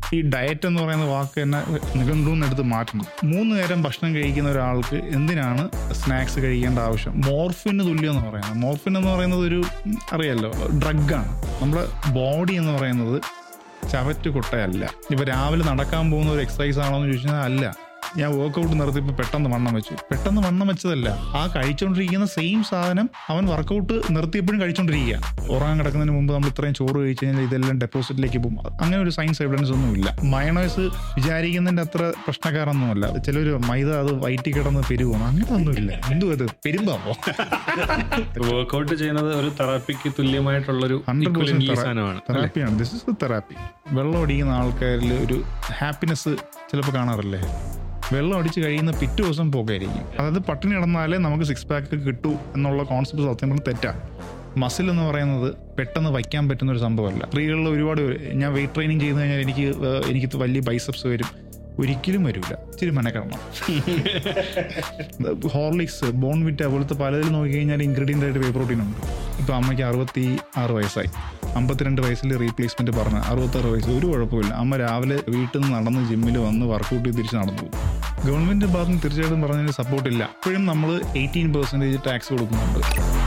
ഈ ഡയറ്റ് എന്ന് പറയുന്ന വാക്ക് തന്നെ നിഘണ്ടുന്ന് എടുത്ത് മാറ്റണം മൂന്ന് നേരം ഭക്ഷണം കഴിക്കുന്ന ഒരാൾക്ക് എന്തിനാണ് സ്നാക്സ് കഴിക്കേണ്ട ആവശ്യം മോർഫിന് തുല്യം എന്ന് പറയുന്നത് മോർഫിൻ എന്ന് പറയുന്നത് ഒരു ഉം, അറിയാലോ ഡ്രഗാണ് നമ്മുടെ ബോഡി എന്ന് പറയുന്നത് ചവറ്റ് കൊട്ടയല്ല ഇപ്പൊ രാവിലെ നടക്കാൻ പോകുന്ന ഒരു എക്സസൈസ് ആണോ എന്ന് ചോദിച്ചാൽ അല്ല ഞാൻ വർക്കൗട്ട് നിർത്തിയപ്പോൾ പെട്ടെന്ന് വണ്ണം വെച്ചു പെട്ടെന്ന് വണ്ണം വെച്ചതല്ല ആ കഴിച്ചുകൊണ്ടിരിക്കുന്ന സെയിം സാധനം അവൻ വർക്കൗട്ട് നിർത്തിയപ്പോഴും കഴിച്ചുകൊണ്ടിരിക്കുക ഉറങ്ങാൻ കിടക്കുന്നതിന് മുമ്പ് നമ്മൾ ഇത്രയും ചോറ് കഴിച്ചു കഴിഞ്ഞാൽ ഇതെല്ലാം ഡെപ്പോസിറ്റിലേക്ക് പോകും അങ്ങനെ ഒരു സയൻസ് എവിഡൻസ് ഒന്നും ഇല്ല മയണോയ്സ് വിചാരിക്കുന്നതിന്റെ അത്ര പ്രശ്നക്കാരൊന്നുമല്ല ചിലർ മൈദ അത് വയറ്റി കിടന്ന് പെരുകും അങ്ങനെ ഒന്നുമില്ല എന്തു അത് പെരുമ്പാവോ വർക്ക്ഔട്ട് ചെയ്യുന്നത് ഒരു തെറാപ്പിക്ക് തുല്യമായിട്ടുള്ളൊരു ഹൺഡ്രഡ് equivalently സാധനമാണ് അല്ലേ? തെറാപ്പിയാണ് ദിസ് ഇസ് തെറാപ്പി വെള്ളം അടിക്കുന്ന ആൾക്കാരിൽ ഒരു ഹാപ്പിനെസ് ചിലപ്പോൾ കാണാറില്ലേ വെള്ളം അടിച്ച് കഴിയുന്ന പിറ്റേ ദിവസം പോകായിരിക്കും അതായത് പട്ടിണി കിടന്നാലേ നമുക്ക് സിക്സ് പാക്ക് കിട്ടൂ എന്നുള്ള കോൺസെപ്റ്റ് സത്യം പറഞ്ഞാൽ തെറ്റാണ് മസിൽ എന്ന് പറയുന്നത് പെട്ടെന്ന് വയ്ക്കാൻ പറ്റുന്ന ഒരു സംഭവമല്ല സ്ത്രീകളിൽ ഒരുപാട് പേര് ഞാൻ വെയിറ്റ് ട്രെയിനിങ് ചെയ്ത് കഴിഞ്ഞാൽ എനിക്ക് ഏഹ്, എനിക്ക് വലിയ ബൈസപ്സ് വരും ഒരിക്കലും വരില്ല ഇച്ചിരി മെനക്കെടണം ഹോർലിക്സ് ബോൺവിറ്റ പോലത്തെ പലതിൽ നോക്കിക്കഴിഞ്ഞാൽ ഇൻഗ്രീഡിയൻ്റ് ആയിട്ട് വേ പ്രോട്ടീൻ ഉണ്ട് ഇപ്പോൾ അമ്മയ്ക്ക് അറുപത്തി ആറ് വയസ്സായി അമ്പത്തിരണ്ട് വയസ്സിൽ റീപ്ലേസ്മെന്റ് പറഞ്ഞ അറുപത്താറ് വയസ്സ് ഒരു കുഴപ്പമില്ല അമ്മ രാവിലെ വീട്ടിൽ നിന്ന് നടന്ന് ജിമ്മിൽ വന്ന് വർക്കൗട്ട് ചെയ്ത് തിരിച്ച് നടന്നു പോകും ഗവൺമെന്റ് ഭാഗത്ത് നിന്ന് തീർച്ചയായിട്ടും പറഞ്ഞതിന് സപ്പോർട്ട് ഇല്ല ഇപ്പോഴും നമ്മൾ എയ്റ്റീൻ പെർസെൻറ്റേജ് ടാക്സ് കൊടുക്കുന്നുണ്ട്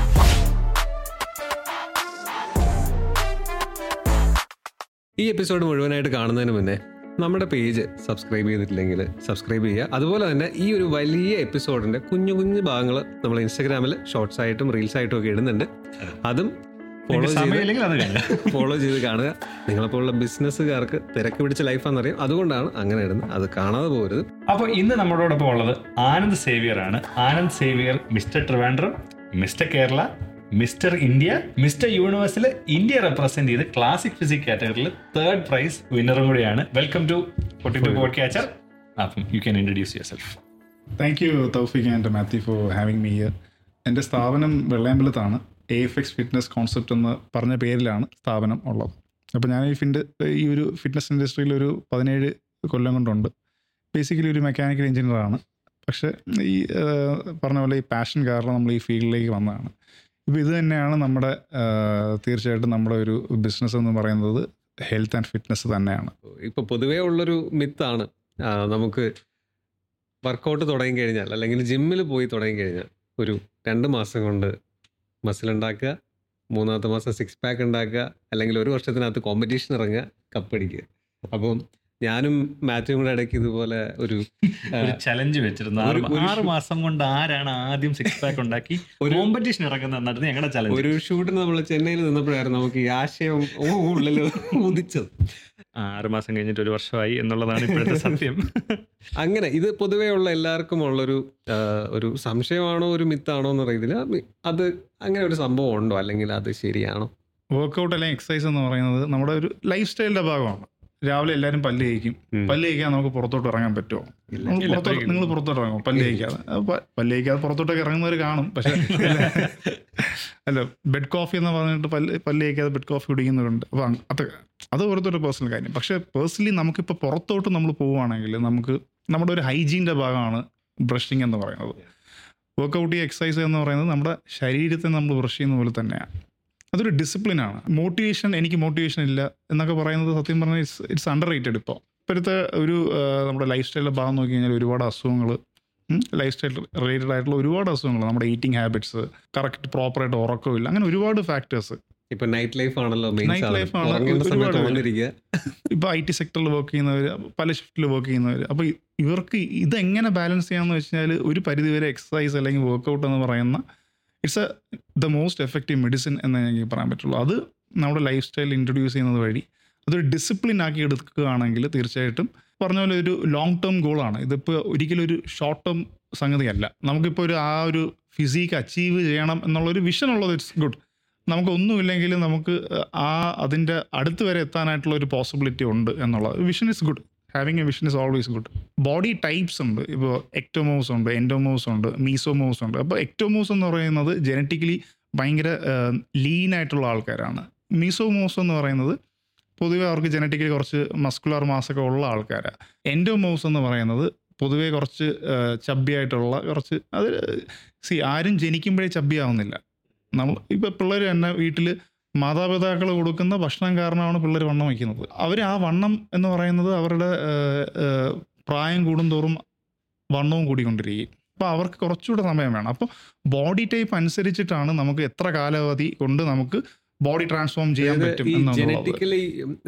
ഈ എപ്പിസോഡ് മുഴുവനായിട്ട് കാണുന്നതിന് മുന്നേ നമ്മുടെ പേജ് സബ്സ്ക്രൈബ് ചെയ്തിട്ടില്ലെങ്കിൽ സബ്സ്ക്രൈബ് ചെയ്യുക അതുപോലെ തന്നെ ഈ ഒരു വലിയ എപ്പിസോഡിന്റെ കുഞ്ഞു കുഞ്ഞു ഭാഗങ്ങൾ നമ്മൾ ഇൻസ്റ്റാഗ്രാമിൽ ഷോർട്സ് ആയിട്ടും റീൽസ് ആയിട്ടും ഒക്കെ ഇടുന്നുണ്ട് അതും ഫോളോ നിങ്ങൾക്ക് ചെയ്ത് സമയമില്ലെങ്കിൽ അത് കാണാം ഫോളോ ചെയ്ത് കാണുക നിങ്ങളെപ്പോലുള്ള ബിസിനസ്സുകാർക്ക് തിരക്ക് പിടിച്ച ലൈഫാണെന്നറിയാം അതുകൊണ്ടാണ് അങ്ങനെ ഇടുന്നത് അത് കാണാതെ പോകരുത് അപ്പോൾ ഇന്ന് നമ്മളോടൊപ്പം ഉള്ളത് ആനന്ദ് സേവിയർ ആണ് Anand Xavier mister Trivandrum mister Kerala mister India mister യൂണിവേഴ്സിൽ ഇന്ത്യ റെപ്രസെന്റ് ചെയ്ത് ക്ലാസിക് ഫിസിക് കാറ്റഗറിയിൽ തേർഡ് പ്രൈസ് വിന്നറും കൂടിയാണ് welcome to forty two pod catcher അപ്പം you can introduce yourself thank you Thoufeeq and Mathew for having me here എൻ്റെ സ്ഥാപനം വെള്ളയമ്പലത്താണ് A F X fitness concept എന്ന് പറഞ്ഞ പേരിലാണ് സ്ഥാപനം ഉള്ളത് അപ്പോൾ ഞാൻ ഈ ഫിൻഡ് ഈ ഒരു ഫിറ്റ്നസ് ഇൻഡസ്ട്രിയിൽ ഒരു പതിനേഴ് കൊല്ലം കൊണ്ടുണ്ട് ബേസിക്കലി ഒരു മെക്കാനിക്കൽ എഞ്ചിനീയറാണ് പക്ഷേ ഈ ആ, പറഞ്ഞ പോലെ ഈ പാഷൻ കാരണം നമ്മൾ ഈ ഫീൽഡിലേക്ക് വന്നതാണ് ഇപ്പോൾ ഇത് തന്നെയാണ് നമ്മുടെ ആ, തീർച്ചയായിട്ടും നമ്മുടെ ഒരു ബിസിനസ് എന്ന് പറയുന്നത് ഹെൽത്ത് ആൻഡ് ഫിറ്റ്നസ് തന്നെയാണ് ഇപ്പൊ പൊതുവേ ഉള്ളൊരു മിത്താണ് ആ, നമുക്ക് വർക്കൗട്ട് തുടങ്ങി കഴിഞ്ഞാൽ അല്ലെങ്കിൽ ജിമ്മിൽ പോയി തുടങ്ങി കഴിഞ്ഞാൽ ഒരു രണ്ട് മാസം കൊണ്ട് മസിൽ ഉണ്ടാക്കുക മൂന്നാമത്തെ മാസം സിക്സ് പാക്ക് ഉണ്ടാക്കുക അല്ലെങ്കിൽ ഒരു വർഷത്തിനകത്ത് കോമ്പറ്റീഷൻ ഇറങ്ങുക കപ്പടിക്കുക അപ്പം ഞാനും മാത്യുവും കൂടെ ഇടയ്ക്ക് ഇതുപോലെ ഒരു ആ, ഒരു ചലഞ്ച് വെച്ചിരുന്നു ആറ് ഒരു- ഒരു ആറ് മാസം കൊണ്ട് ആരാണ് ആദ്യം സിക്സ് പാക്ക് ഉണ്ടാക്കി ഒരു- കോമ്പറ്റീഷൻ ഇറങ്ങുന്ന എന്നായിരുന്നു ഞങ്ങളുടെ ചലഞ്ച് ഒരു ഷൂട്ടിന് നമ്മൾ ചെന്നൈയിൽ നിന്നപ്പോഴായിരുന്നു നമുക്ക് ഈ ആശയം ഓ ഉള്ളിൽ ഉദിച്ചത് ആറ് മാസം കഴിഞ്ഞിട്ട് ഒരു വർഷമായി എന്നുള്ളതാണ് ഇപ്പോഴത്തെ സത്യം അങ്ങനെ ഇത് പൊതുവേ ഉള്ള എല്ലാവർക്കും ഉള്ളൊരു ആ, ഒരു സംശയമാണോ ഒരു മിത്താണോ എന്ന് അറിയത്തില്ല അത് അങ്ങനെ ഒരു സംഭവം ഉണ്ടോ അല്ലെങ്കിൽ അത് ശരിയാണോ വർക്കൗട്ട് അല്ലെങ്കിൽ എക്സസൈസ് എന്ന് പറയുന്നത് നമ്മുടെ ഒരു ലൈഫ് സ്റ്റൈലിന്റെ ഭാഗമാണ് രാവിലെ എല്ലാവരും പല്ല് കഴിക്കും ഉം. പല്ല് കഴിക്കാൻ നമുക്ക് പുറത്തോട്ട് ഇറങ്ങാൻ പറ്റുമോ നമ്മൾ ഇല്ല, പുറത്തോട്ട് ഇല്ല. നിങ്ങൾ പുറത്തോട്ട് ഇറങ്ങും പല്ല് കഴിക്കാതെ അപ്പൊ പ- പല്ല് കഴിക്കാതെ പുറത്തോട്ടൊക്കെ ഇറങ്ങുന്നവർ കാണും പക്ഷെ അല്ല ബെഡ് കോഫി എന്ന് പറഞ്ഞിട്ട് പല്ല് പല്ല് കഴിക്കാതെ ബെഡ് കോഫി കുടിക്കുന്നവരുണ്ട് അപ്പൊ അങ് അത് അത് ഓരോരുത്തരുടെ പേഴ്സണൽ കാര്യം പക്ഷെ പേഴ്സണലി നമുക്കിപ്പോൾ പുറത്തോട്ട് നമ്മൾ പോവുകയാണെങ്കിൽ നമുക്ക് നമ്മുടെ ഒരു ഹൈജീൻ്റെ ഭാഗമാണ് ബ്രഷിങ് എന്ന് പറയുന്നത് വർക്കൗട്ട് ഈ എക്സസൈസ് എന്ന് പറയുന്നത് നമ്മുടെ ശരീരത്തെ നമ്മൾ ബ്രഷ് ചെയ്യുന്ന പോലെ തന്നെയാണ് അതൊരു ഡിസിപ്ലിനാണ് മോട്ടിവേഷൻ എനിക്ക് മോട്ടിവേഷൻ ഇല്ല എന്നൊക്കെ പറയുന്നത് സത്യം പറഞ്ഞാൽ ഇറ്റ്സ് ഇറ്റ്സ് അണ്ടർ റേറ്റഡ് ഇപ്പോൾ ഇപ്പോഴത്തെ ഒരു ആ, നമ്മുടെ ലൈഫ് സ്റ്റൈലിൻ്റെ ഭാഗം നോക്കി കഴിഞ്ഞാൽ ഒരുപാട് അസുഖങ്ങൾ ലൈഫ് സ്റ്റൈൽ റിലേറ്റഡ് ആയിട്ടുള്ള ഒരുപാട് അസുഖങ്ങൾ നമ്മുടെ ഈറ്റിംഗ് ഹാബിറ്റ്സ് കറക്റ്റ് പ്രോപ്പറായിട്ട് ഉറക്കമില്ല അങ്ങനെ ഒരുപാട് ഫാക്ടേഴ്സ് ഇപ്പൊ നൈറ്റ് ലൈഫ് ആണല്ലോ മെയിൻ Night life ആണ്. ഉറങ്ങേണ്ട സമയത്ത് ഒരുപാട് ഉണർന്നിരിക്കുക ഇപ്പോൾ ഐ ടി സെക്ടറിൽ വർക്ക് ചെയ്യുന്നവർ പല ഷിഫ്റ്റിൽ വർക്ക് ചെയ്യുന്നവർ അപ്പോൾ ഇവർക്ക് ഇതെങ്ങനെ ബാലൻസ് ചെയ്യാമെന്ന് വെച്ച് കഴിഞ്ഞാൽ ഒരു പരിധിവരെ എക്സസൈസ് അല്ലെങ്കിൽ വർക്കൗട്ട് എന്ന് പറയുന്ന it's a the most effective medicine എന്ന് എനിക്ക് പറയാൻ പറ്റുള്ളൂ അത് നമ്മുടെ ലൈഫ് സ്റ്റൈൽ ഇൻട്രൊഡ്യൂസ് ചെയ്യുന്നത് വഴി അതൊരു ഡിസിപ്ലിൻ ആക്കി എടുക്കുകയാണെങ്കിൽ തീർച്ചയായിട്ടും പറഞ്ഞ പോലെ ഒരു ലോങ് ടേം ഗോളാണ് ഇതിപ്പോൾ ഒരിക്കലും ഒരു ഷോർട്ട് ടേം സംഗതിയല്ല നമുക്കിപ്പോൾ ഒരു ആ ഒരു ഫിസിക്ക് അച്ചീവ് ചെയ്യണം എന്നുള്ളൊരു വിഷൻ ഉള്ളത് ഇറ്റ്സ് ഗുഡ് നമുക്കൊന്നുമില്ലെങ്കിലും നമുക്ക് ആ അതിൻ്റെ അടുത്ത് വരെ എത്താനായിട്ടുള്ള ഒരു പോസിബിലിറ്റി ഉണ്ട് എന്നുള്ളത് vision is good having a vision is always good body types ഉണ്ട് ഇപ്പോൾ എക്ടോമോസ് ഉണ്ട് എൻഡോമോസ് ഉണ്ട് മീസോമോസ് ഉണ്ട് അപ്പോൾ എക്ടോമോസ് എന്ന് പറയുന്നത് ജനറ്റിക്കലി ഭയങ്കര ലീൻ ആയിട്ടുള്ള ആൾക്കാരാണ് മീസോമോസ് എന്ന് പറയുന്നത് പൊതുവെ അവർക്ക് ജനറ്റിക്കലി കുറച്ച് മസ്കുലർ മാസൊക്കെ ഉള്ള ആൾക്കാരാണ് എൻഡോമോസ് എന്ന് പറയുന്നത് പൊതുവെ കുറച്ച് ചബ്ബിയായിട്ടുള്ള കുറച്ച് അത് സി ആരും ജനിക്കുമ്പോഴേ ചബ്ബിയാവുന്നില്ല നമ്മൾ ഇപ്പോൾ പിള്ളേർ തന്നെ വീട്ടിൽ മാതാപിതാക്കൾ കൊടുക്കുന്ന ഭക്ഷണം കാരണമാണ് പിള്ളേർ വണ്ണം വയ്ക്കുന്നത് അവർ ആ വണ്ണം എന്ന് പറയുന്നത് അവരുടെ ഏഹ്, ഏഹ്, പ്രായം കൂടുന്തോറും വണ്ണവും കൂടിക്കൊണ്ടിരിക്കും അപ്പോൾ അവർക്ക് കുറച്ചുകൂടെ സമയം വേണം അപ്പോൾ ബോഡി ടൈപ്പ് അനുസരിച്ചിട്ടാണ് നമുക്ക് എത്ര കാലാവധി കൊണ്ട് നമുക്ക് ബോഡി ട്രാൻസ്ഫോം ചെയ്യാൻ അതായത് പറ്റും ഈ എന്നുള്ളത് ജനറ്റിക്കലി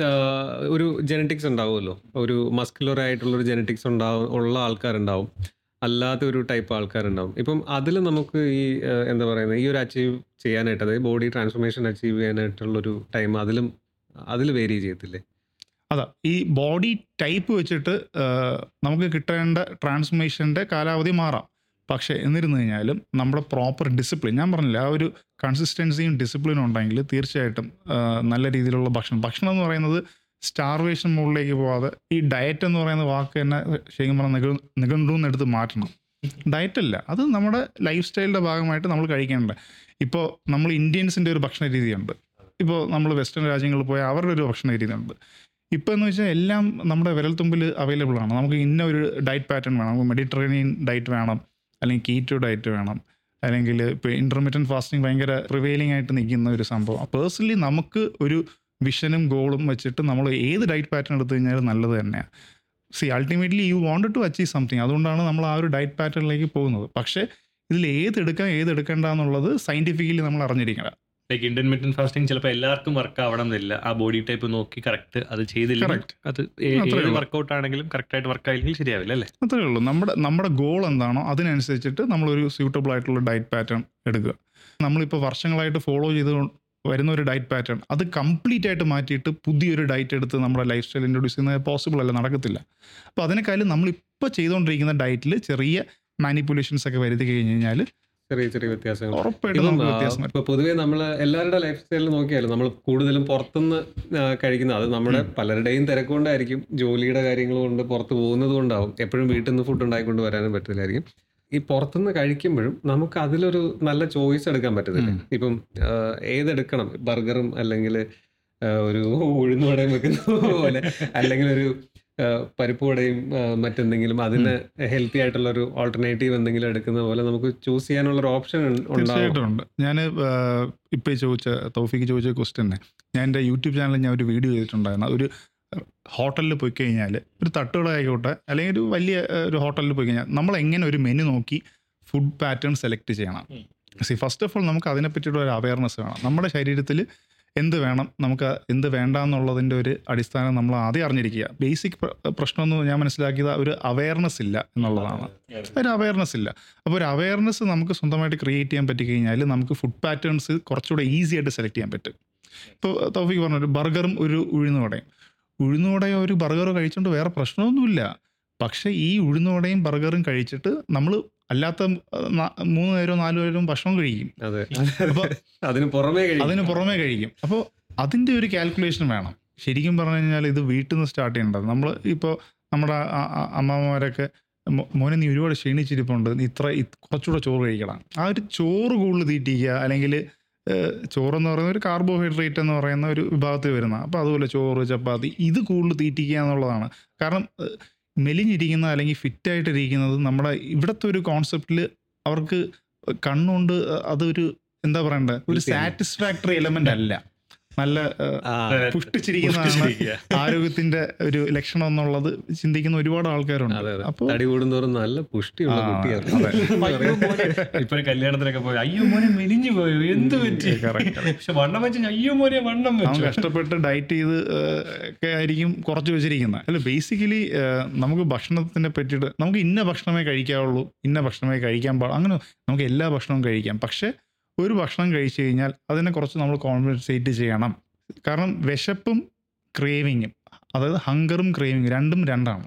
ഒരു ജനറ്റിക്സ് ഉണ്ടാവുമല്ലോ ഒരു മസ്കുലർ ആയിട്ടുള്ള ഒരു ജനറ്റിക്സ് ഉണ്ടാവും ഉള്ള ആൾക്കാരുണ്ടാവും അല്ലാത്ത ഒരു ടൈപ്പ് ആൾക്കാരുണ്ടാവും ഇപ്പം അതിൽ നമുക്ക് ഈ ആ, എന്താ പറയുന്നത് ഈ ഒരു അച്ചീവ് ചെയ്യാനായിട്ട് അതായത് ബോഡി ട്രാൻസ്ഫോർമേഷൻ അച്ചീവ് ചെയ്യാനായിട്ടുള്ളൊരു ടൈം അതിലും അതിൽ വേരി ചെയ്യത്തില്ലേ അതാ ഈ ബോഡി ടൈപ്പ് വെച്ചിട്ട് ആഹ്, നമുക്ക് കിട്ടേണ്ട ട്രാൻസ്ഫോർമേഷൻ്റെ കാലാവധി മാറാം പക്ഷേ എന്നിരുന്നു കഴിഞ്ഞാലും നമ്മുടെ പ്രോപ്പർ ഡിസിപ്ലിൻ ഞാൻ പറഞ്ഞില്ല ആ ഒരു കൺസിസ്റ്റൻസിയും ഡിസിപ്ലിനും ഉണ്ടെങ്കിൽ തീർച്ചയായിട്ടും ആഹ്, നല്ല രീതിയിലുള്ള ഭക്ഷണം ഭക്ഷണം എന്ന് പറയുന്നത് സ്റ്റാർവേഷൻ മുകളിലേക്ക് പോവാതെ ഈ ഡയറ്റ് എന്ന് പറയുന്ന വാക്ക് തന്നെ ശരിക്കും പറഞ്ഞാൽ നിഘ നിഘണ്ടുന്ന് എടുത്ത് മാറ്റണം ഡയറ്റ് അല്ല അത് നമ്മുടെ ലൈഫ് സ്റ്റൈലിൻ്റെ ഭാഗമായിട്ട് നമ്മൾ കഴിക്കേണ്ടത് ഇപ്പോൾ നമ്മൾ ഇന്ത്യൻസിൻ്റെ ഒരു ഭക്ഷണ രീതിയുണ്ട് ഇപ്പോൾ നമ്മൾ വെസ്റ്റേൺ രാജ്യങ്ങളിൽ പോയാൽ അവരുടെ ഒരു ഭക്ഷണ രീതിയുണ്ട് ഇപ്പോൾ എന്ന് വെച്ചാൽ എല്ലാം നമ്മുടെ വിരൽത്തുമ്പിൽ അവൈലബിൾ ആണ് നമുക്ക് ഇന്ന ഒരു ഡയറ്റ് പാറ്റേൺ വേണം നമുക്ക് മെഡിറ്ററേനിയൻ ഡയറ്റ് വേണം അല്ലെങ്കിൽ കീറ്റോ ഡയറ്റ് വേണം അല്ലെങ്കിൽ ഇപ്പോൾ ഇൻ്റർമീഡിയൻ ഫാസ്റ്റിംഗ് ഭയങ്കര പ്രിവെയിലിംഗ് ആയിട്ട് നിൽക്കുന്ന ഒരു സംഭവം പേഴ്സണലി നമുക്ക് ഒരു വിഷനും ഗോളും വെച്ചിട്ട് നമ്മൾ ഏത് ഡയറ്റ് പാറ്റേൺ എടുത്തു കഴിഞ്ഞാലും നല്ലത് തന്നെയാണ് see ultimately you want to achieve something അതുകൊണ്ടാണ് നമ്മൾ ആ ഒരു ഡയറ്റ് പാറ്റേണിലേക്ക് പോകുന്നത് പക്ഷേ ഇതിൽ ഏത് എടുക്കാം ഏത് എടുക്കേണ്ട എന്നുള്ളത് സയൻറ്റിഫിക്കലി നമ്മൾ അറിഞ്ഞിരിക്കണം ലൈക്ക് ഇന്റർമീഡിയൻ ഫാസ്റ്റിംഗ് ചിലപ്പോൾ എല്ലാവർക്കും വർക്ക് ആവണം എന്നില്ല ആ ബോഡി ടൈപ്പ് നോക്കി കറക്റ്റ് അത് ചെയ്തില്ല Correct. അത് ഏ- അത്രേ ഏത് ഉള്ളൂ. വർക്കൗട്ട് ആണെങ്കിലും കറക്റ്റ് ആയിട്ട് വർക്ക് ആയില്ലെങ്കിൽ ശരിയാവില്ല അല്ലേ അത്രേ ഉള്ളൂ നമ്മുടെ നമ്മുടെ ഗോൾ എന്താണോ അതിനനുസരിച്ചിട്ട് നമ്മളൊരു സ്യൂട്ടബിൾ ആയിട്ടുള്ള ഡയറ്റ് പാറ്റേൺ എടുക്കുക നമ്മളിപ്പോൾ വർഷങ്ങളായിട്ട് ഫോളോ ചെയ്ത് വരുന്ന ഒരു ഡയറ്റ് പാറ്റേൺ അത് കംപ്ലീറ്റ് ആയിട്ട് മാറ്റിയിട്ട് പുതിയൊരു ഡയറ്റ് എടുത്ത് നമ്മുടെ ലൈഫ് സ്റ്റൈൽ ഇൻട്രൊഡ്യൂസ് ചെയ്യുന്നത് പോസിബിൾ അല്ല നടക്കത്തില്ല അപ്പോൾ അതിനേക്കാളും നമ്മളിപ്പോൾ ചെയ്തുകൊണ്ടിരിക്കുന്ന ഡയറ്റിൽ ചെറിയ മാനിപ്പുലേഷൻസ് ഒക്കെ വരുത്തി കഴിഞ്ഞ് കഴിഞ്ഞാൽ ചെറിയ ചെറിയ വ്യത്യാസങ്ങൾ ഉറപ്പായിട്ടും ഇപ്പം നമുക്ക് ആ, വ്യത്യാസം വരും ഇപ്പൊ പൊതുവെ നമ്മൾ എല്ലാവരുടെ ലൈഫ് സ്റ്റൈലിൽ നോക്കിയാലും നമ്മൾ കൂടുതലും പുറത്തുനിന്ന് ആ, കഴിക്കുന്ന അത് നമ്മുടെ പലരുടെയും തിരക്കുകൊണ്ടായിരിക്കും ജോലിയുടെ കാര്യങ്ങൾ കൊണ്ട് പുറത്ത് പോകുന്നത് കൊണ്ടാവും എപ്പോഴും വീട്ടിൽ നിന്ന് ഫുഡ് ഉണ്ടായിക്കൊണ്ട് വരാനും പറ്റില്ലായിരിക്കും ഈ പുറത്തുനിന്ന് കഴിക്കുമ്പോഴും നമുക്ക് അതിലൊരു നല്ല ചോയ്സ് എടുക്കാൻ പറ്റുന്നില്ല ഉം. ഇപ്പം ആ, ഏതെടുക്കണം ബർഗറും അല്ലെങ്കിൽ ഒരു ഉഴുന്നുവടയും വെക്കുന്ന പോലെ അല്ലെങ്കിൽ ഒരു ആ, പരിപ്പ് വടയും ആ, മറ്റെന്തെങ്കിലും അതിന് ഹെൽത്തി ആയിട്ടുള്ള ഒരു ഓൾട്ടർനേറ്റീവ് എന്തെങ്കിലും എടുക്കുന്ന പോലെ നമുക്ക് ചൂസ് ചെയ്യാനുള്ള ഒരു ഓപ്ഷൻ ഉണ്ടാവും തീർച്ചയായിട്ടും ഉണ്ട് ഞാൻ ഇപ്പോൾ ചോദിച്ച തൗഫിക്ക് ചോദിച്ച ക്വസ്റ്റ്യനെ ഞാൻ എൻ്റെ യൂട്യൂബ് ചാനലിൽ ഞാൻ ഒരു വീഡിയോ ചെയ്തിട്ടുണ്ടായിരുന്നു ഒരു ഹോട്ടലിൽ പോയി കഴിഞ്ഞാൽ ഒരു തട്ടുകട ആയിക്കോട്ടെ അല്ലെങ്കിൽ ഒരു വലിയ ഏഹ്, ഒരു ഹോട്ടലിൽ പോയി കഴിഞ്ഞാൽ നമ്മൾ എങ്ങനെ ഒരു മെനു നോക്കി ഫുഡ് പാറ്റേൺ സെലക്ട് ചെയ്യണം സി ഫസ്റ്റ് ഓഫ് ഓൾ നമുക്ക് അതിനെപ്പറ്റിയുള്ള ഒരു അവയർനെസ് വേണം നമ്മുടെ ശരീരത്തിൽ എന്ത് വേണം നമുക്ക് എന്ത് വേണ്ട എന്നുള്ളതിൻ്റെ ഒരു അടിസ്ഥാനം നമ്മൾ ആദ്യം അറിഞ്ഞിരിക്കുക ബേസിക് പ്രശ്നമൊന്നും ഞാൻ മനസ്സിലാക്കിയത് ഒരു അവയർനെസ് ഇല്ല എന്നുള്ളതാണ് ഒരു അവയർനെസ് ഇല്ല അപ്പോൾ ഒരു അവയർനെസ് നമുക്ക് സ്വന്തമായിട്ട് ക്രിയേറ്റ് ചെയ്യാൻ പറ്റി കഴിഞ്ഞാൽ നമുക്ക് ഫുഡ് പാറ്റേൺസ് കുറച്ചുകൂടെ ഈസി ആയിട്ട് സെലക്ട് ചെയ്യാൻ പറ്റും ഇപ്പോൾ തൗഫിക്ക് പറഞ്ഞ ഒരു ബർഗറും ഒരു ഉഴുന്നുവടയും ഉഴുന്നുവടയോ ഒരു ബർഗറോ കഴിച്ചുകൊണ്ട് വേറെ പ്രശ്നമൊന്നുമില്ല പക്ഷേ ഈ ഉഴുന്നുവടയും ബർഗറും കഴിച്ചിട്ട് നമ്മൾ അല്ലാത്ത ഏഹ്, നാ- മൂന്ന് നേരവും നാല് നേരവും ഭക്ഷണം കഴിക്കും അതെ അപ്പോൾ അതിന് പുറമേ കഴിയും. അതിന് പുറമേ കഴിക്കും അപ്പോൾ അതിൻ്റെ ഒരു കാൽക്കുലേഷൻ വേണം ശരിക്കും പറഞ്ഞു കഴിഞ്ഞാൽ ഇത് വീട്ടിൽ നിന്ന് സ്റ്റാർട്ട് ചെയ്യേണ്ടത് നമ്മൾ ഇപ്പോൾ നമ്മുടെ ആ- ആ- അമ്മമാരൊക്കെ മോ- മോനെ നീ ഒരുപാട് ക്ഷീണിച്ചിരിപ്പുണ്ട് നീ ഇത്ര ഇത് കുറച്ചുകൂടെ ചോറ് കഴിക്കണം ആ ഒരു ചോറ് കൂടുതൽ തീറ്റിക്കുക അല്ലെങ്കിൽ ചോറെന്ന് പറയുന്ന ഒരു കാർബോഹൈഡ്രേറ്റ് എന്ന് പറയുന്ന ഒരു വിഭാഗത്തിൽ വരുന്ന അപ്പോൾ അതുപോലെ ചോറ് ചപ്പാത്തി ഇത് കൂടുതൽ തീറ്റിക്കുക എന്നുള്ളതാണ് കാരണം ഏഹ്, മെലിഞ്ഞിരിക്കുന്ന അല്ലെങ്കിൽ ഫിറ്റായിട്ടിരിക്കുന്നത് നമ്മുടെ ഇവിടുത്തെ ഒരു കോൺസെപ്റ്റിൽ അവർക്ക് കണ്ണുകൊണ്ട് അതൊരു എന്താ പറയണ്ടേ ഒരു Healthy ആണ്. സാറ്റിസ്ഫാക്ടറി എലമെന്റ് അല്ല നല്ല ഏഹ്, ആ, പുഷ്ടിച്ചിരിക്കുന്നതാണ് പുഷ്ടിച്ചിരിക്കുക. ആരോഗ്യത്തിന്റെ ഒരു ലക്ഷണം എന്നുള്ളത് ചിന്തിക്കുന്ന ഒരുപാട് ആൾക്കാരുണ്ട് അതെ അതെ അപ്പോൾ തടി കൂടുന്തോറും നല്ല പുഷ്ടിയുള്ള ആ, കുട്ടിയാണ് അയ്യോ മോനെ, ഇപ്പൊ ഒരു കല്യാണത്തിനൊക്കെ പോയി അയ്യോ മോനെ മെലിഞ്ഞു പോയോ എന്ത് പറ്റി Correct, പക്ഷെ വണ്ണം വെച്ച് അയ്യോ മോനെ വണ്ണം അവൻ വെച്ചു കഷ്ടപ്പെട്ട് ഡയറ്റ് ചെയ്ത് ഏഹ്, ഒക്കെ ആയിരിക്കും കുറച്ച് വെച്ചിരിക്കുന്നത് അല്ല ബേസിക്കലി നമുക്ക് ഭക്ഷണത്തിനെ പറ്റിയിട്ട് നമുക്ക് ഇന്ന ഭക്ഷണമേ കഴിക്കാവുള്ളൂ ഇന്ന ഭക്ഷണമേ കഴിക്കാൻ പാടുള്ളൂ അങ്ങനെ നമുക്ക് എല്ലാ ഭക്ഷണവും കഴിക്കാം പക്ഷേ ഒരു ഭക്ഷണം കഴിച്ചു കഴിഞ്ഞാൽ അതിനെ കുറച്ച് നമ്മൾ കോമ്പൻസേറ്റ് ചെയ്യണം കാരണം വിശപ്പും ക്രേവിങ്ങും അതായത് ഹങ്കറും ക്രേവിങ്ങും രണ്ടും രണ്ടാണ്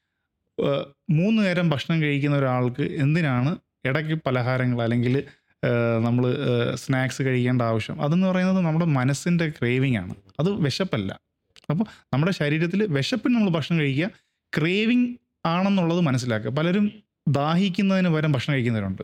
ഏഹ്, മൂന്ന് നേരം ഭക്ഷണം കഴിക്കുന്ന ഒരാൾക്ക് എന്തിനാണ് ഇടയ്ക്ക് പലഹാരങ്ങൾ അല്ലെങ്കിൽ നമ്മൾ സ്നാക്സ് കഴിക്കേണ്ട ആവശ്യം അതെന്ന് പറയുന്നത് നമ്മുടെ മനസ്സിൻ്റെ ക്രേവിംഗ് ആണ് അത് വിശപ്പല്ല അപ്പോൾ നമ്മുടെ ശരീരത്തിൽ വിശപ്പിന് നമ്മൾ ഭക്ഷണം കഴിക്കുക ക്രേവിംഗ് ആണെന്നുള്ളത് മനസ്സിലാക്കുക പലരും ദാഹിക്കുന്നതിന് പകരം ഭക്ഷണം കഴിക്കുന്നവരുണ്ട്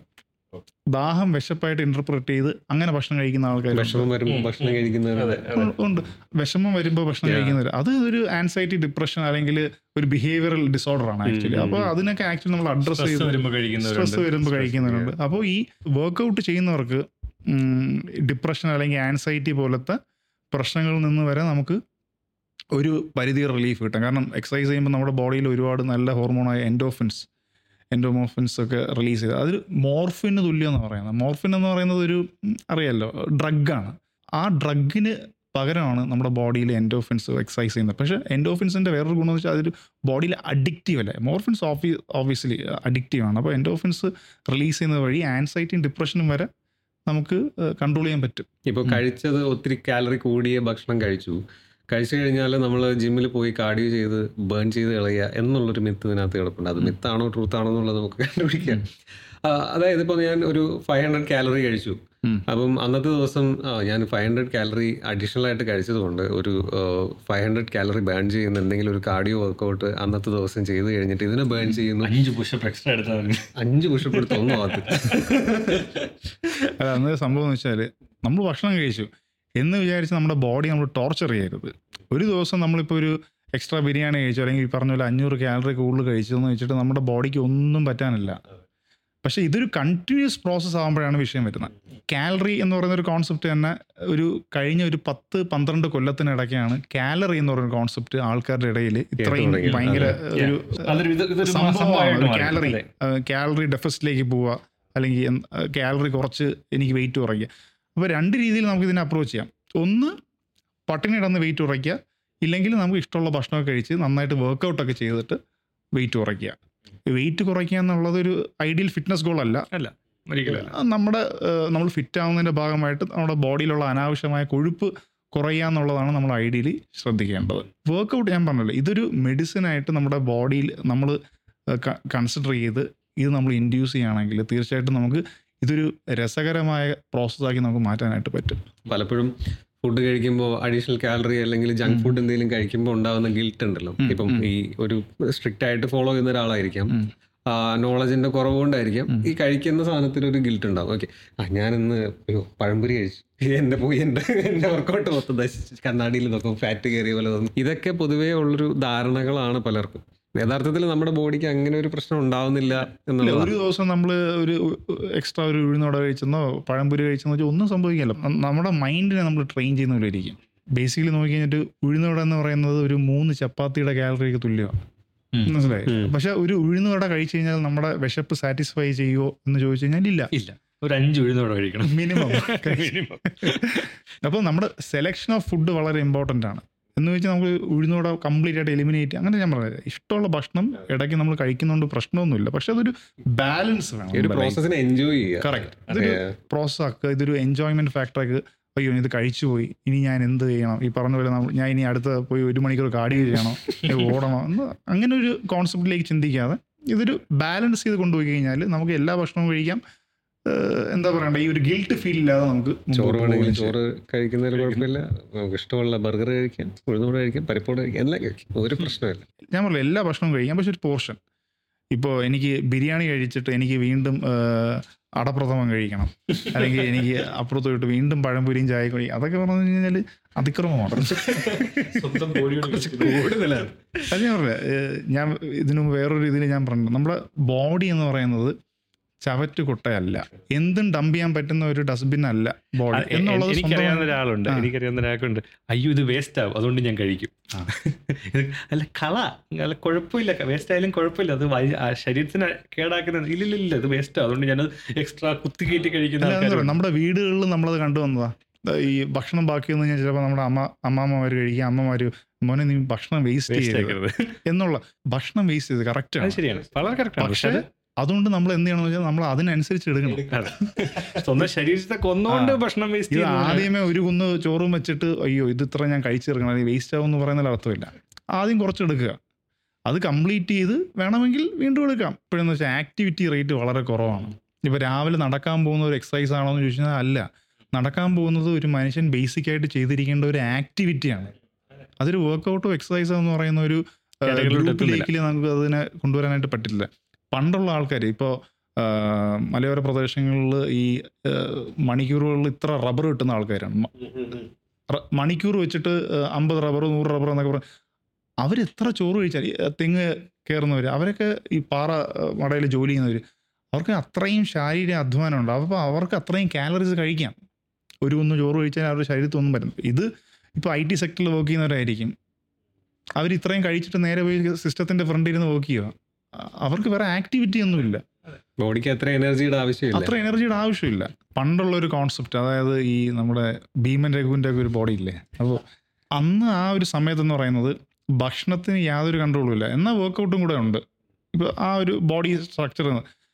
ദാഹം വിശപ്പായിട്ട് ഇന്റർപ്രറ്റ് ചെയ്ത് അങ്ങനെ ഭക്ഷണം കഴിക്കുന്ന ആൾക്കാർ വിഷമം വരുമ്പോൾ ഉം, ഭക്ഷണം ഉം. കഴിക്കുന്നവർ അതെ, അതെ. ഉണ്ട് വിഷമം വരുമ്പോൾ ഭക്ഷണം Yeah. കഴിക്കുന്നവർ അത് ഒരു ആൻസൈറ്റി ഡിപ്രഷൻ അല്ലെങ്കിൽ ഒരു ബിഹേവിയറൽ ഡിസോർഡർ ആണ് ആക്ച്വലി ഉം, അപ്പോൾ ഉം. അതിനൊക്കെ ആക്ച്വലി നമ്മൾ അഡ്രസ് സ്ട്രെസ് ചെയ്ത് വരുമ്പോ കഴിക്കുന്നവരുണ്ട് സ്ട്രെസ് വരുമ്പോൾ കഴിക്കുന്നവരുണ്ട് അപ്പോൾ ഈ വർക്കൗട്ട് ചെയ്യുന്നവർക്ക് ഡിപ്രഷൻ അല്ലെങ്കിൽ ആൻസൈറ്റി പോലത്തെ പ്രശ്നങ്ങളിൽ നിന്ന് വരെ നമുക്ക് ഒരു പരിധി റിലീഫ് കിട്ടും കാരണം എക്സസൈസ് ചെയ്യുമ്പോൾ നമ്മുടെ ബോഡിയിൽ ഒരുപാട് നല്ല ഹോർമോണായ എൻഡോഫിൻസ് എൻഡോമോഫിൻസ് ഒക്കെ റിലീസ് ചെയ്ത് അതൊരു മോർഫിന് തുല്യം എന്ന് പറയുന്നത് മോർഫിൻ എന്ന് പറയുന്നത് ഒരു ഉം, അറിയാലോ ഡ്രഗാണ് ആ ഡ്രഗിന് പകരമാണ് നമ്മുടെ ബോഡിയിൽ എൻഡോഫിൻസ് എക്സസൈസ് ചെയ്യുന്നത് പക്ഷേ എൻഡോഫിൻസിൻ്റെ വേറൊരു ഗുണം എന്ന് വെച്ചാൽ അതൊരു ബോഡിയിൽ അഡിക്റ്റീവ് അല്ലേ മോർഫിൻസ് ഓഫി ഓബിയസ്ലി അഡിക്റ്റീവ് ആണ് അപ്പോൾ എൻഡോഫിൻസ് റിലീസ് ചെയ്യുന്നത് വഴി ആൻസൈറ്റിയും ഡിപ്രഷനും വരെ നമുക്ക് കൺട്രോൾ ചെയ്യാൻ പറ്റും ഇപ്പോൾ കഴിച്ചത് ഒത്തിരി കാലറി കൂടിയ ഭക്ഷണം കഴിച്ചു കഴിച്ചു കഴിഞ്ഞാൽ നമ്മൾ ജിമ്മിൽ പോയി കാർഡിയോ ചെയ്ത് ബേൺ ചെയ്ത് കളയുക എന്നുള്ളൊരു മിത്ത് ഇതിനകത്ത് കിടപ്പുണ്ട് അത് മിത്താണോ ട്രൂത്ത് ആണോ എന്നുള്ളത് നമുക്ക് കണ്ടുപിടിക്കാം ആ, അതായത് ഇപ്പോൾ ഞാൻ ഒരു ഫൈവ് ഹൺഡ്രഡ് കാലറി കഴിച്ചു ഉം. അപ്പം അന്നത്തെ ദിവസം ആ, ഞാൻ ഫൈവ് ഹൺഡ്രഡ് കാലറി അഡീഷണൽ ആയിട്ട് കഴിച്ചത് കൊണ്ട് ഒരു ഫൈവ് ഹൺഡ്രഡ് കാലറി ബേൺ ചെയ്യുന്ന എന്തെങ്കിലും ഒരു കാർഡിയോ വർക്കൗട്ട് അന്നത്തെ ദിവസം ചെയ്ത് കഴിഞ്ഞിട്ട് ഇതിനെ ബേൺ ചെയ്യുന്നു അഞ്ച് പുഷപ്പ് എക്സ്ട്രാ എടുത്താൽ മതി അഞ്ച് പുഷപ്പ് എടുത്ത് ഒന്നും ആകത്തില്ല അത് അന്ന് സംഭവം എന്ന് വെച്ചാൽ നമ്മൾ ഭക്ഷണം കഴിച്ചു എന്ന് വിചാരിച്ച് നമ്മുടെ ബോഡി നമ്മൾ ടോർച്ചർ ചെയ്യരുത് ഒരു ദിവസം നമ്മളിപ്പോൾ ഒരു എക്സ്ട്രാ ബിരിയാണി കഴിച്ചു അല്ലെങ്കിൽ ഈ പറഞ്ഞ പോലെ അഞ്ഞൂറ് കാലറി കൂടുതൽ കഴിച്ചു എന്ന് വെച്ചിട്ട് നമ്മുടെ ബോഡിക്ക് ഒന്നും പറ്റാനില്ല പക്ഷേ ഇതൊരു കണ്ടിന്യൂസ് പ്രോസസ്സ് ആകുമ്പോഴാണ് വിഷയം വരുന്നത് കാലറി എന്ന് പറയുന്ന ഒരു കോൺസെപ്റ്റ് തന്നെ ഒരു കഴിഞ്ഞ ഒരു പത്ത് പന്ത്രണ്ട് കൊല്ലത്തിനിടയ്ക്കാണ് കാലറി എന്ന് പറയുന്ന കോൺസെപ്റ്റ് ആൾക്കാരുടെ ഇടയിൽ ഇത്രയും തുടങ്ങിയത്. ഭയങ്കര അതെ. ഒരു അതൊരു ഇത് ഇതൊരു സംഭവമാണ് സംഭവമായിട്ട് മാറി. കാലറി അതെ. കാലറി ഡെഫിസിറ്റിലേക്ക് പോവുക അല്ലെങ്കിൽ കാലറി കുറച്ച് എനിക്ക് വെയിറ്റ് കുറയ്ക്കുക അപ്പോൾ രണ്ട് രീതിയിൽ നമുക്ക് ഇതിനെ അപ്രോച്ച് ചെയ്യാം ഒന്ന് പട്ടിണി ഇടന്ന് വെയിറ്റ് കുറയ്ക്കുക ഇല്ലെങ്കിൽ നമുക്ക് ഇഷ്ടമുള്ള ഭക്ഷണമൊക്കെ കഴിച്ച് നന്നായിട്ട് വർക്കൗട്ടൊക്കെ ചെയ്തിട്ട് വെയിറ്റ് കുറയ്ക്കുക വെയിറ്റ് കുറയ്ക്കുക എന്നുള്ളത് ഒരു ഐഡിയൽ ഫിറ്റ്നസ് ഗോൾ അല്ല ഒരിക്കലും അത് നമ്മുടെ ഏഹ്, നമ്മൾ ഫിറ്റ് ആവുന്നതിൻ്റെ ഭാഗമായിട്ട് നമ്മുടെ ബോഡിയിലുള്ള അനാവശ്യമായ കൊഴുപ്പ് കുറയുക എന്നുള്ളതാണ് നമ്മൾ ഐഡിയലി ശ്രദ്ധിക്കേണ്ടത് വർക്കൗട്ട് ഞാൻ പറഞ്ഞല്ലോ ഇതൊരു മെഡിസിനായിട്ട് നമ്മുടെ ബോഡിയിൽ നമ്മൾ കൺസിഡർ ചെയ്ത് ഇത് നമ്മൾ ഇൻഡ്യൂസ് ചെയ്യുകയാണെങ്കിൽ തീർച്ചയായിട്ടും നമുക്ക് ഇതൊരു രസകരമായ പ്രോസസ്സാക്കി നമുക്ക് മാറ്റാനായിട്ട് പറ്റും പലപ്പോഴും ഫുഡ് കഴിക്കുമ്പോൾ അഡീഷണൽ കാലറി അല്ലെങ്കിൽ ജങ്ക് ഫുഡ് എന്തെങ്കിലും കഴിക്കുമ്പോൾ ഉണ്ടാകുന്ന ഗിൽറ്റ് ഉണ്ടല്ലോ ഉം, ഇപ്പം ഉം. ഈ ഒരു സ്ട്രിക്റ്റ് ആയിട്ട് ഫോളോ ചെയ്യുന്ന ഒരാളായിരിക്കാം ഉം. നോളജിന്റെ കുറവുകൊണ്ടായിരിക്കാം ഉം. ഈ കഴിക്കുന്ന സാധനത്തിന് ഒരു ഗിൽറ്റ് ഉണ്ടാവും ഓക്കെ ആ ഞാനിന്ന് അയ്യോ പഴംപൊരി കഴിച്ചു എന്റെ പോയി എന്റെ എന്റെ വർക്കൗട്ട് മൊത്തം നശിച്ച് കണ്ണാടിയിൽ നോക്കും ഫാറ്റ് കയറിയ പോലെ തോന്നും ഇതൊക്കെ പൊതുവേ ഉള്ളൊരു ധാരണകളാണ് പലർക്കും യഥാർത്ഥത്തിൽ നമ്മുടെ ബോഡിക്ക് അങ്ങനെ ഒരു പ്രശ്നം ഉണ്ടാവുന്നില്ല ഇല്ല, എന്നുള്ളതാണ് ഒരു ദിവസം നമ്മൾ ഒരു എക്സ്ട്രാ ഒരു ഉഴുന്നോടെ കഴിച്ചെന്നോ പഴംപൊരി കഴിച്ചെന്നോ വെച്ചാൽ ഒന്നും സംഭവിക്കില്ല ന- നമ്മുടെ മൈൻഡിനെ നമ്മൾ ട്രെയിൻ ചെയ്യുന്ന പോലെ ഇരിക്കും ബേസിക്കലി നോക്കി കഴിഞ്ഞിട്ട് ഉഴുന്നോട എന്ന് പറയുന്നത് ഒരു മൂന്ന് ചപ്പാത്തിയുടെ കാലറിക്ക് തുല്യമാണ് ഉം. മനസ്സിലായി ഉം. പക്ഷെ ഒരു ഉഴുന്നുവട കഴിച്ചു കഴിഞ്ഞാൽ നമ്മുടെ വിശപ്പ് സാറ്റിസ്ഫൈ ചെയ്യുമോ എന്ന് ചോദിച്ചു കഴിഞ്ഞാൽ ഇല്ല ഇല്ല ഒരു അഞ്ച് ഉഴുന്നോടെ കഴിക്കണം മിനിമം Minimum. അപ്പോൾ നമ്മുടെ സെലക്ഷൻ ഓഫ് ഫുഡ് വളരെ ഇമ്പോർട്ടൻ്റ് ആണ് എന്ന് വെച്ചാൽ നമുക്ക് ഉഴുന്നോടെ കംപ്ലീറ്റ് ആയിട്ട് എലിമിനേറ്റ് അങ്ങനെ ഞാൻ പറഞ്ഞത് ഇഷ്ടമുള്ള ഭക്ഷണം ഇടയ്ക്ക് നമ്മൾ കഴിക്കുന്നതുകൊണ്ട് പ്രശ്നമൊന്നുമില്ല പക്ഷെ അതൊരു ബാലൻസ് ഈ ഒരു വേണം life. പ്രോസസ്സിനെ എൻജോയ് ചെയ്യുക കറക്റ്റ് ഇതൊരു പ്രോസസ് ആക്കുക ഇതൊരു എൻജോയ്മെന്റ് ഫാക്ടറൊക്കെ അയ്യോ ഇത് കഴിച്ചു പോയി ഇനി ഞാൻ എന്ത് ചെയ്യണം ഈ പറഞ്ഞ പോലെ നമ്മൾ ഞാൻ ഇനി അടുത്ത പോയി ഒരു മണിക്കൂർ കാർഡിയോ ചെയ്യണോ ഇനി ഓടണോ എന്ന് അങ്ങനെ ഒരു കോൺസെപ്റ്റിലേക്ക് ചിന്തിക്കാതെ ഇതൊരു ബാലൻസ് ചെയ്ത് കൊണ്ടുപോയി കഴിഞ്ഞാൽ നമുക്ക് എല്ലാ ഭക്ഷണവും കഴിക്കാം ഏഹ് എന്താ പറയണ്ട ഈ ഒരു ഗിൽട്ട് ഫീൽ ഇല്ലാതെ നമുക്ക് മുമ്പോട്ട് ചോറ് വേണമെങ്കിൽ പോവുകയും ചെയ്യാം. ചോറ് കഴിക്കുന്നതിൽ കുഴപ്പമില്ല നമുക്ക് ഇഷ്ടമുള്ള ബർഗർ കഴിക്കാം ഉഴുന്നോട് കഴിക്കാം പരിപ്പോട് കഴിക്കാം എല്ലാം കഴിക്കാം ഒരു പ്രശ്നമില്ല ഞാൻ പറഞ്ഞു എല്ലാ ഭക്ഷണവും കഴിക്കാം പക്ഷെ ഒരു പോർഷൻ ഇപ്പോൾ എനിക്ക് ബിരിയാണി കഴിച്ചിട്ട് എനിക്ക് വീണ്ടും ഏഹ്, അടപ്രഥമൻ കഴിക്കണം അല്ലെങ്കിൽ എനിക്ക് അപ്പുറത്ത് പോയിട്ട് വീണ്ടും പഴംപൊരിയും ചായ കഴിക്കും അതൊക്കെ പറഞ്ഞു കഴിഞ്ഞാൽ അതിക്രമമാണ് സ്വന്തം കൂടുതലാണ് അത് ഞാൻ പറഞ്ഞില്ല ഏഹ്, ഞാൻ ഇതിനു മുമ്പ് വേറൊരു ഇതിൽ ഞാൻ പറഞ്ഞു നമ്മുടെ ബോഡി എന്ന് പറയുന്നത് ചവറ്റ് കൊട്ടയല്ല എന്തും ഡംപ് ചെയ്യാൻ പറ്റുന്ന ഒരു ഡസ്റ്റ്ബിൻ അല്ല ബോഡി എന്നുള്ളത് എനിക്കറിയാവുന്ന സ്വന്തമായി- ഒരാളുണ്ട് ആ. എനിക്കറിയാവുന്ന ഒരാൾക്കുണ്ട് അയ്യോ ഇത് വേസ്റ്റ് ആവും അതുകൊണ്ട് ഞാൻ കഴിക്കും ഇത് അല്ല കള അല്ല കുഴപ്പമില്ല വേസ്റ്റ് ആയാലും കുഴപ്പമില്ല അത് വയ- ആ ശരീരത്തിന് കേടാക്കുന്ന ഇല്ലില്ല ഇത് വേസ്റ്റ് ആവും അതുകൊണ്ട് ഞാനത് എക്സ്ട്രാ കുത്തി കയറ്റി കഴിക്കുന്ന അല്ല, എന്താ പറയുക, ആൾക്കാരുണ്ട്. നമ്മുടെ വീടുകളിൽ നമ്മളത് കണ്ടുവന്നതാ ഈ ഭക്ഷണം ബാക്കി വന്നു കഴിഞ്ഞാൽ ചിലപ്പോൾ നമ്മുടെ അമ്മ അമ്മാമ്മമാർ കഴിക്കുക അമ്മമാര് മോനെ നീ ഭക്ഷണം വേസ്റ്റ് Waste ചെയ്യരുത് ആക്കരുത്. എന്നുള്ള ഭക്ഷണം വേസ്റ്റ് ചെയ്ത് കറക്റ്റ് അത് ആണ് ശരിയാണ് വളരെ കറക്റ്റാണ് പക്ഷേ പക്ഷേ അതുകൊണ്ട് നമ്മൾ എന്ത് ചെയ്യണമെന്ന് വെച്ചാൽ നമ്മൾ അതിനനുസരിച്ച് എടുക്കണം അതെ. സ്വന്തം ശരീരത്തെ കൊന്നുകൊണ്ട് ആ. ഭക്ഷണം വേസ്റ്റ് ഇത് ചെയ്യുന്നത് ആദ്യമേ ഒരു കുന്ന് ചോറും വെച്ചിട്ട് അയ്യോ ഇത് ഇത്ര ഞാൻ കഴിച്ചെടുക്കണം അല്ലെങ്കിൽ വേസ്റ്റ് ആവും എന്ന് പറയുന്നതിൽ അർത്ഥമില്ല ആദ്യം കുറച്ചെടുക്കുക അത് കംപ്ലീറ്റ് ചെയ്ത് വേണമെങ്കിൽ വീണ്ടും എടുക്കാം ഇപ്പോഴെന്ന് വെച്ചാൽ ആക്ടിവിറ്റി റേറ്റ് വളരെ കുറവാണ് ഇപ്പോൾ രാവിലെ നടക്കാൻ പോകുന്ന ഒരു എക്സസൈസ് ആണോ എന്ന് ചോദിച്ചാൽ അല്ല നടക്കാൻ പോകുന്നത് ഒരു മനുഷ്യൻ ബേസിക് ആയിട്ട് ചെയ്തിരിക്കേണ്ട ഒരു ആക്ടിവിറ്റിയാണ് അതൊരു വർക്കൗട്ടോ എക്സസൈസോ എന്ന് പറയുന്ന ഒരു Category യിലോട്ട് ഗ്രൂപ്പിലേക്ക് നമുക്ക് അതിനെ കൊണ്ടുവരാനായിട്ട് പറ്റില്ല പണ്ടുള്ള ആൾക്കാർ ഇപ്പോൾ മലയോര പ്രദേശങ്ങളിൽ ഈ മണിക്കൂറുകളിൽ ഇത്ര റബ്ബർ കിട്ടുന്ന ആൾക്കാരാണ് മ- റ- മണിക്കൂർ വെച്ചിട്ട് അമ്പത് റബ്ബർ നൂറ് റബ്ബർ എന്നൊക്കെ പറഞ്ഞ് അവരെത്ര ചോറ് കഴിച്ചാൽ ഈ, ഏഹ്, തെങ്ങ് കയറുന്നവർ അവരൊക്കെ ഈ പാറ മടയിൽ ജോലി ചെയ്യുന്നവർ അവർക്ക് അത്രയും ശാരീരിക അധ്വാനം ഉണ്ട് അപ്പോൾ അവർക്ക് അത്രയും കാലറീസ് കഴിക്കാം ഒരു കുന്ന് ചോറ് കഴിച്ചാൽ അവരുടെ ശരീരത്തിൽ ഒന്നും വരുന്നു ഇത് ഇപ്പോൾ ഐ ടി സെക്ടറിൽ വർക്ക് ചെയ്യുന്നവരായിരിക്കും അവർ ഇത്രയും കഴിച്ചിട്ട് നേരെ പോയി സിസ്റ്റത്തിൻ്റെ ഫ്രണ്ടിൽ ഇരുന്ന് വർക്ക് ചെയ്യുക അ- അവർക്ക് വേറെ ആക്ടിവിറ്റി ഒന്നുമില്ല ബോഡിക്ക് അത്ര എനർജിയുടെ ആവശ്യമില്ല അത്ര എനർജിയുടെ ആവശ്യമില്ല പണ്ടുള്ള ഒരു കോൺസെപ്റ്റ് അതായത് ഈ നമ്മുടെ ഭീമൻ രഘുവിൻ്റെ ഒക്കെ ഒരു ബോഡി ഇല്ലേ അപ്പോൾ അന്ന് ആ ഒരു സമയത്തെന്ന് പറയുന്നത് ഭക്ഷണത്തിന് യാതൊരു കൺട്രോളും ഇല്ല എന്നാൽ വർക്കൗട്ടും കൂടെ ഉണ്ട് ഇപ്പോൾ ആ ഒരു ബോഡി സ്ട്രക്ചർ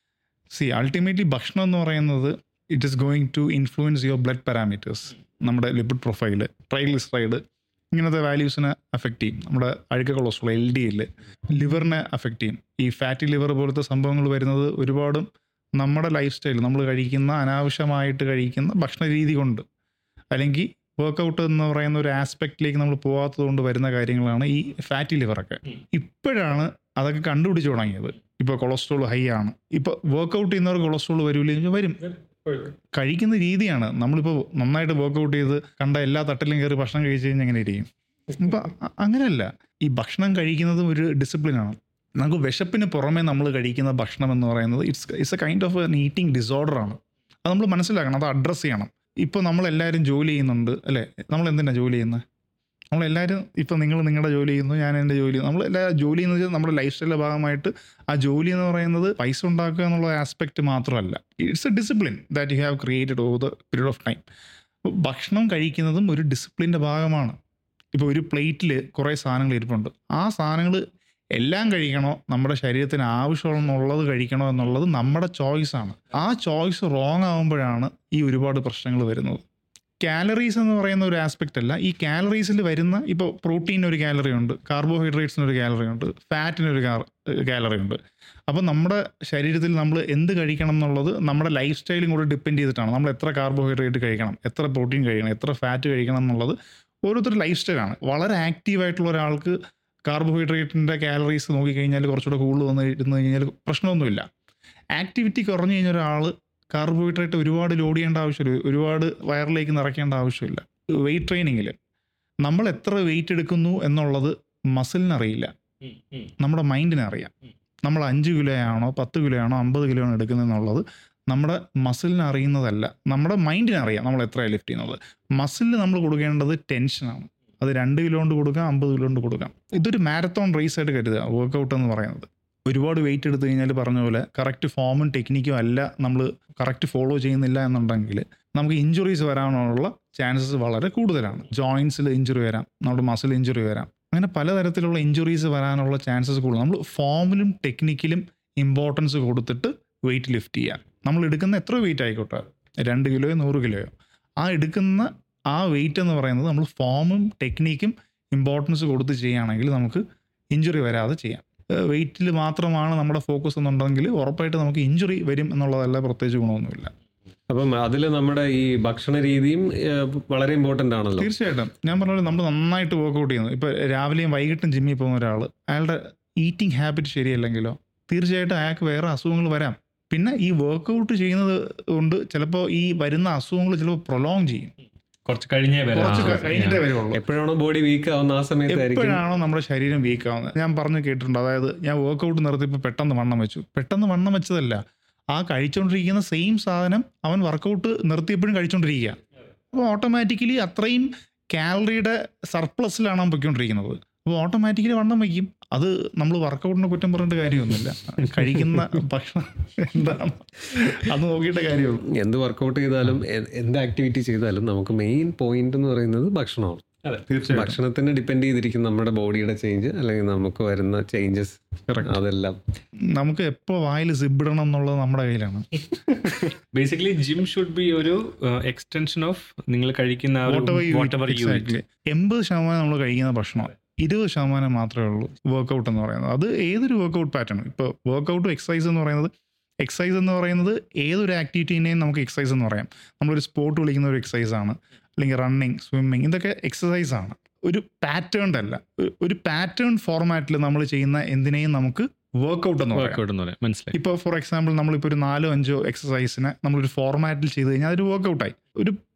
സി അൾട്ടിമേറ്റ്ലി ഭക്ഷണം എന്ന് പറയുന്നത് it is going to influence your blood parameters നമ്മുടെ ലിപ്പിഡ് പ്രൊഫൈല് ട്രൈഗ്ലിസറൈഡ് ഇങ്ങനത്തെ വാല്യൂസിനെ അഫക്റ്റ് ചെയ്യും നമ്മുടെ അഴുക്ക കൊളസ്ട്രോൾ എൽ ഡി എൽ ലിവറിനെ അഫക്റ്റ് ചെയ്യും ഈ ഫാറ്റി ലിവർ പോലത്തെ സംഭവങ്ങൾ വരുന്നത് ഒരുപാടും നമ്മുടെ ലൈഫ് സ്റ്റൈൽ നമ്മൾ കഴിക്കുന്ന അനാവശ്യമായിട്ട് കഴിക്കുന്ന ഭക്ഷണ രീതി കൊണ്ട് അല്ലെങ്കിൽ വർക്കൗട്ട് എന്ന് പറയുന്ന ഒരു ആസ്പെക്റ്റിലേക്ക് നമ്മൾ പോകാത്തത് കൊണ്ട് വരുന്ന കാര്യങ്ങളാണ് ഈ ഫാറ്റി ലിവറൊക്കെ ഇപ്പോഴാണ് അതൊക്കെ കണ്ടുപിടിച്ച് തുടങ്ങിയത് ഇപ്പോൾ കൊളസ്ട്രോൾ ഹൈ ആണ് ഇപ്പോൾ വർക്കൗട്ട് ചെയ്യുന്നവർക്ക് കൊളസ്ട്രോൾ വരില്ല വരും കഴിക്കുന്ന രീതിയാണ് നമ്മളിപ്പോൾ നന്നായിട്ട് വർക്കൗട്ട് ചെയ്ത് കണ്ട എല്ലാ തട്ടിലും കയറി ഭക്ഷണം കഴിച്ച് കഴിഞ്ഞാൽ എങ്ങനെ ഇരിക്കും ഇപ്പം അ- അങ്ങനെയല്ല ഈ ഭക്ഷണം കഴിക്കുന്നതും ഒരു ഡിസിപ്ലിനാണ് നമുക്ക് വിശപ്പിന് പുറമേ നമ്മൾ കഴിക്കുന്ന ഭക്ഷണം എന്ന് പറയുന്നത് it's it's a kind of an eating ഡിസോർഡറാണ് അത് നമ്മൾ മനസ്സിലാക്കണം അത് അഡ്രസ്സ് ചെയ്യണം ഇപ്പോൾ നമ്മളെല്ലാവരും ജോലി ചെയ്യുന്നുണ്ട് അല്ലേ നമ്മൾ എന്തിനാണ് ജോലി ചെയ്യുന്നത് നമ്മളെല്ലാവരും ഇപ്പോൾ നിങ്ങൾ നിങ്ങളുടെ ജോലി ചെയ്യുന്നു ഞാൻ എൻ്റെ ജോലി ചെയ്യുന്നു നമ്മൾ എല്ലാ ജോലി എന്ന് വെച്ചാൽ നമ്മുടെ ലൈഫ് സ്റ്റൈലിൻ്റെ ഭാഗമായിട്ട് ആ ജോലി എന്ന് പറയുന്നത് പൈസ ഉണ്ടാക്കുക എന്നുള്ള ആസ്പെക്റ്റ് മാത്രമല്ല it's a discipline that you have created over the period of time ഭക്ഷണം കഴിക്കുന്നതും ഒരു ഡിസിപ്ലിൻ്റെ ഭാഗമാണ് ഇപ്പോൾ ഒരു പ്ലേറ്റിൽ കുറേ സാധനങ്ങൾ ഇരിപ്പുണ്ട് ആ സാധനങ്ങൾ എല്ലാം കഴിക്കണോ നമ്മുടെ ശരീരത്തിന് ആവശ്യമുള്ളത് കഴിക്കണോ എന്നുള്ളത് നമ്മുടെ ചോയ്സാണ് ആ ചോയ്സ് റോങ് ആകുമ്പോഴാണ് ഈ ഒരുപാട് പ്രശ്നങ്ങൾ വരുന്നത് കാലറീസ് എന്ന് പറയുന്ന ഒരു ആസ്പെക്റ്റ് അല്ല ഈ കാലറീസിൽ വരുന്ന ഇപ്പോൾ പ്രോട്ടീൻ ഒരു കാലറി ഉണ്ട് കാർബോഹൈഡ്രേറ്റ്സിന് ഒരു കാലറി ഉണ്ട് ഫാറ്റിന് ഒരു കാലറി ഉണ്ട് അപ്പോൾ നമ്മുടെ ശരീരത്തിൽ നമ്മൾ എന്ത് കഴിക്കണം എന്നുള്ളത് നമ്മുടെ ലൈഫ് സ്റ്റൈലും കൂടെ ഡിപ്പെൻഡ് ചെയ്തിട്ടാണ് നമ്മൾ എത്ര കാർബോഹൈഡ്രേറ്റ് കഴിക്കണം എത്ര പ്രോട്ടീൻ കഴിക്കണം എത്ര ഫാറ്റ് കഴിക്കണം എന്നുള്ളത് ഓരോരുത്തർ ലൈഫ് സ്റ്റൈലാണ് വളരെ ആക്റ്റീവായിട്ടുള്ള ഒരാൾക്ക് കാർബോഹൈഡ്രേറ്റിൻ്റെ കാലറീസ് നോക്കിക്കഴിഞ്ഞാൽ കുറച്ചുകൂടെ കൂടുതൽ വന്ന് ഇരുന്ന് കഴിഞ്ഞാൽ പ്രശ്നമൊന്നുമില്ല ആക്ടിവിറ്റി കുറഞ്ഞു കഴിഞ്ഞ ഒരാൾ കാർബോഹൈഡ്രേറ്റ് ഒരുപാട് ലോഡ് ചെയ്യേണ്ട ആവശ്യമില്ല ഒരുപാട് വയറിലേക്ക് നിറയ്ക്കേണ്ട ആവശ്യമില്ല വെയിറ്റ് ട്രെയിനിങ്ങിൽ നമ്മൾ എത്ര വെയിറ്റ് എടുക്കുന്നു എന്നുള്ളത് മസിലിനറിയില്ല നമ്മുടെ മൈൻഡിനെ അറിയാം നമ്മൾ അഞ്ച് കിലോ ആണോ പത്ത് കിലോ ആണോ അമ്പത് കിലോ ആണോ എടുക്കുന്നത് എന്നുള്ളത് നമ്മുടെ മസിലിന് അറിയുന്നതല്ല നമ്മുടെ മൈൻഡിന് അറിയാം നമ്മൾ എത്രയാണ് ലിഫ്റ്റ് ചെയ്യുന്നത് മസിലിന് നമ്മൾ കൊടുക്കേണ്ടത് ടെൻഷനാണ് അത് രണ്ട് കിലോ കൊണ്ട് കൊടുക്കാം അമ്പത് കിലോ കൊണ്ട് കൊടുക്കാം ഇതൊരു മാരത്തോൺ റേസ് ആയിട്ട് കരുതുക വർക്കൗട്ട് എന്ന് പറയുന്നത് ഒരുപാട് വെയിറ്റ് എടുത്തു കഴിഞ്ഞാൽ പറഞ്ഞ പോലെ കറക്റ്റ് ഫോമും ടെക്നിക്കും അല്ല നമ്മൾ കറക്റ്റ് ഫോളോ ചെയ്യുന്നില്ല എന്നുണ്ടെങ്കിൽ നമുക്ക് ഇഞ്ചുറീസ് വരാനുള്ള ചാൻസസ് വളരെ കൂടുതലാണ് ജോയിൻസിൽ ഇഞ്ചുറി വരാം നമ്മുടെ മസിൽ ഇഞ്ചുറി വരാം അങ്ങനെ പലതരത്തിലുള്ള ഇഞ്ചുറീസ് വരാനുള്ള ചാൻസസ് കൂടുതൽ നമ്മൾ ഫോമിലും ടെക്നിക്കിലും ഇമ്പോർട്ടൻസ് കൊടുത്തിട്ട് വെയിറ്റ് ലിഫ്റ്റ് ചെയ്യുക നമ്മൾ എടുക്കുന്ന എത്ര വെയിറ്റ് ആയിക്കോട്ടെ രണ്ട് കിലോയോ നൂറ് കിലോയോ ആ എടുക്കുന്ന ആ വെയിറ്റ് എന്ന് പറയുന്നത് നമ്മൾ ഫോമും ടെക്നിക്കും ഇമ്പോർട്ടൻസ് കൊടുത്ത് ചെയ്യുകയാണെങ്കിൽ നമുക്ക് ഇഞ്ചുറി വരാതെ ചെയ്യാം വെയിറ്റിൽ മാത്രമാണ് നമ്മുടെ ഫോക്കസ് എന്നുണ്ടെങ്കിൽ ഉറപ്പായിട്ട് നമുക്ക് ഇഞ്ചുറി വരും എന്നുള്ളതല്ല പ്രത്യേകിച്ച് ഗുണമൊന്നുമില്ല അപ്പം അതിൽ നമ്മുടെ ഈ ഭക്ഷണ രീതിയും ഏഹ്, വളരെ ഇമ്പോർട്ടൻ്റ് ആണല്ലോ തീർച്ചയായിട്ടും ഞാൻ പറഞ്ഞ പോലെ നമ്മൾ നന്നായിട്ട് വർക്കൗട്ട് ചെയ്യുന്നു ഇപ്പോൾ രാവിലെയും വൈകിട്ടും ജിമ്മിൽ പോകുന്ന ഒരാൾ അയാളുടെ ഈറ്റിംഗ് ഹാബിറ്റ് ശരിയല്ലെങ്കിലോ തീർച്ചയായിട്ടും അയാൾക്ക് വേറെ അസുഖങ്ങൾ വരാം പിന്നെ ഈ വർക്കൗട്ട് ചെയ്യുന്നത് കൊണ്ട് ചിലപ്പോൾ ഈ വരുന്ന അസുഖങ്ങൾ ചിലപ്പോൾ പ്രൊലോങ് ചെയ്യും കുറച്ച് കഴിഞ്ഞേ വരാം കുറച്ച് ആ, ക- കഴിഞ്ഞിട്ടേ വരുള്ളൂ എപ്പോഴാണോ ബോഡി വീക്ക് ആവുന്ന ആ സമയത്തായിരിക്കും എപ്പോഴാണോ നമ്മുടെ ശരീരം വീക്ക് ആവുന്നത് ഞാൻ പറഞ്ഞു കേട്ടിട്ടുണ്ട് അതായത് ഞാൻ വർക്കൗട്ട് നിർത്തിയപ്പോൾ പെട്ടെന്ന് വണ്ണം വെച്ചു പെട്ടെന്ന് വണ്ണം വെച്ചതല്ല ആ കഴിച്ചുകൊണ്ടിരിക്കുന്ന സെയിം സാധനം അവൻ വർക്കൗട്ട് നിർത്തിയപ്പോഴും കഴിച്ചുകൊണ്ടിരിക്കുക അപ്പോൾ ഓട്ടോമാറ്റിക്കലി അത്രയും കാലറിയുടെ സർപ്ലസിലാണ് അവൻ പൊയ്ക്കൊണ്ടിരിക്കുന്നത് അപ്പോൾ ഓട്ടോമാറ്റിക്കലി വണ്ണം വയ്ക്കും അത് നമ്മൾ വർക്കൗട്ടിനെ കുറ്റം പറഞ്ഞിട്ട് കാര്യമൊന്നുമില്ല കഴിക്കുന്ന ഭക്ഷണം എന്താണ് അത് നോക്കിയിട്ട് കാര്യമുള്ളൂ എന്ത് വർക്കൗട്ട് ചെയ്താലും എ- എന്ത് ആക്ടിവിറ്റി ചെയ്താലും നമുക്ക് മെയിൻ പോയിന്റ് എന്ന് പറയുന്നത് ഭക്ഷണമാണ് തീർച്ചയായിട്ടും ഭക്ഷണത്തിന് ഡിപ്പെൻഡ് ചെയ്തിരിക്കും നമ്മുടെ ബോഡിയുടെ ചേഞ്ച് അല്ലെങ്കിൽ നമുക്ക് വരുന്ന ചേഞ്ചസ് Correct. അതെല്ലാം നമുക്ക് എപ്പോൾ വായിൽ സിബിടണം എന്നുള്ളത് നമ്മുടെ കയ്യിലാണ് ബേസിക്കലി ജിം ഷുഡ് ബി ഒരു എക്സ്റ്റൻഷൻ ഓഫ് നിങ്ങൾ കഴിക്കുന്ന Whatever you eat, whatever you exactly. എൺപത് ശതമാനം നമ്മൾ കഴിക്കുന്ന ഭക്ഷണം ഇരുപത് ശതമാനം മാത്രമേ ഉള്ളൂ വർക്കൗട്ട് എന്ന് പറയുന്നത് അത് ഏതൊരു വർക്കൗട്ട് പാറ്റേൺ ഇപ്പോൾ വർക്കൗട്ടും എക്സസൈസ് എന്ന് പറയുന്നത് എക്സസൈസ് എന്ന് പറയുന്നത് ഏതൊരു ആക്ടിവിറ്റീനെയും നമുക്ക് എക്സസൈസ് എന്ന് പറയാം നമ്മളൊരു സ്പോർട്ട് വിളിക്കുന്ന ഒരു എക്സസൈസ് ആണ് അല്ലെങ്കിൽ റണ്ണിങ് സ്വിമ്മിങ് ഇതൊക്കെ എക്സസൈസ് ആണ് ഒരു പാറ്റേൺ അല്ല ഒരു- ഒരു പാറ്റേൺ ഫോർമാറ്റിൽ നമ്മൾ ചെയ്യുന്ന എന്തിനേയും നമുക്ക് വർക്കൗട്ട് എന്ന് പറയാം വർക്കൗട്ട് എന്ന് പറയാം മനസ്സിലായി ഇപ്പോൾ ഫോർ എക്സാമ്പിൾ നമ്മളിപ്പോൾ ഒരു നാലോ അഞ്ചോ എക്സസൈസിനെ നമ്മളൊരു ഫോർമാറ്റിൽ ചെയ്ത് കഴിഞ്ഞാൽ അതൊരു വർക്കൗട്ടായി ഒരു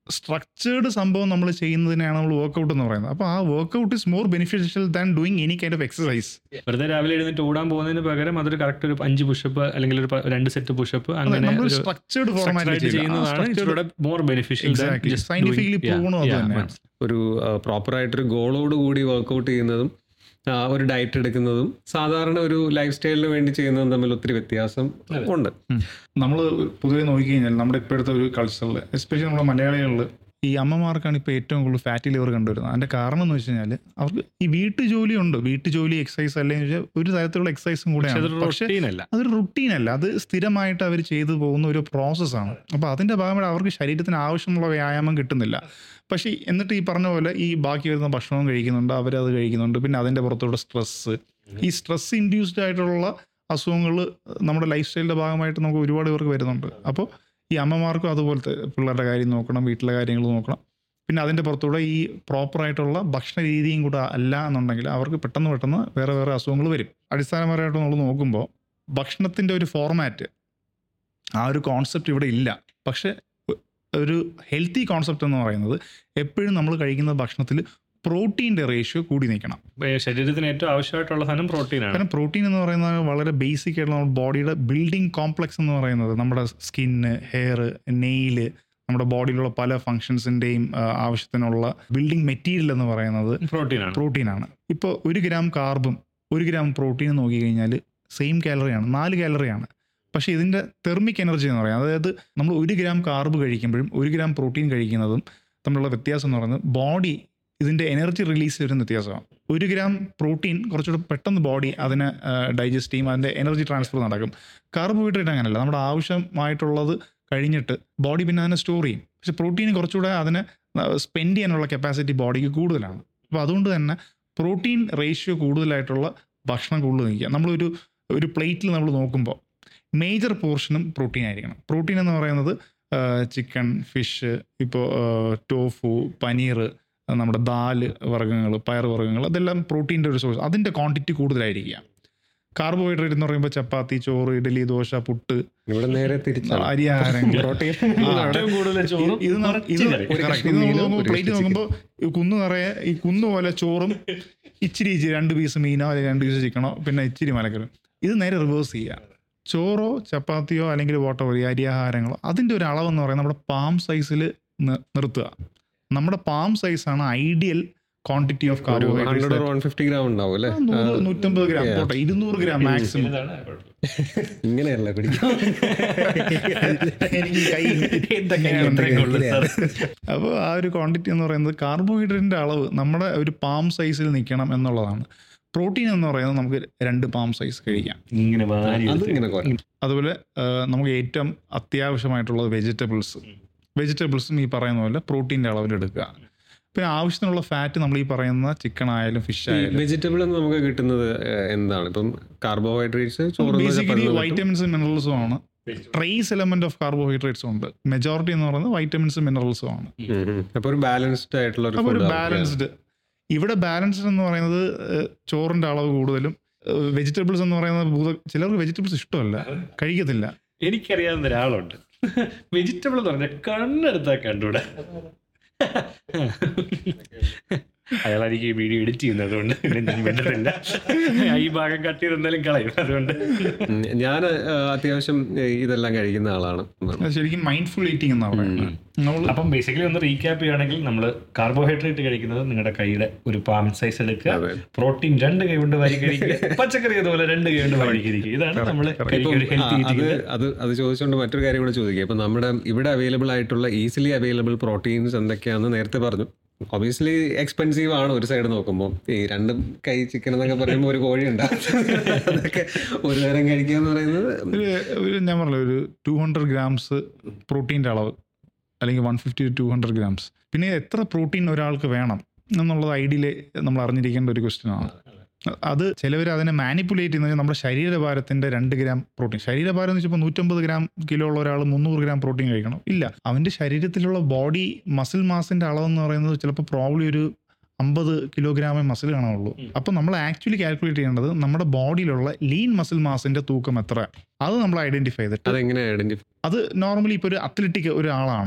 സ്ട്രക്ചേർഡ് സംഭവം നമ്മൾ ചെയ്യുന്നതിനാണ് നമ്മൾ വർക്കൗട്ട് എന്ന് പറയുന്നത് അപ്പോൾ ആ workout is more beneficial than doing any kind of exercise വെറുതെ രാവിലെ എഴുന്നേറ്റ് ഓടാൻ പോകുന്നതിന് പകരം അതൊരു കറക്റ്റ് ഒരു അഞ്ച് പുഷപ്പ് അല്ലെങ്കിൽ ഒരു പ- രണ്ട് സെറ്റ് പുഷപ്പ് അങ്ങനെ നമ്മൾ ഒരു സ്ട്രക്ചേർഡ് structured ആയിട്ട് ചെയ്യുന്നതാണ് ഇച്ചിരൂടെ മോർ ബെനിഫിഷ്യൽ സയന്റിഫിക്കലി പോകുന്നത് അത് തന്നെയാണ് ഒരു പ്രോപ്പർ ആയിട്ടൊരു ഗോളോട് കൂടി വർക്കൗട്ട് ചെയ്യുന്നതും ആ, ഒരു ഡയറ്റ് എടുക്കുന്നതും സാധാരണ ഒരു ലൈഫ് സ്റ്റൈലിന് വേണ്ടി ചെയ്യുന്നതും തമ്മിൽ ഒത്തിരി വ്യത്യാസം ഉണ്ട് നമ്മൾ പൊതുവെ നോക്കിക്കഴിഞ്ഞാൽ നമ്മുടെ ഇപ്പോഴത്തെ ഒരു കൾച്ചറിൽ എസ്പെഷ്യലി നമ്മുടെ മലയാളികളിൽ ഈ അമ്മമാർക്കാണ് ഇപ്പോൾ ഏറ്റവും കൂടുതൽ ഫാറ്റി ലിവർ കണ്ടുവരുന്നത് അതിൻ്റെ കാരണം എന്ന് വെച്ച് കഴിഞ്ഞാൽ അവർക്ക് ഈ വീട്ടു ജോലി ഉണ്ട് വീട്ടു ജോലി എക്സസൈസ് അല്ലെങ്കിൽ വെച്ചാൽ ഒരു തരത്തിലുള്ള എക്സസൈസും കൂടെയാണ് പക്ഷേ അല്ല അതൊരു റുട്ടീനല്ല അത് സ്ഥിരമായിട്ട് അവർ ചെയ്തു പോകുന്ന ഒരു പ്രോസസ്സാണ് അപ്പോൾ അതിൻ്റെ ഭാഗമായി അവർക്ക് ശരീരത്തിന് ആവശ്യമുള്ള വ്യായാമം കിട്ടുന്നില്ല പക്ഷേ എന്നിട്ട് ഈ പറഞ്ഞ പോലെ ഈ ബാക്കി വരുന്ന ഭക്ഷണവും കഴിക്കുന്നുണ്ട് അവരത് കഴിക്കുന്നുണ്ട് പിന്നെ അതിൻ്റെ പുറത്തൂടെ സ്ട്രെസ്സ് ഈ സ്ട്രെസ് ഇൻഡ്യൂസ്ഡ് ആയിട്ടുള്ള അസുഖങ്ങൾ നമ്മുടെ ലൈഫ് സ്റ്റൈലിൻ്റെ ഭാഗമായിട്ട് നമുക്ക് ഒരുപാട് പേർക്ക് വരുന്നുണ്ട് അപ്പോൾ ഈ അമ്മമാർക്കും അതുപോലത്തെ പിള്ളേരുടെ കാര്യം നോക്കണം വീട്ടിലെ കാര്യങ്ങൾ നോക്കണം പിന്നെ അതിൻ്റെ പുറത്തൂടെ ഈ പ്രോപ്പറായിട്ടുള്ള ഭക്ഷണ രീതിയും കൂടെ അല്ല എന്നുണ്ടെങ്കിൽ അവർക്ക് പെട്ടെന്ന് പെട്ടെന്ന് വേറെ വേറെ അസുഖങ്ങൾ വരും അടിസ്ഥാനപരമായിട്ട് നമ്മൾ നോക്കുമ്പോൾ ഭക്ഷണത്തിൻ്റെ ഒരു ഫോർമാറ്റ് ആ ഒരു കോൺസെപ്റ്റ് ഇവിടെ ഇല്ല പക്ഷെ ഒരു ഹെൽത്തി കോൺസെപ്റ്റ് എന്ന് പറയുന്നത് എപ്പോഴും നമ്മൾ കഴിക്കുന്ന ഭക്ഷണത്തിൽ പ്രോട്ടീൻ്റെ റേഷ്യോ കൂടി നിൽക്കണം ശരീരത്തിന് ഏറ്റവും ആവശ്യമായിട്ടുള്ള സാധനം പ്രോട്ടീനാണ് കാരണം പ്രോട്ടീൻ എന്ന് പറയുന്നത് വളരെ ബേസിക് ആയിട്ടുള്ള നമ്മുടെ ബോഡിയുടെ ബിൽഡിംഗ് കോംപ്ലക്സ് എന്ന് പറയുന്നത് നമ്മുടെ സ്കിന്ന് ഹെയർ നെയില് നമ്മുടെ ബോഡിയിലുള്ള പല ഫങ്ഷൻസിൻ്റെയും ആവശ്യത്തിനുള്ള ബിൽഡിംഗ് മെറ്റീരിയൽ എന്ന് പറയുന്നത് പ്രോട്ടീനാണ് പ്രോട്ടീനാണ് ഇപ്പോൾ ഒരു ഗ്രാം കാർബും ഒരു ഗ്രാം പ്രോട്ടീനും നോക്കിക്കഴിഞ്ഞാൽ സെയിം കാലറിയാണ് നാല് കാലറിയാണ് പക്ഷേ ഇതിൻ്റെ തെർമിക് എനർജി എന്ന് പറയുന്നത് അതായത് നമ്മൾ ഒരു ഗ്രാം കാർബ് കഴിക്കുമ്പോഴും ഒരു ഗ്രാം പ്രോട്ടീൻ കഴിക്കുന്നതും തമ്മിലുള്ള വ്യത്യാസം എന്ന് പറയുന്നത് ബോഡി ഇതിൻ്റെ എനർജി റിലീസ് വരുന്ന വ്യത്യാസമാണ് ഒരു ഗ്രാം പ്രോട്ടീൻ കുറച്ചുകൂടെ പെട്ടെന്ന് ബോഡി അതിനെ ഡൈജസ്റ്റ് ചെയ്യും അതിൻ്റെ എനർജി ട്രാൻസ്ഫർ നടക്കും കാർബോഹൈഡ്രേറ്റ് അങ്ങനെയല്ല നമ്മുടെ ആവശ്യമായിട്ടുള്ളത് കഴിഞ്ഞിട്ട് ബോഡി പിന്നെ അതിനെ സ്റ്റോർ ചെയ്യും പക്ഷെ പ്രോട്ടീൻ കുറച്ചുകൂടെ അതിനെ സ്പെൻഡ് ചെയ്യാനുള്ള കപ്പാസിറ്റി ബോഡിക്ക് കൂടുതലാണ് അപ്പോൾ അതുകൊണ്ട് തന്നെ പ്രോട്ടീൻ റേഷ്യോ കൂടുതലായിട്ടുള്ള ഭക്ഷണം കൂടുതൽ നിൽക്കുക നമ്മളൊരു ഒരു പ്ലേറ്റിൽ നമ്മൾ നോക്കുമ്പോൾ മേജർ പോർഷനും പ്രോട്ടീൻ ആയിരിക്കണം പ്രോട്ടീൻ എന്ന് പറയുന്നത് ചിക്കൻ ഫിഷ് ഇപ്പോൾ ടോഫു പനീർ നമ്മുടെ ദാല് വർഗ്ഗങ്ങൾ പയർ വർഗ്ഗങ്ങൾ അതെല്ലാം പ്രോട്ടീൻ്റെ ഒരു സോഴ്സ് അതിൻ്റെ ക്വാണ്ടിറ്റി കൂടുതലായിരിക്കുക കാർബോഹൈഡ്രേറ്റ് എന്ന് പറയുമ്പോൾ ചപ്പാത്തി ചോറ് ഇഡലി ദോശ പുട്ട് ഇവിടെ നേരെ തിരിച്ചാണ് അരിയാഹാരങ്ങൾ പ്രോട്ടീൻ ഏറ്റവും കൂടുതൽ ചോറും ഇത് ന- കുറച്ച് ഇത് കറി. ഒരു correct. കഷ്ണം ഇത് നമ്മൾ മീനും, നോക്കുമ്പോൾ ഒരു പ്ലേറ്റ് കഷ്ണം നോക്കുമ്പോൾ ഈ കുന്ന് നിറയെ ഈ കുന്ന് പോലെ ചോറും ഇച്ചിരി ഇച്ചിരി രണ്ട് പീസ് മീനോ അല്ലെങ്കിൽ രണ്ട് പീസ് ചിക്കനോ പിന്നെ ഇച്ചിരി മലക്കറി ഇത് നേരെ റിവേഴ്സ് ചെയ്യുക ചോറോ ചപ്പാത്തിയോ അല്ലെങ്കിൽ വോട്ടോ അരിയാഹാരങ്ങളോ അതിൻ്റെ ഒരു അളവെന്ന് പറയുന്നത് നമ്മുടെ പാം സൈസിൽ നിർത്തുക നമ്മുടെ പാം സൈസാണ് ideal quantity of hundred carbohydrate one fifty gram ഉണ്ടാവും അല്ലേ നൂറ് നൂറ്റമ്പത് ഗ്രാം Yeah. പോട്ടെ ഇരുന്നൂറ് ഗ്രാം മാക്സിമം ഇതാണ് കുഴപ്പം. ഇങ്ങനെയല്ല പിടിക്കും എനിക്ക് കൈ എന്തൊക്കെ ഇങ്ങനെ ഇത്രയൊക്കെ ഉള്ളു സാർ? അപ്പോൾ ആ ഒരു ക്വാണ്ടിറ്റി എന്ന് പറയുന്നത് കാർബോഹൈഡ്രേറ്റിൻ്റെ അളവ് നമ്മുടെ ഒരു പാം സൈസിൽ നിൽക്കണം എന്നുള്ളതാണ് പ്രോട്ടീൻ എന്ന് പറയുന്നത് നമുക്ക് രണ്ട് പാം സൈസ് കഴിക്കാം ഇങ്ങനെ വാരി അത് എടുത്ത് ഇങ്ങനെ കുറയും അതുപോലെ ആ, നമുക്ക് ഏറ്റവും അത്യാവശ്യമായിട്ടുള്ളത് വെജിറ്റബിൾസ് വെജിറ്റബിൾസും ഈ പറയുന്ന പോലെ പ്രോട്ടീൻ്റെ അളവിൽ എടുക്കുക പിന്നെ ആവശ്യത്തിനുള്ള ഫാറ്റ് നമ്മൾ ഈ പറയുന്ന ചിക്കൻ ആയാലും ഫിഷ് ആയാലും വെജിറ്റബിൾ നമുക്ക് കിട്ടുന്നത് ഏഹ്, എന്താണ് ഇപ്പം കാർബോഹൈഡ്രേറ്റ്സ് ചോറ് ബേസിക്കലി വൈറ്റമിൻസും മിനറൽസും ആണ് ട്രേസ് എലമെന്റ് ഓഫ് കാർബോഹൈഡ്രേറ്റ്സും ഉണ്ട് മെജോറിറ്റി എന്ന് പറയുന്നത് വൈറ്റമിൻസും മിനറൽസും ആണ് അപ്പൊ ഒരു ബാലൻസ്ഡ് ആയിട്ടുള്ള ഒരു അപ്പോൾ ഒരു food ആണ്. ബാലൻസ്ഡ് ഇവിടെ ബാലൻസ്ഡ് എന്ന് പറയുന്നത് ഏഹ്, ചോറിന്റെ അളവ് കൂടുതലും വെജിറ്റബിൾസ് എന്ന് പറയുന്നത് ഭൂത ചിലർക്ക് വെജിറ്റബിൾസ് ഇഷ്ടമല്ല കഴിക്കത്തില്ല എനിക്കറിയാവുന്ന ഒരാളുണ്ട് വെജിറ്റബിൾ എന്ന് പറഞ്ഞാൽ കണ്ണെടുത്താ കണ്ടൂടെ അയാൾ എനിക്ക് ഈ വീഡിയോ എഡിറ്റ് ചെയ്യുന്നത് കൊണ്ട് പിന്നെ ഞാൻ വേണ്ടതില്ല ഈ ഭാഗം കട്ട് ചെയ്ത് എന്തായാലും കളയും അതുകൊണ്ട് ഉം, ഞാൻ ഏഹ്, അത്യാവശ്യം ഏഹ്, ഇതെല്ലാം കഴിക്കുന്ന ആളാണ് അത് ശരിക്കും മൈൻഡ്ഫുൾ ഈറ്റിംഗ് എന്നാണ് പറയുന്നത് നമ്മൾ അപ്പം ബേസിക്കലി ഒന്ന് റീക്യാപ്പ് ചെയ്യുകയാണെങ്കിൽ നമ്മൾ കാർബോഹൈഡ്രേറ്റ് കഴിക്കുന്നത് നിങ്ങളുടെ കൈയുടെ ഒരു പാം സൈസ് എടുക്കുക അതെ. പ്രോട്ടീൻ രണ്ട് കൈ കൊണ്ട് വാരി കഴിക്കുക പച്ചക്കറി അതുപോലെ രണ്ട് കൈ കൊണ്ട് വാരി കഴിക്കുക ഇതാണ് നമ്മൾ ഇപ്പം, ഹെൽത്തി ആ, അത് ഈറ്റിംഗ് അത് അത് ചോദിച്ചുകൊണ്ട് മറ്റൊരു കാര്യം കൂടെ ചോദിക്കുക ഇപ്പം നമ്മുടെ ഇവിടെ അവൈലബിൾ ആയിട്ടുള്ള ഈസിലി അവൈലബിൾ പ്രോട്ടീൻസ് എന്തൊക്കെയാണെന്ന് നേരത്തെ പറഞ്ഞു ഒബിയസ്ലി എക്സ്പെൻസീവ് ആണ് ഒരു സൈഡ് നോക്കുമ്പോൾ ഈ രണ്ടും കൈ ചിക്കൻ എന്നൊക്കെ പറയുമ്പോൾ ഒരു കോഴി ഉണ്ടാവും അതൊക്കെ ഒരു നേരം കഴിക്കുക എന്ന് പറയുന്നത് ഒരു ഒരു ഞാൻ പറഞ്ഞില്ല ഒരു ടു ഹൺഡ്രഡ് ഗ്രാംസ് പ്രോട്ടീൻ്റെ അളവ് അല്ലെങ്കിൽ one fifty two hundred grams പിന്നെ എത്ര പ്രോട്ടീൻ ഒരാൾക്ക് വേണം എന്നുള്ളത് ഐഡിയയിൽ നമ്മൾ അറിഞ്ഞിരിക്കേണ്ട ഒരു ക്വസ്റ്റ്യൻ ആണ് അത് ചിലവർ അതിനെ മാനിപ്പുലേറ്റ് ചെയ്യുന്നത് നമ്മുടെ ശരീരഭാരത്തിന്റെ രണ്ട് ഗ്രാം പ്രോട്ടീൻ ശരീരഭാരം എന്ന് വെച്ചപ്പോൾ നൂറ്റമ്പത് ഗ്രാം കിലോ ഉള്ള ഒരാൾ മുന്നൂറ് ഗ്രാം പ്രോട്ടീൻ കഴിക്കണം ഇല്ല അവന്റെ ശരീരത്തിലുള്ള ബോഡി മസിൽ മാസിന്റെ അളവെന്ന് പറയുന്നത് ചിലപ്പോൾ പ്രോബ്ലി ഒരു അമ്പത് കിലോഗ്രാമേ മസിൽ കാണാനുള്ളൂ അപ്പോൾ നമ്മൾ ആക്ച്വലി കാൽക്കുലേറ്റ് ചെയ്യേണ്ടത് നമ്മുടെ ബോഡിയിലുള്ള ലീൻ മസിൽ മാസിന്റെ തൂക്കം എത്ര അത് നമ്മൾ ഐഡന്റിഫൈ ചെയ്തിട്ട് അതെങ്ങനെ ഐഡന്റിഫൈ അത് നോർമലി ഇപ്പോൾ ഒരു അത്ലറ്റിക് ഒരാളാണ്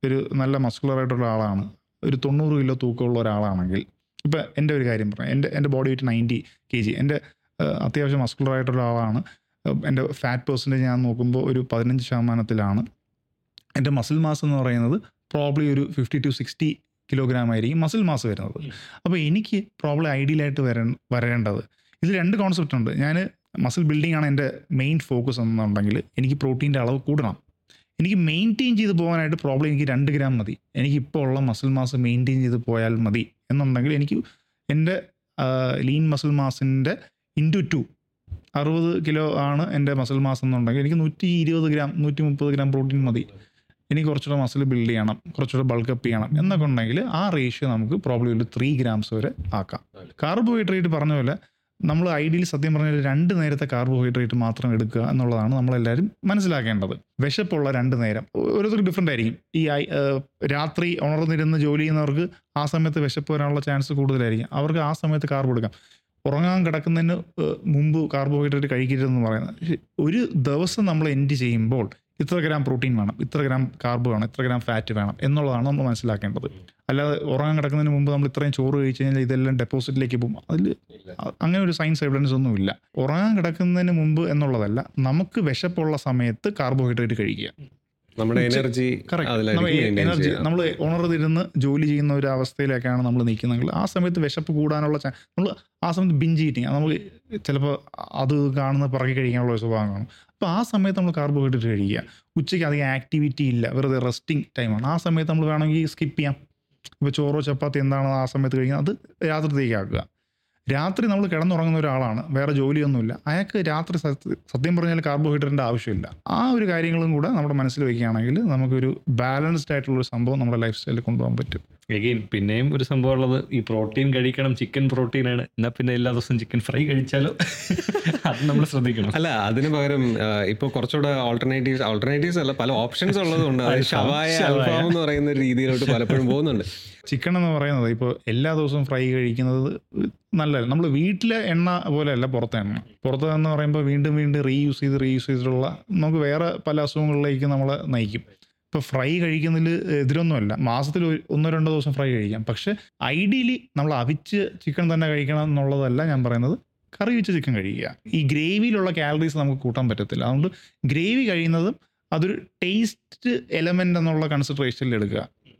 ഒരു നല്ല മസ്കുലർ ആയിട്ടുള്ള ആളാണ് ഒരു തൊണ്ണൂറ് കിലോ തൂക്കമുള്ള ഒരാളാണെങ്കിൽ ഇപ്പം എൻ്റെ ഒരു കാര്യം പറയാം എൻ്റെ എൻ്റെ body weight ninety K G എൻ്റെ ഏഹ്, അത്യാവശ്യം മസ്കുലർ ആയിട്ടുള്ള ആളാണ് ഏഹ്, എൻ്റെ ഫാറ്റ് പെർസെൻറ്റേജ് ഞാൻ നോക്കുമ്പോൾ ഒരു പതിനഞ്ച് ശതമാനത്തിലാണ് എൻ്റെ മസിൽ മാസ് എന്ന് പറയുന്നത് പ്രോബ്ലി ഒരു ഫിഫ്റ്റി ടു സിക്സ്റ്റി കിലോഗ്രാം ആയിരിക്കും മസിൽ മാസ് വരുന്നത് അപ്പോൾ എനിക്ക് പ്രോബ്ലം ഐഡിയലായിട്ട് വര വരേണ്ടത് ഇതിൽ രണ്ട് കോൺസെപ്റ്റ് ഉണ്ട് ഞാൻ മസിൽ ബിൽഡിംഗ് ആണ് എൻ്റെ മെയിൻ ഫോക്കസ് എന്നുണ്ടെങ്കിൽ എനിക്ക് പ്രോട്ടീൻ്റെ അളവ് കൂടണം എനിക്ക് മെയിൻറ്റെയിൻ ചെയ്ത് പോകാനായിട്ട് പ്രോബ്ലം എനിക്ക് രണ്ട് ഗ്രാം മതി എനിക്ക് ഇപ്പോൾ ഉള്ള മസിൽ മാസ് മെയിൻറ്റെയിൻ ചെയ്ത് പോയാൽ മതി എന്നുണ്ടെങ്കിൽ എനിക്ക് എൻ്റെ ലീൻ മസിൽ മാസിൻ്റെ ഇൻറ്റു ടു അറുപത് കിലോ ആണ് എൻ്റെ മസിൽ മാസ് എന്നുണ്ടെങ്കിൽ എനിക്ക് നൂറ്റി ഇരുപത് ഗ്രാം നൂറ്റി മുപ്പത് ഗ്രാം പ്രോട്ടീൻ മതി എനിക്ക് കുറച്ചുകൂടെ മസിൽ ബിൽഡ് ചെയ്യണം കുറച്ചുകൂടെ ബൾക്കപ്പ് ചെയ്യണം എന്നൊക്കെ ഉണ്ടെങ്കിൽ ആ റേഷ്യോ നമുക്ക് പ്രോബ്ലം ഒരു ത്രീ ഗ്രാംസ് വരെ ആക്കാം കാർബോഹൈഡ്രേറ്റ് പറഞ്ഞ പോലെ നമ്മൾ ഐഡിയൽ സത്യം പറഞ്ഞാൽ രണ്ട് നേരത്തെ കാർബോഹൈഡ്രേറ്റ് മാത്രം എടുക്കുക എന്നുള്ളതാണ് നമ്മളെല്ലാവരും മനസ്സിലാക്കേണ്ടത് വിശപ്പുള്ള രണ്ട് നേരം ഓരോരുത്തർക്ക് ഡിഫറെൻ്റ് ആയിരിക്കും ഈ ഐ- ഏഹ് രാത്രി ഉണർന്നിരുന്ന് ജോലി ചെയ്യുന്നവർക്ക് ആ സമയത്ത് വിശപ്പ് വരാനുള്ള ചാൻസ് കൂടുതലായിരിക്കും അവർക്ക് ആ സമയത്ത് കാർബ് എടുക്കാം ഉറങ്ങാൻ കിടക്കുന്നതിന് ഏഹ് മുമ്പ് കാർബോഹൈഡ്രേറ്റ് കഴിക്കരുതെന്ന് പറയുന്നത് പക്ഷേ ഒരു ദിവസം നമ്മൾ എൻഡ് ചെയ്യുമ്പോൾ ഇത്ര ഗ്രാം പ്രോട്ടീൻ വേണം ഇത്ര ഗ്രാം കാർബ് വേണം ഇത്ര ഗ്രാം ഫാറ്റ് വേണം എന്നുള്ളതാണ് നമ്മൾ മനസ്സിലാക്കേണ്ടത് അല്ലാതെ ഉറങ്ങാൻ കിടക്കുന്നതിന് മുമ്പ് നമ്മൾ ഇത്രയും ചോറ് കഴിച്ച് കഴിഞ്ഞാൽ ഇതെല്ലാം ഡെപ്പോസിറ്റിലേക്ക് പോകും അതിൽ അങ്ങനെ ഒരു സയൻസ് എവിഡൻസ് ഒന്നുമില്ല ഉറങ്ങാൻ കിടക്കുന്നതിന് മുമ്പ് എന്നുള്ളതല്ല നമുക്ക് വിശപ്പുള്ള സമയത്ത് കാർബോഹൈഡ്രേറ്റ് കഴിക്കുക നമ്മുടെ ഉച്ച- എനർജി കറക്റ്റ് എനർജി നമ്മൾ ഉണർന്നിരുന്ന് ജോലി ചെയ്യുന്ന ഒരു അവസ്ഥയിലേക്കാണ് നമ്മൾ നിൽക്കുന്നതെങ്കിൽ ആ സമയത്ത് വിശപ്പ് കൂടാനുള്ള നമ്മൾ ആ സമയത്ത് ബിഞ്ച് ഈറ്റിങ് നമുക്ക് ചിലപ്പോൾ അത് കാണുന്ന പിറകെ കഴിക്കാനുള്ള ഒരു സ്വഭാവം കാണും അപ്പോൾ ആ സമയത്ത് നമ്മൾ കാർബോഹൈഡ്രേറ്റ് കഴിക്കുക ഉച്ചയ്ക്ക് അധികം ആക്ടിവിറ്റി ഇല്ല വെറുതെ റെസ്റ്റിംഗ് ടൈമാണ് ആ സമയത്ത് നമ്മൾ വേണമെങ്കിൽ സ്കിപ്പ് ചെയ്യാം ഇപ്പോൾ ചോറോ ചപ്പാത്തി എന്താണോ ആ സമയത്ത് കഴിക്കുന്നത് അത് രാത്രിത്തേക്ക് ആക്കുക രാത്രി നമ്മൾ കിടന്നുറങ്ങുന്ന ഒരാളാണ് വേറെ ജോലിയൊന്നുമില്ല അയാൾക്ക് രാത്രി സത്യ- സത്യം പറഞ്ഞാൽ കാർബോഹൈഡ്രേറ്റിൻ്റെ ആവശ്യമില്ല ആ ഒരു കാര്യങ്ങളും കൂടെ നമ്മുടെ മനസ്സിൽ വയ്ക്കുകയാണെങ്കിൽ നമുക്കൊരു ബാലൻസ്ഡ് ആയിട്ടുള്ള ഒരു സംഭവം നമ്മുടെ ലൈഫ് സ്റ്റൈലിൽ കൊണ്ടുപോകാൻ പറ്റും എഗെയിൻ പിന്നെയും ഒരു സംഭവം ഉള്ളത് ഈ പ്രോട്ടീൻ കഴിക്കണം ചിക്കൻ പ്രോട്ടീൻ ആണ് എന്നാ പിന്നെ എല്ലാ ദിവസവും ചിക്കൻ ഫ്രൈ കഴിച്ചാലോ അത് നമ്മൾ ശ്രദ്ധിക്കണം അല്ല അതിന് പകരം ആ, ഇപ്പൊ കുറച്ചുകൂടെ ഓൾട്ടർനേറ്റീവ്സ് ഓൾട്ടർനേറ്റീവ്സ് അല്ല പല ഓപ്ഷൻസ് ഉള്ളതുകൊണ്ട് അത് അൽഫാം, ഷവായ ഷവായ. അൽഫാം എന്ന് പറയുന്ന ഒരു രീതിയിലോട്ട് പലപ്പോഴും പോകുന്നുണ്ട് ചിക്കൻ എന്ന് പറയുന്നത് ഇപ്പോൾ എല്ലാ ദിവസവും ഫ്രൈ കഴിക്കുന്നത് നല്ലതല്ല നമ്മൾ വീട്ടിലെ എണ്ണ പോലെയല്ല പുറത്തെ എണ്ണ പുറത്തെ എന്ന് പറയുമ്പോൾ വീണ്ടും വീണ്ടും റീയൂസ് ചെയ്ത് റീയൂസ് ചെയ്തിട്ടുള്ള നമുക്ക് വേറെ പല അസുഖങ്ങളിലേക്ക് നമ്മളെ നയിക്കും ഇപ്പോൾ ഫ്രൈ കഴിക്കുന്നതിൽ എതിരൊന്നുമല്ല മാസത്തിൽ ഒരു- ഒന്നോ രണ്ടോ ദിവസം ഫ്രൈ കഴിക്കാം പക്ഷെ ഐഡിയലി നമ്മൾ അവിച്ച് ചിക്കൻ തന്നെ കഴിക്കണം എന്നുള്ളതല്ല ഞാൻ പറയുന്നത് കറി വെച്ച് ചിക്കൻ കഴിക്കുക ഈ ഗ്രേവിയിലുള്ള കാലറീസ് നമുക്ക് കൂട്ടാൻ പറ്റത്തില്ല അതുകൊണ്ട് ഗ്രേവി കഴിയുന്നതും അതൊരു ടേസ്റ്റ് എലമെൻ്റ് എന്നുള്ള കൺസിഡറേഷനിൽ എടുക്കുക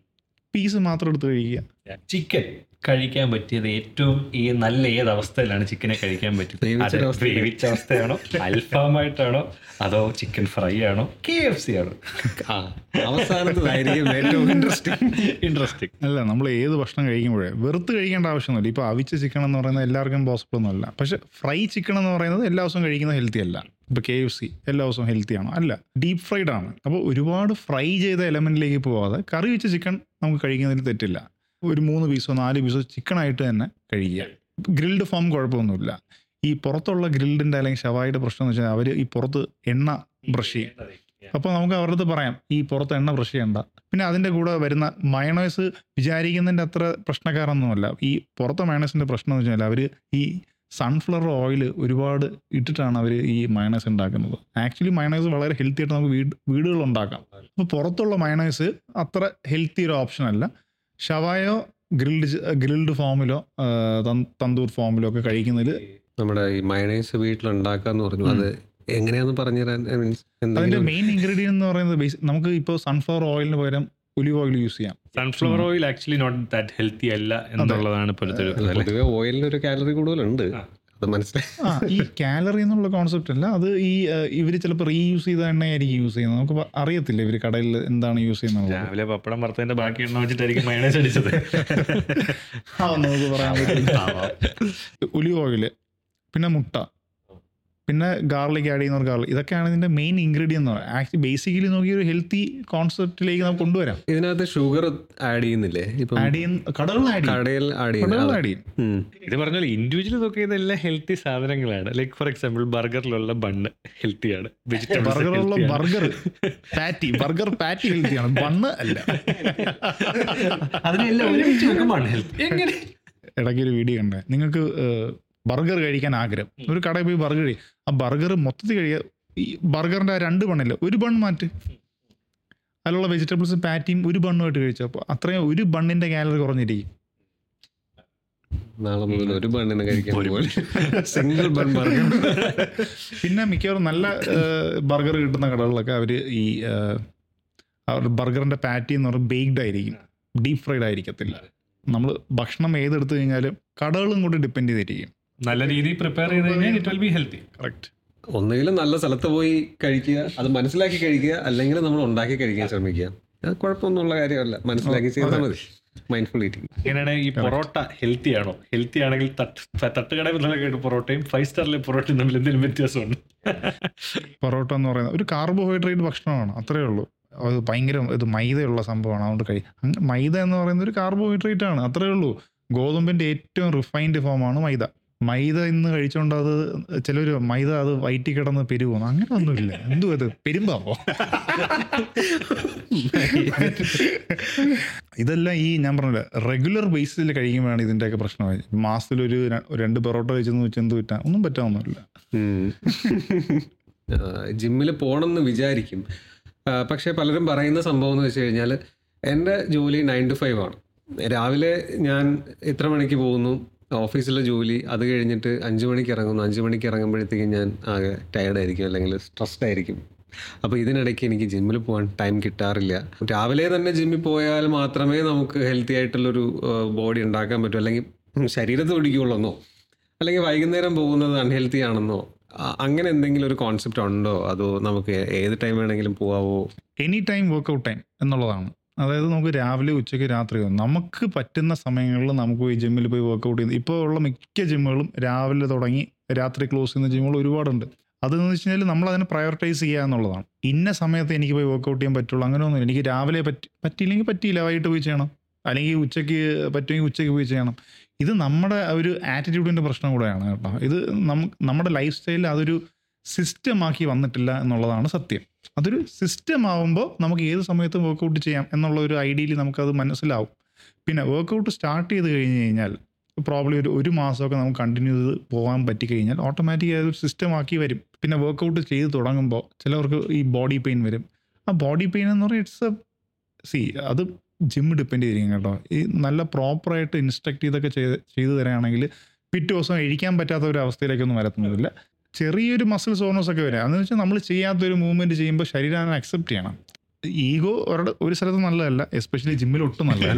പീസ് മാത്രം എടുത്ത് കഴിക്കുക ചിക്കൻ കഴിക്കാൻ പറ്റിയത് ഏറ്റവും ഈ നല്ല ഏത് അവസ്ഥയിലാണ് ചിക്കനെ കഴിക്കാൻ പറ്റിയത് വേവിച്ച അത് അവസ്ഥയിൽ. വേവിച്ച അവസ്ഥയാണോ അൽഫാമായിട്ടാണോ അതോ ചിക്കൻ ഫ്രൈ ആണോ കെ എഫ് സി ആണോ ആ അവസാനത്തതായിരിക്കും ഏറ്റവും ഇൻട്രസ്റ്റിംഗ് ഇൻട്രസ്റ്റിംഗ് അല്ല നമ്മൾ ഏത് ഭക്ഷണം കഴിക്കുമ്പോഴേ വെറുത്ത് കഴിക്കേണ്ട ആവശ്യമൊന്നുമില്ല ഇപ്പോൾ അവിച്ച ചിക്കൻ എന്ന് പറയുന്നത് എല്ലാവർക്കും പോസിബിൾ ഒന്നുമല്ല പക്ഷെ ഫ്രൈ ചിക്കൻ എന്ന് പറയുന്നത് എല്ലാ ദിവസവും കഴിക്കുന്നത് ഹെൽത്തി അല്ല ഇപ്പോൾ കെ എഫ് സി എല്ലാ ദിവസവും ഹെൽത്തി ആണോ അല്ല ഡീപ്പ് ഫ്രൈഡ് ആണ് അപ്പോൾ ഒരുപാട് ഫ്രൈ ചെയ്ത എലമെന്റിലേക്ക് പോവാതെ കറി വെച്ച ചിക്കൻ നമുക്ക് കഴിക്കുന്നതിന് തെറ്റില്ല ഒരു മൂന്ന് പീസോ നാല് പീസോ ചിക്കനായിട്ട് തന്നെ കഴിക്കുക ഗ്രിൽഡ് ഫോം കുഴപ്പമൊന്നുമില്ല ഈ പുറത്തുള്ള ഗ്രിൽഡിൻ്റെ അല്ലെങ്കിൽ ഷവായുടെ പ്രശ്നം എന്ന് വെച്ചാൽ അവർ ഈ പുറത്ത് എണ്ണ ബ്രഷ് ചെയ്യും അപ്പോൾ നമുക്ക് അവരുടെ അടുത്ത് പറയാം ഈ പുറത്ത് എണ്ണ ബ്രഷ് ചെയ്യണ്ട പിന്നെ അതിൻ്റെ കൂടെ വരുന്ന മയണൈസ് വിചാരിക്കുന്നതിൻ്റെ അത്ര പ്രശ്നക്കാരൊന്നുമല്ല ഈ പുറത്തെ മയണൈസിൻ്റെ പ്രശ്നം എന്ന് വെച്ചാൽ അവർ ഈ സൺഫ്ലവർ ഓയിൽ ഒരുപാട് ഇട്ടിട്ടാണ് അവർ ഈ മയണൈസ് ഉണ്ടാക്കുന്നത് ആക്ച്വലി മയണൈസ് വളരെ ഹെൽത്തി ആയിട്ട് നമുക്ക് വീട് വീടുകളിൽ ഉണ്ടാക്കാം അപ്പോൾ പുറത്തുള്ള മയണൈസ് അത്ര ഹെൽത്തി ഒരു ഓപ്ഷൻ അല്ല ഷവായോ ഗ്രിൽഡ് ഗ്രിൽഡ് ഫോമിലോ ആ, തൻ- തന്തൂർ ഫോമിലോ ഒക്കെ കഴിക്കുന്നതിൽ നമ്മുടെ ഈ മയണൈസ് വീട്ടിലുണ്ടാക്കാന്ന് പറഞ്ഞു അത് എങ്ങനെയാന്ന് പറഞ്ഞുതരാൻ മീൻസ് അതിൻ്റെ എന്തെങ്കിലും മെയിൻ ഇൻഗ്രീഡിയൻ എന്ന് പറയുന്നത് ബേസ് നമുക്ക് ഇപ്പോൾ സൺഫ്ലവർ ഓയിലിന് പകരം ഒലിവ് ഓയിൽ യൂസ് ചെയ്യാം sunflower oil actually not that healthy അല്ല എന്നുള്ളതാണ് ഇപ്പോഴത്തെ ഒരു ഇത് അല്ലേ? പൊതുവെ ഓയിലിന് ഒരു കാലറി കൂടുതലുണ്ട് അത് മനസ്സിലായി ആ ഈ കാലറി എന്നുള്ള കോൺസെപ്റ്റ് അല്ല അത് ഈ ഇവർ ചിലപ്പോൾ റീയൂസ് ചെയ്ത എണ്ണയായിരിക്കും യൂസ് ചെയ്യുന്നത് നമുക്ക് പ- അറിയത്തില്ല ഇവർ കടയിൽ എന്താണ് യൂസ് ചെയ്യുന്നത് രാവിലെ പപ്പടം വറുത്തതിന്റെ ബാക്കി എണ്ണ വെച്ചിട്ടായിരിക്കും മയണൈസ് അടിച്ചത് നമുക്ക് പറയാൻ പറ്റില്ല ഒലിവ് ഓയിൽ പിന്നെ മുട്ട പിന്നെ ഗാർലിക് ആഡ് ചെയ്യുന്നവർ ഗാർലിക് ഇതൊക്കെയാണ് ഇതിന്റെ മെയിൻ ഇൻഗ്രീഡിയൻ എന്ന് പറയുന്നത് ആക്ച്വലി ബേസിക്കലി നോക്കി ഒരു ഹെൽത്തി കോൺസെപ്റ്റിലേക്ക് നമുക്ക് കൊണ്ടുവരാം ഇതിനകത്ത് ഷുഗർ ആഡ് ചെയ്യുന്നില്ലേ ഇപ്പം ആഡ് ചെയ്യുന്ന കടകളിൽ ആഡ് ചെയ്യും കടയിൽ ആഡ് കടകളിൽ ചെയ്യുന്നത് ആഡ് ചെയ്യും ഉം. ഇത് പറഞ്ഞാൽ ഇൻഡിവിജ്വൽ നോക്കി ഇതെല്ലാം ഹെൽത്തി സാധനങ്ങളാണ് ലൈക്ക് ഫോർ എക്സാമ്പിൾ ബർഗറിലുള്ള ബണ്ണ് ഹെൽത്തിയാണ് ബർഗറുള്ള ബർഗർ പാറ്റി ബർഗർ പാറ്റി ഹെൽത്തിയാണ് ബണ്ണ് അല്ല അതിനെല്ലാം ഒരുമിച്ച് നോക്കുമ്പോൾ ഹെൽത്തി എങ്ങനെ ഇടയ്ക്ക് ഒരു വീഡിയോ കണ്ടേ നിങ്ങൾക്ക് ബർഗർ കഴിക്കാൻ ആഗ്രഹം ഒരു കടയിൽ പോയി ബർഗർ കഴിയും ആ ബർഗർ മൊത്തത്തിൽ കഴിയുക ഈ ബർഗറിന്റെ ആ രണ്ട് ബണ്ണില്ല ഒരു ബൺ മാറ്റ് അതിലുള്ള വെജിറ്റബിൾസ് പാറ്റിയും ഒരു ബണ്ണുമായിട്ട് കഴിച്ചു അപ്പോൾ അത്രയും ഒരു ബണ്ണിൻ്റെ കാലറി കുറഞ്ഞിരിക്കും നാളെ മുതൽ ഒരു ബണ്ണിന് കഴിക്കാൻ ഒരു പോലെ സിംഗിൾ ബൺ ബർഗർ പിന്നെ മിക്കവാറും നല്ല ബർഗർ കിട്ടുന്ന കടകളിലൊക്കെ അവർ ഈ ഏഹ്, അവരുടെ ബർഗറിൻ്റെ പാറ്റി എന്ന് പറയുന്നത് ബേക്ക്ഡ് ആയിരിക്കും ഡീപ് ഫ്രൈഡ് ആയിരിക്കത്തില്ല നമ്മൾ ഭക്ഷണം ഏതെടുത്തു കഴിഞ്ഞാലും കടകളും കൂടി ഡിപ്പെൻഡ് ചെയ്തിരിക്കും നല്ല രീതിയിൽ പ്രിപ്പയർ ചെയ്ത് കഴിഞ്ഞാൽ it will be healthy correct ഒന്നുകിലും നല്ല സ്ഥലത്ത് പോയി കഴിക്കുക അത് മനസ്സിലാക്കി കഴിക്കുക അല്ലെങ്കിൽ നമ്മൾ ഉണ്ടാക്കി കഴിക്കാൻ ശ്രമിക്കുക അത് കുഴപ്പമൊന്നുമുള്ള കാര്യമല്ല മനസ്സിലാക്കി ചെയ്താൽ മതി മൈൻഡ്ഫുൾ ഈറ്റിംഗ് അങ്ങനെയാണെങ്കിൽ ഈ പൊറോട്ട ഹെൽത്തി ആണോ ഹെൽത്തി ആണെങ്കിൽ തട്ട് തട്ടുകടയിൽ കേട്ട് പൊറോട്ടയും ഫൈവ് സ്റ്റാറിലെ പൊറോട്ടയും തമ്മിൽ എന്തെങ്കിലും വ്യത്യാസമുണ്ട് പൊറോട്ട എന്ന് പറയുന്നത് ഒരു കാർബോഹൈഡ്രേറ്റ് ഭക്ഷണമാണ് അത്രയേ ഉള്ളൂ അത് ഭയങ്കര ഇത് മൈദയുള്ള സംഭവമാണ് അതുകൊണ്ട് കഴി അങ്ങ് മൈദ എന്ന് പറയുന്നത് ഒരു കാർബോഹൈഡ്രേറ്റ് ആണ് അത്രയേ ഉള്ളൂ ഗോതമ്പിൻ്റെ ഏറ്റവും റിഫൈൻഡ് ഫോമാണ് മൈദ മൈദ ഇന്ന് കഴിച്ചുകൊണ്ട് അത് ചിലർ മൈദ അത് വയറ്റി കിടന്ന് പെരുകുന്നു അങ്ങനെ ഒന്നുമില്ല എന്തു അത് പെരുമ്പാവോ ഇതെല്ലാം ഈ ഞാൻ പറഞ്ഞില്ല റെഗുലർ ബേസിൽ കഴിക്കുമ്പോഴാണ് ഇതിൻ്റെയൊക്കെ പ്രശ്നമായി മാസത്തിലൊരു ര- രണ്ട് പൊറോട്ട കഴിച്ചെന്ന് വെച്ച് എന്ത് പറ്റാം ഒന്നും പറ്റാവുന്നില്ല ജിമ്മിൽ പോകണമെന്ന് വിചാരിക്കും ആ, പക്ഷേ പലരും പറയുന്ന സംഭവം എന്ന് വെച്ച് കഴിഞ്ഞാൽ എൻ്റെ ജോലി നയൻ ടു ഫൈവ് ആണ് രാവിലെ ഞാൻ ഇത്ര മണിക്ക് പോകുന്നു ഓഫീസിലെ ജോലി അത് കഴിഞ്ഞിട്ട് അഞ്ച് മണിക്ക് ഇറങ്ങുന്നു അഞ്ച് മണിക്ക് ഇറങ്ങുമ്പോഴത്തേക്കും ഞാൻ ആകെ ടയർഡ് ആയിരിക്കും അല്ലെങ്കിൽ സ്ട്രെസ്ഡ് ആയിരിക്കും അപ്പോൾ ഇതിനിടയ്ക്ക് എനിക്ക് ജിമ്മിൽ പോകാൻ ടൈം കിട്ടാറില്ല രാവിലെ തന്നെ ജിമ്മിൽ പോയാൽ മാത്രമേ നമുക്ക് ഹെൽത്തി ആയിട്ടുള്ളൊരു ബോഡി ഉണ്ടാക്കാൻ പറ്റൂ അല്ലെങ്കിൽ ഉം, ശരീരത്ത് പിടിക്കുകയുള്ളെന്നോ അല്ലെങ്കിൽ വൈകുന്നേരം പോകുന്നത് അൺഹെൽത്തി ആണെന്നോ ആ- അങ്ങനെ എന്തെങ്കിലും ഒരു കോൺസെപ്റ്റ് ഉണ്ടോ അതോ നമുക്ക് ഏത് ടൈം വേണമെങ്കിലും പോവാവോ എനി ടൈം വർക്കൗട്ട് ടൈം എന്നുള്ളതാണ് അതായത് നമുക്ക് രാവിലെ ഉച്ചയ്ക്ക് രാത്രിയോ നമുക്ക് പറ്റുന്ന സമയങ്ങളിൽ നമുക്ക് പോയി ജിമ്മിൽ പോയി വർക്കൗട്ട് ചെയ്യുന്നത് ഇപ്പോൾ ഉള്ള മിക്ക ജിമ്മുകളും രാവിലെ തുടങ്ങി രാത്രി ക്ലോസ് ചെയ്യുന്ന ജിമ്മുകൾ ഒരുപാടുണ്ട് അതെന്ന് വെച്ച് കഴിഞ്ഞാൽ നമ്മൾ അതിനെ പ്രയോറിറ്റൈസ് ചെയ്യുക എന്നുള്ളതാണ് ഇന്ന സമയത്ത് എനിക്ക് പോയി വർക്കൗട്ട് ചെയ്യാൻ പറ്റുള്ളൂ അങ്ങനെ ഒന്നും എനിക്ക് രാവിലെ പറ്റി പറ്റിയില്ലെങ്കിൽ പറ്റിയില്ല വൈകിട്ട് പോയി ചെയ്യണം അല്ലെങ്കിൽ ഉച്ചയ്ക്ക് പറ്റുമെങ്കിൽ ഉച്ചയ്ക്ക് പോയി ചെയ്യണം ഇത് നമ്മുടെ ഒരു ആറ്റിറ്റ്യൂഡിൻ്റെ പ്രശ്നം കൂടെയാണ് കേട്ടോ ഇത് നമുക്ക് നമ്മുടെ ലൈഫ് സ്റ്റൈലിൽ അതൊരു സിസ്റ്റമാക്കി വന്നിട്ടില്ല എന്നുള്ളതാണ് സത്യം അതൊരു സിസ്റ്റം ആവുമ്പോൾ നമുക്ക് ഏത് സമയത്തും വർക്കൗട്ട് ചെയ്യാം എന്നുള്ള ഒരു ഐഡിയയിൽ നമുക്കത് മനസ്സിലാവും പിന്നെ വർക്കൗട്ട് സ്റ്റാർട്ട് ചെയ്ത് കഴിഞ്ഞ് കഴിഞ്ഞാൽ പ്രോബ്ലി ഒരു ഒരു മാസമൊക്കെ നമുക്ക് കണ്ടിന്യൂ ചെയ്ത് പോകാൻ പറ്റിക്കഴിഞ്ഞാൽ ഓട്ടോമാറ്റിക് ഒരു സിസ്റ്റം ആക്കി വരും പിന്നെ വർക്കൗട്ട് ചെയ്ത് തുടങ്ങുമ്പോൾ ചിലവർക്ക് ഈ ബോഡി പെയിൻ വരും ആ ബോഡി പെയിൻ എന്ന് പറയുന്നത് ഇറ്റ്സ് എ സി അത് ജിം ഡിപ്പെൻഡ് ചെയ്തിരിക്കും കേട്ടോ ഈ നല്ല പ്രോപ്പറായിട്ട് ഇൻസ്ട്രക്ട് ചെയ്തൊക്കെ ചെയ്ത് ചെയ്തു തരാണെങ്കിൽ പിറ്റേ ദിവസം കഴിക്കാൻ പറ്റാത്ത ഒരു അവസ്ഥയിലേക്കൊന്നും വരത്തുന്നില്ല ചെറിയൊരു മസിൽ സോണസ് ഒക്കെ വരാം അതെന്ന് വെച്ചാൽ നമ്മൾ ചെയ്യാത്തൊരു മൂവ്മെൻറ്റ് ചെയ്യുമ്പോൾ ശരീരം അതിനെ അക്സെപ്റ്റ് ചെയ്യണം ഈഗോ ഒരിട ഒരു സ്ഥലത്ത് നല്ലതല്ല എസ്പെഷ്യലി ജിമ്മിൽ ഒട്ടും നല്ലതല്ല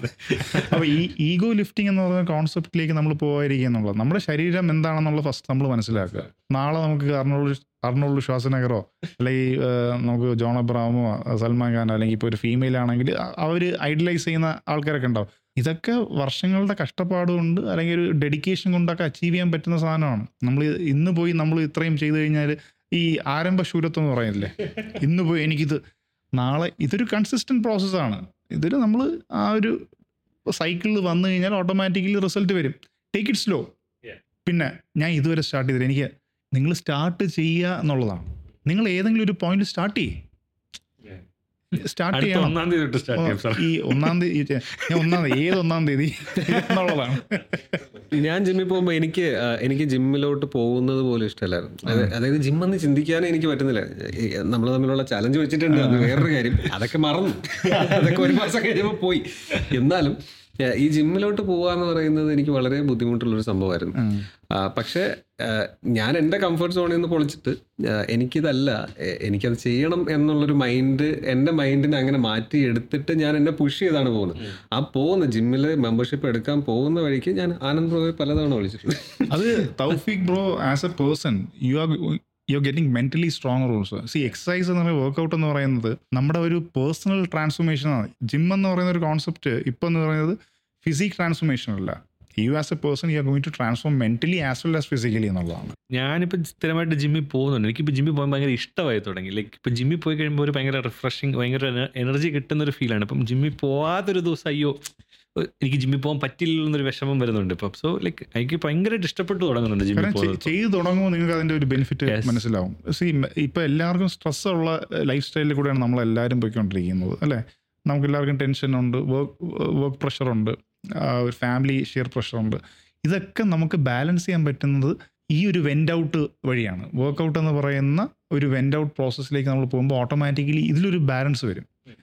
അപ്പോൾ ഈ ഈഗോ ലിഫ്റ്റിംഗ് എന്ന് പറയുന്ന കോൺസെപ്റ്റിലേക്ക് നമ്മൾ പോകാതിരിക്കുക എന്നുള്ളത് നമ്മുടെ ശരീരം എന്താണെന്നുള്ളത് ഫസ്റ്റ് നമ്മൾ മനസ്സിലാക്കുക നാളെ നമുക്ക് അർണോൾഡ് അർണോൾഡ് ശ്വാസനഗറോ അല്ലെങ്കിൽ ഏഹ്, നമുക്ക് ജോൺ അബ്രാമോ സൽമാൻ ഖാൻ അല്ലെങ്കിൽ ഇപ്പോൾ ഒരു ഫീമെയിൽ ആണെങ്കിൽ അവർ ഐഡലൈസ് ചെയ്യുന്ന ആൾക്കാരൊക്കെ ഉണ്ടാവും ഇതൊക്കെ വർഷങ്ങളുടെ കഷ്ടപ്പാട് കൊണ്ട് അല്ലെങ്കിൽ ഒരു ഡെഡിക്കേഷൻ കൊണ്ടൊക്കെ അച്ചീവ് ചെയ്യാൻ പറ്റുന്ന സാധനമാണ് നമ്മൾ ഇന്ന് പോയി നമ്മൾ ഇത്രയും ചെയ്തു കഴിഞ്ഞാൽ ഈ ആരംഭ ശൂരത്വം എന്ന് പറയില്ലേ ഇന്ന് പോയി എനിക്കിത് നാളെ ഇതൊരു കൺസിസ്റ്റൻറ്റ് പ്രോസസ്സാണ് ഇതിൽ നമ്മൾ ആ ഒരു സൈക്കിളിൽ വന്നു കഴിഞ്ഞാൽ ഓട്ടോമാറ്റിക്കലി റിസൾട്ട് വരും ടേക്ക് ഇറ്റ് സ്ലോ Yeah. പിന്നെ ഞാൻ ഇതുവരെ സ്റ്റാർട്ട് ചെയ്തില്ല എനിക്ക് നിങ്ങൾ സ്റ്റാർട്ട് ചെയ്യുക എന്നുള്ളതാണ് നിങ്ങൾ ഏതെങ്കിലും ഒരു പോയിന്റ് സ്റ്റാർട്ട് ചെയ്യേ സ്റ്റാർട്ട് അടുത്ത ചെയ്യണം ഒന്നാം തീയതി തൊട്ട് സ്റ്റാർട്ട് ചെയ്യാം സാർ ഈ ഒന്നാം തീയതി ഞാൻ ഒന്നാം തീയതി ഏത് ഒന്നാം തീയതി എന്നുള്ളതാണ് ഞാൻ ജിമ്മിൽ പോകുമ്പോൾ എനിക്ക് ആ, എനിക്ക് ജിമ്മിലോട്ട് പോകുന്നത് പോലും ഇഷ്ടമല്ലായിരുന്നു അത് അതായത് ജിമ്മെന്ന് ചിന്തിക്കാനേ എനിക്ക് പറ്റുന്നില്ല നമ്മൾ തമ്മിലുള്ള ചലഞ്ച് വെച്ചിട്ടുണ്ട് അത് വേറൊരു കാര്യം അതൊക്കെ മറന്നു അതൊക്കെ ഒരു മാസം കഴിയുമ്പോൾ പോയി എന്നാലും ആ, ഈ ജിമ്മിലോട്ട് പോവുക എന്ന് പറയുന്നത് എനിക്ക് വളരെ ബുദ്ധിമുട്ടുള്ളൊരു സംഭവമായിരുന്നു ഉം. ആ, പക്ഷേ ആ, ഞാൻ എൻ്റെ കംഫർട്ട് സോണിൽ നിന്ന് പൊളിച്ചിട്ട് ആ, എനിക്കിതല്ല എ- എനിക്കത് ചെയ്യണം എന്നുള്ളൊരു മൈൻഡ് എൻ്റെ മൈൻഡിനെ അങ്ങനെ മാറ്റി എടുത്തിട്ട് ഞാൻ എന്നെ പുഷ് ചെയ്താണ് പോകുന്നത് ആ പോകുന്ന ജിമ്മിൽ മെമ്പർഷിപ്പ് എടുക്കാൻ പോകുന്ന വഴിക്ക് ഞാൻ ആനന്ദ് ബ്രോയെ പലതവണ വിളിച്ചിട്ടുണ്ട് അത് Taufiq bro as a person you are you are getting mentally stronger also see exercise എന്ന് പറയുന്നത് വർക്കൗട്ട് എന്ന് പറയുന്നത് നമ്മുടെ ഒരു പേഴ്സണൽ ട്രാൻസ്ഫോർമേഷൻ ആണ് ജിം എന്ന് പറയുന്ന ഒരു കോൺസെപ്റ്റ് ഇപ്പം എന്ന് പറയുന്നത് ഫിസിക് ട്രാൻസ്ഫോർമേഷൻ അല്ല you as a person you are going to transform mentally as well as physically എന്നുള്ളതാണ് ഞാനിപ്പോൾ സ്ഥിരമായിട്ട് ജിമ്മിൽ പോകുന്നുണ്ട് എനിക്കിപ്പോൾ ജിമ്മിൽ പോകാൻ ഭയങ്കര ഇഷ്ടമായി തുടങ്ങി ലൈക്ക് ഇപ്പം ജിമ്മിൽ പോയി കഴിയുമ്പോൾ ഒരു ഭയങ്കര റിഫ്രഷിങ് ഭയങ്കര എനർജി കിട്ടുന്ന ഒരു ഫീലാണ് ഇപ്പം ജിമ്മിൽ പോകാത്തൊരു ദിവസം അയ്യോ ഏഹ് എനിക്ക് ജിമ്മിൽ പോകാൻ പറ്റില്ല എന്നൊരു വിഷമം വരുന്നുണ്ട് ഇപ്പം സോ ലൈക്ക് എനിക്ക് ഭയങ്കരമായിട്ട് ഇഷ്ടപ്പെട്ടു തുടങ്ങുന്നുണ്ട് ജിമ്മിൽ കാരണം ചെയ്- പോകുന്നത് ചെയ്ത് തുടങ്ങുമ്പോൾ നിങ്ങൾക്ക് അതിന്റെ ഒരു ബെനിഫിറ്റ് Yes. മനസ്സിലാവും സി ഇപ്പൊ എല്ലാവർക്കും സ്ട്രെസ് ഉള്ള ലൈഫ് സ്റ്റൈലിൽ കൂടെയാണ് നമ്മൾ എല്ലാവരും പോയിക്കൊണ്ടിരിക്കുന്നത് അല്ലേ നമുക്ക് എല്ലാവർക്കും ടെൻഷൻ ഉണ്ട് വർക്ക് വർക്ക് പ്രഷർ ഉണ്ട് ആ, ഒരു ഫാമിലി ഷെയർ പ്രഷർ ഉണ്ട് ഇതൊക്കെ നമുക്ക് ബാലൻസ് ചെയ്യാൻ പറ്റുന്നത് ഈ ഒരു വെൻഡ് ഔട്ട് വഴിയാണ് വർക്കൗട്ട് എന്ന് പറയുന്ന ഒരു വെൻഡ് ഔട്ട് പ്രോസസ്സിലേക്ക് നമ്മൾ പോകുമ്പോൾ ഓട്ടോമാറ്റിക്കലി ഇതിലൊരു ബാലൻസ് വരും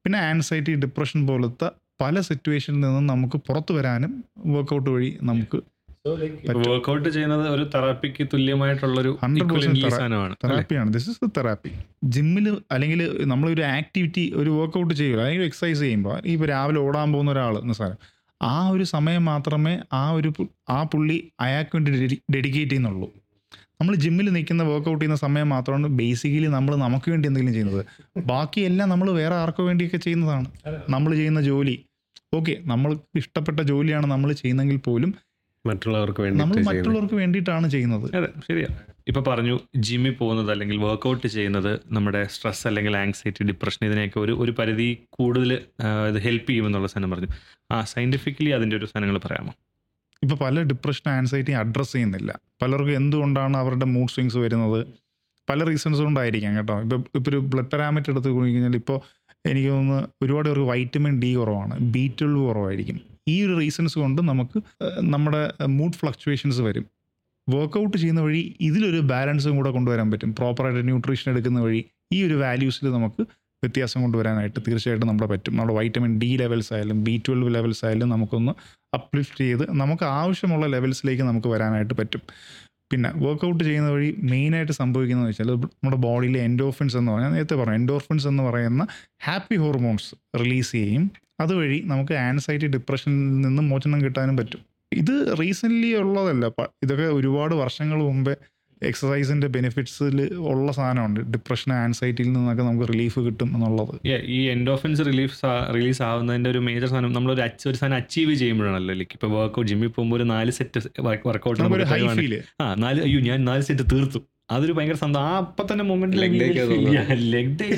പിന്നെ ആൻസൈറ്റി ഡിപ്രഷൻ പോലത്തെ പല സിറ്റുവേഷനിൽ നിന്നും നമുക്ക് പുറത്തു വരാനും വർക്കൗട്ട് വഴി നമുക്ക് വർക്ക്ഔട്ട് ചെയ്യുന്നത് ഒരു തെറാപ്പിക്ക് തുല്യമായിട്ടുള്ളൊരു 100% equivalently thera- സാധനമാണ് അല്ലേ? തെറാപ്പിയാണ് ദിസ് ഇസ് ദ തെറാപ്പി ജിമ്മിൽ അല്ലെങ്കിൽ നമ്മളൊരു ആക്ടിവിറ്റി ഒരു വർക്കൗട്ട് ചെയ്യുക അല്ലെങ്കിൽ എക്സസൈസ് ചെയ്യുമ്പോൾ ഇപ്പോൾ രാവിലെ ഓടാൻ പോകുന്ന ഒരാൾ നിസ്സാരം ആ ഒരു സമയം മാത്രമേ ആ ഒരു പു- ആ പുള്ളി അയാൾക്ക് വേണ്ടി ഡെഡിക്കേറ്റ് ചെയ്യുന്നുള്ളൂ നമ്മൾ ജിമ്മിൽ നിൽക്കുന്ന വർക്കൗട്ട് ചെയ്യുന്ന സമയം മാത്രമാണ് ബേസിക്കലി നമ്മൾ നമുക്ക് വേണ്ടി എന്തെങ്കിലും ചെയ്യുന്നത് ബാക്കിയെല്ലാം നമ്മൾ വേറെ ആർക്കോ വേണ്ടിയൊക്കെ ചെയ്യുന്നതാണ് നമ്മൾ ചെയ്യുന്ന ജോലി ഓക്കെ നമ്മൾക്ക് ഇഷ്ടപ്പെട്ട ജോലിയാണ് നമ്മൾ ചെയ്യുന്നെങ്കിൽ പോലും മറ്റുള്ളവർക്ക് നമ്മൾ വേണ്ടി ചെയ്യുന്നത് മറ്റുള്ളവർക്ക് വേണ്ടിയിട്ടാണ് ചെയ്യുന്നത് അതെ ശരിയാ ഇപ്പൊ പറഞ്ഞു ജിമ്മിൽ പോകുന്നത് അല്ലെങ്കിൽ വർക്കൗട്ട് ചെയ്യുന്നത് നമ്മുടെ സ്ട്രെസ് അല്ലെങ്കിൽ ആങ്സൈറ്റി ഡിപ്രഷൻ ഇതിനെയൊക്കെ ഒരു ഒരു പരിധി കൂടുതൽ ഇത് ഹെൽപ്പ് ചെയ്യുമെന്നുള്ള സാധനം പറഞ്ഞു ആ സയന്റിഫിക്കലി അതിന്റെ ഒരു സാധനങ്ങൾ പറയാമോ ഇപ്പോൾ പല ഡിപ്രഷൻ ആൻസൈറ്റി അഡ്രസ്സ് ചെയ്യുന്നില്ല പലർക്കും എന്തുകൊണ്ടാണ് അവരുടെ മൂഡ് സ്വിങ്സ് വരുന്നത് പല റീസൺസ് കൊണ്ടായിരിക്കാം കേട്ടോ ഇപ്പോൾ ഇപ്പോൾ ഒരു ബ്ലഡ് പാരാമീറ്റർ എടുത്ത് കഴിഞ്ഞാൽ ഇപ്പോൾ എനിക്ക് തോന്നുന്നു ഒരുപാട് പേർക്ക് വൈറ്റമിൻ ഡി കുറവാണ് ബി ട്വൽവ് കുറവായിരിക്കും ഈ ഒരു റീസൺസ് കൊണ്ട് നമുക്ക് ഏഹ്, നമ്മുടെ മൂഡ് ഫ്ലക്ച്വേഷൻസ് വരും വർക്കൗട്ട് ചെയ്യുന്ന വഴി ഇതിലൊരു ബാലൻസും കൂടെ കൊണ്ടുവരാൻ പറ്റും പ്രോപ്പറായിട്ട് ന്യൂട്രീഷൻ എടുക്കുന്ന വഴി ഈ ഒരു വാല്യൂസിൽ നമുക്ക് വ്യത്യാസം കൊണ്ടുവരാനായിട്ട് തീർച്ചയായിട്ടും നമ്മുടെ പറ്റും നമ്മുടെ വൈറ്റമിൻ ഡി ലെവൽസ് ആയാലും ബി ട്വൽവ് ലെവൽസ് ആയാലും നമുക്കൊന്ന് അപ്ലിഫ്റ്റ് ചെയ്ത് നമുക്ക് ആവശ്യമുള്ള ലെവൽസിലേക്ക് നമുക്ക് വരാനായിട്ട് പറ്റും പിന്നെ വർക്കൗട്ട് ചെയ്യുന്ന വഴി മെയിനായിട്ട് സംഭവിക്കുന്നത് വെച്ചാൽ നമ്മുടെ ബോഡിയിലെ എൻഡോർഫിൻസ് എന്ന് പറഞ്ഞാൽ നേരത്തെ പറഞ്ഞു എൻഡോർഫിൻസ് എന്ന് പറയുന്ന ഹാപ്പി ഹോർമോൺസ് റിലീസ് ചെയ്യും അതുവഴി നമുക്ക് ആൻസൈറ്റി ഡിപ്രഷനിൽ നിന്ന് മോചനം കിട്ടാനും പറ്റും ഇത് റീസെൻ്റ്ലി ഉള്ളതല്ല പ- ഇതൊക്കെ ഒരുപാട് വർഷങ്ങൾ മുമ്പേ എക്സസൈസിൻ്റെ ബെനിഫിറ്റ്സിൽ ഉള്ള സാധനമുണ്ട് ഡിപ്രഷൻ ആൻസൈറ്റിയിൽ നിന്നൊക്കെ നമുക്ക് റിലീഫ് കിട്ടും എന്നുള്ളത് Yeah, ഈ എൻഡോഫിൻസ് റിലീഫ് റിലീസ് ആവുന്നതിന്റെ ഒരു മേജർ സാധനം നമ്മളൊരു അച്ച് ഒരു സാധനം അച്ചീവ് ചെയ്യുമ്പോഴാണല്ലോ ലൈക്ക് ഇപ്പൊ വർക്കൗട്ട് ജിമ്മിൽ പോകുമ്പോൾ ഒരു നാല് സെറ്റ് വർക്കൗട്ട് നമുക്കൊരു ഹൈ ഫീല് ആ നാല് അയ്യോ ഞാൻ നാല് സെറ്റ് തീർത്തു അതൊരു ഭയങ്കര സന്തോഷം ആ അപ്പൊ തന്നെ Leg day ഒക്കെ തോന്നുന്നു. ലെഗ് ഡേ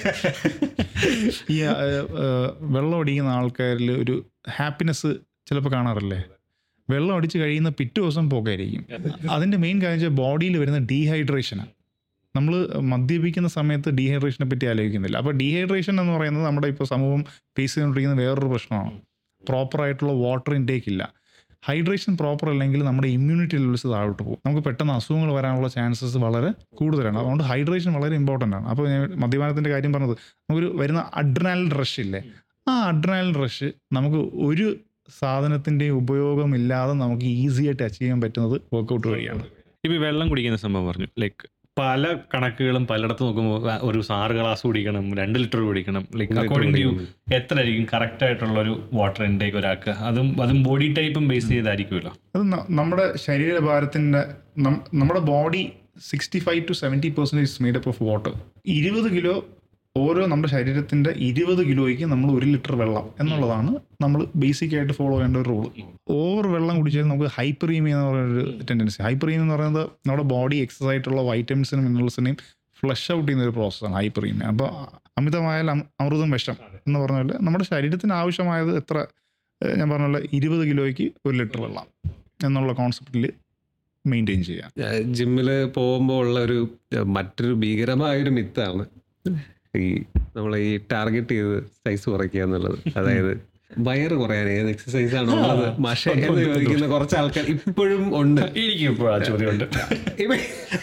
ഈ ആ, ആ, വെള്ളം അടിക്കുന്ന ആൾക്കാരിൽ ഒരു ഹാപ്പിനെസ് ചിലപ്പോൾ കാണാറില്ലേ വെള്ളം അടിച്ച് കഴിയുന്ന പിറ്റേ ദിവസം പോക്കായിരിക്കും അതിൻ്റെ മെയിൻ കാര്യം വെച്ചാൽ ബോഡിയിൽ വരുന്ന ഡീഹൈഡ്രേഷനാണ് നമ്മൾ മദ്യപിക്കുന്ന സമയത്ത് ഡീഹൈഡ്രേഷനെ പറ്റി ആലോചിക്കുന്നില്ല അപ്പോൾ ഡീഹൈഡ്രേഷൻ എന്ന് പറയുന്നത് നമ്മുടെ ഇപ്പോൾ സമൂഹം ഫേസ് ചെയ്തുകൊണ്ടിരിക്കുന്ന വേറൊരു പ്രശ്നമാണ് പ്രോപ്പറായിട്ടുള്ള വാട്ടർ ഇൻടേക്ക് ഇല്ല ഹൈഡ്രേഷൻ പ്രോപ്പർ അല്ലെങ്കിൽ നമ്മുടെ ഇമ്മ്യൂണിറ്റി ലെവൽസ് താഴോട്ട് പോകും നമുക്ക് പെട്ടെന്ന് അസുഖങ്ങൾ വരാനുള്ള ചാൻസസ് വളരെ കൂടുതലാണ് അതുകൊണ്ട് ഹൈഡ്രേഷൻ വളരെ ഇമ്പോർട്ടൻ്റ് ആണ് അപ്പോൾ ഞാൻ മദ്യപാനത്തിൻ്റെ കാര്യം പറഞ്ഞത് നമുക്കൊരു വരുന്ന അഡ്രനാൽ റഷ് ഇല്ലേ ആ അഡ്രനാൽ റഷ് നമുക്ക് ഒരു സാധനത്തിൻ്റെയും ഉപയോഗമില്ലാതെ നമുക്ക് ഈസി ആയിട്ട് അച്ചീവ് ചെയ്യാൻ പറ്റുന്നത് വർക്കൗട്ട് വഴിയാണ് ഇപ്പൊ ഈ വെള്ളം കുടിക്കുന്ന സംഭവം പറഞ്ഞു ലൈക്ക് പല കണക്കുകളും പലയിടത്ത് നോക്കുമ്പോൾ ഒരു ആറ് ഗ്ലാസ് കുടിക്കണം രണ്ട് ലിറ്റർ കുടിക്കണം ലൈക്ക് ഒരു liter അക്കോർഡിംഗ് ടു കുടിക്കണം. എത്ര ആയിരിക്കും കറക്റ്റ് ആയിട്ടുള്ള ഒരു വാട്ടർ ഇൻടേക്ക് ഒരാൾക്ക് അതും അതും ബോഡി ടൈപ്പും ബേസ് ചെയ്തായിരിക്കുമല്ലോ അത് ന- നമ്മുടെ ശരീരഭാരത്തിൻ്റെ നം- നമ്മുടെ body sixty five to seventy percentage made up of water ഇരുപത് കിലോ ഓരോ നമ്മുടെ ശരീരത്തിൻ്റെ ഇരുപത് കിലോയ്ക്ക് നമ്മൾ ഒരു ലിറ്റർ വെള്ളം എന്നുള്ളതാണ് നമ്മൾ ബേസിക് ആയിട്ട് ഫോളോ ചെയ്യേണ്ട ഒരു റൂൾ ഓവർ വെള്ളം കുടിച്ചാൽ നമുക്ക് ഹൈപ്പറീമിയ എന്ന് പറയുന്ന ഒരു ടെൻഡൻസി ഹൈപ്പറീമിയ എന്ന് പറയുന്നത് നമ്മുടെ ബോഡി എക്സസ് ആയിട്ടുള്ള വൈറ്റമിൻസിനും മിനറൽസിനെയും ഫ്ലഷ് ഔട്ട് ചെയ്യുന്ന ഒരു പ്രോസസ്സാണ് ഹൈപ്പറീമിയ അപ്പോൾ അമിതമായാൽ അമ- അമൃതം വിഷം എന്ന് പറഞ്ഞ പോലെ നമ്മുടെ ശരീരത്തിന് ആവശ്യമായത് എത്ര ഏഹ് ഞാൻ പറഞ്ഞ പോലെ ഇരുപത് കിലോയ്ക്ക് ഒരു ലിറ്റർ വെള്ളം എന്നുള്ള കോൺസെപ്റ്റിൽ മെയിൻറ്റെയിൻ ചെയ്യാം ജിമ്മിൽ പോകുമ്പോൾ ഉള്ള ഒരു ഏഹ്, മറ്റൊരു ഭീകരമായൊരു മിത്താണ് ഈ നമ്മൾ ഈ ടാർഗറ്റ് ചെയ്ത് സൈസ് കുറയ്ക്കുക എന്നുള്ളത് അതായത് വയറ് കുറയാൻ ഏത് എക്സസൈസ് ആണ് ഉള്ളത് മഷ എന്ന് ചോദിക്കുന്ന കുറച്ച് ആൾക്കാർ ഇപ്പോഴും ഉണ്ട് എനിക്കും ഇപ്പോൾ ആ ചോദ്യമുണ്ട് ഇവ-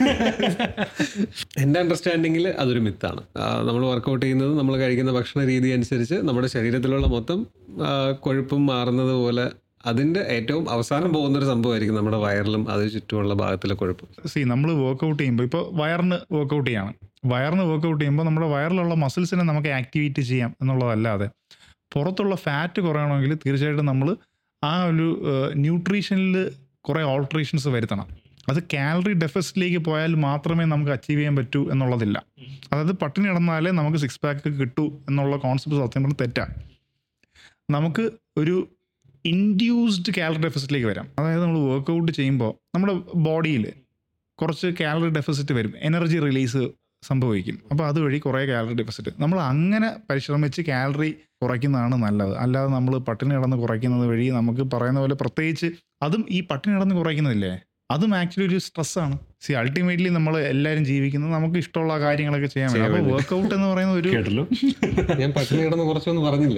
എൻ്റെ അണ്ടർസ്റ്റാൻഡിങ്ങിൽ അതൊരു മിത്താണ് നമ്മൾ വർക്കൗട്ട് ചെയ്യുന്നത് നമ്മൾ കഴിക്കുന്ന ഭക്ഷണ രീതി അനുസരിച്ച് നമ്മുടെ ശരീരത്തിലുള്ള മൊത്തം ആ, കൊഴുപ്പും മാറുന്നത് പോലെ അതിൻ്റെ ഏറ്റവും അവസാനം പോകുന്നൊരു സംഭവമായിരിക്കും നമ്മുടെ വയറിലും അത് ചുറ്റുമുള്ള ഭാഗത്തിലെ കൊഴുപ്പ് സി നമ്മൾ വർക്കൗട്ട് ചെയ്യുമ്പോൾ ഇപ്പോൾ വയറിന് വർക്കൗട്ട് ചെയ്യാണ് വയറിന് വർക്കൗട്ട് ചെയ്യുമ്പോൾ നമ്മുടെ വയറിലുള്ള മസിൽസിനെ നമുക്ക് ആക്ടിവേറ്റ് ചെയ്യാം എന്നുള്ളതല്ലാതെ പുറത്തുള്ള ഫാറ്റ് കുറയണമെങ്കിൽ തീർച്ചയായിട്ടും നമ്മൾ ആ ഒരു ന്യൂട്രീഷനിൽ കുറേ ഓൾട്രേഷൻസ് വരുത്തണം അത് കാലറി ഡെഫിസിറ്റിലേക്ക് പോയാൽ മാത്രമേ നമുക്ക് അച്ചീവ് ചെയ്യാൻ പറ്റൂ എന്നുള്ളതില്ല അതായത് പട്ടിണി കിടന്നാലേ നമുക്ക് സിക്സ് പാക്ക് കിട്ടൂ എന്നുള്ള കോൺസെപ്റ്റ് സത്യം പറഞ്ഞാൽ തെറ്റാണ് നമുക്ക് ഒരു ഇൻഡ്യൂസ്ഡ് കാലറി ഡെഫിസിറ്റിലേക്ക് വരാം അതായത് നമ്മൾ വർക്കൗട്ട് ചെയ്യുമ്പോൾ നമ്മുടെ ബോഡിയിൽ കുറച്ച് കാലറി ഡെഫിസിറ്റ് വരും എനർജി റിലീസ് സംഭവിക്കും അപ്പോൾ അതുവഴി കുറേ കാലറി ഡെഫിസിറ്റ് നമ്മൾ അങ്ങനെ പരിശ്രമിച്ച് കാലറി കുറയ്ക്കുന്നതാണ് നല്ലത് അല്ലാതെ നമ്മൾ പട്ടിണി കിടന്ന് കുറയ്ക്കുന്നത് വഴി നമുക്ക് പറയുന്ന പോലെ പ്രത്യേകിച്ച് അതും ഈ പട്ടിണി കിടന്ന് കുറയ്ക്കുന്നില്ലേ അതും ആക്ച്വലി ഒരു സ്ട്രെസ്സാണ് സി അൾട്ടിമേറ്റ്ലി നമ്മൾ എല്ലാവരും ജീവിക്കുന്നത് നമുക്ക് ഇഷ്ടമുള്ള കാര്യങ്ങളൊക്കെ ചെയ്യാൻ വേണ്ടി ചെയ്യാൻ അപ്പോൾ വേണ്ടി. വർക്കൗട്ട് എന്ന് പറയുന്ന ഒരു കേട്ടല്ലോ ഞാൻ പട്ടിണി കിടന്ന് കുറച്ചൊന്നും പറഞ്ഞില്ല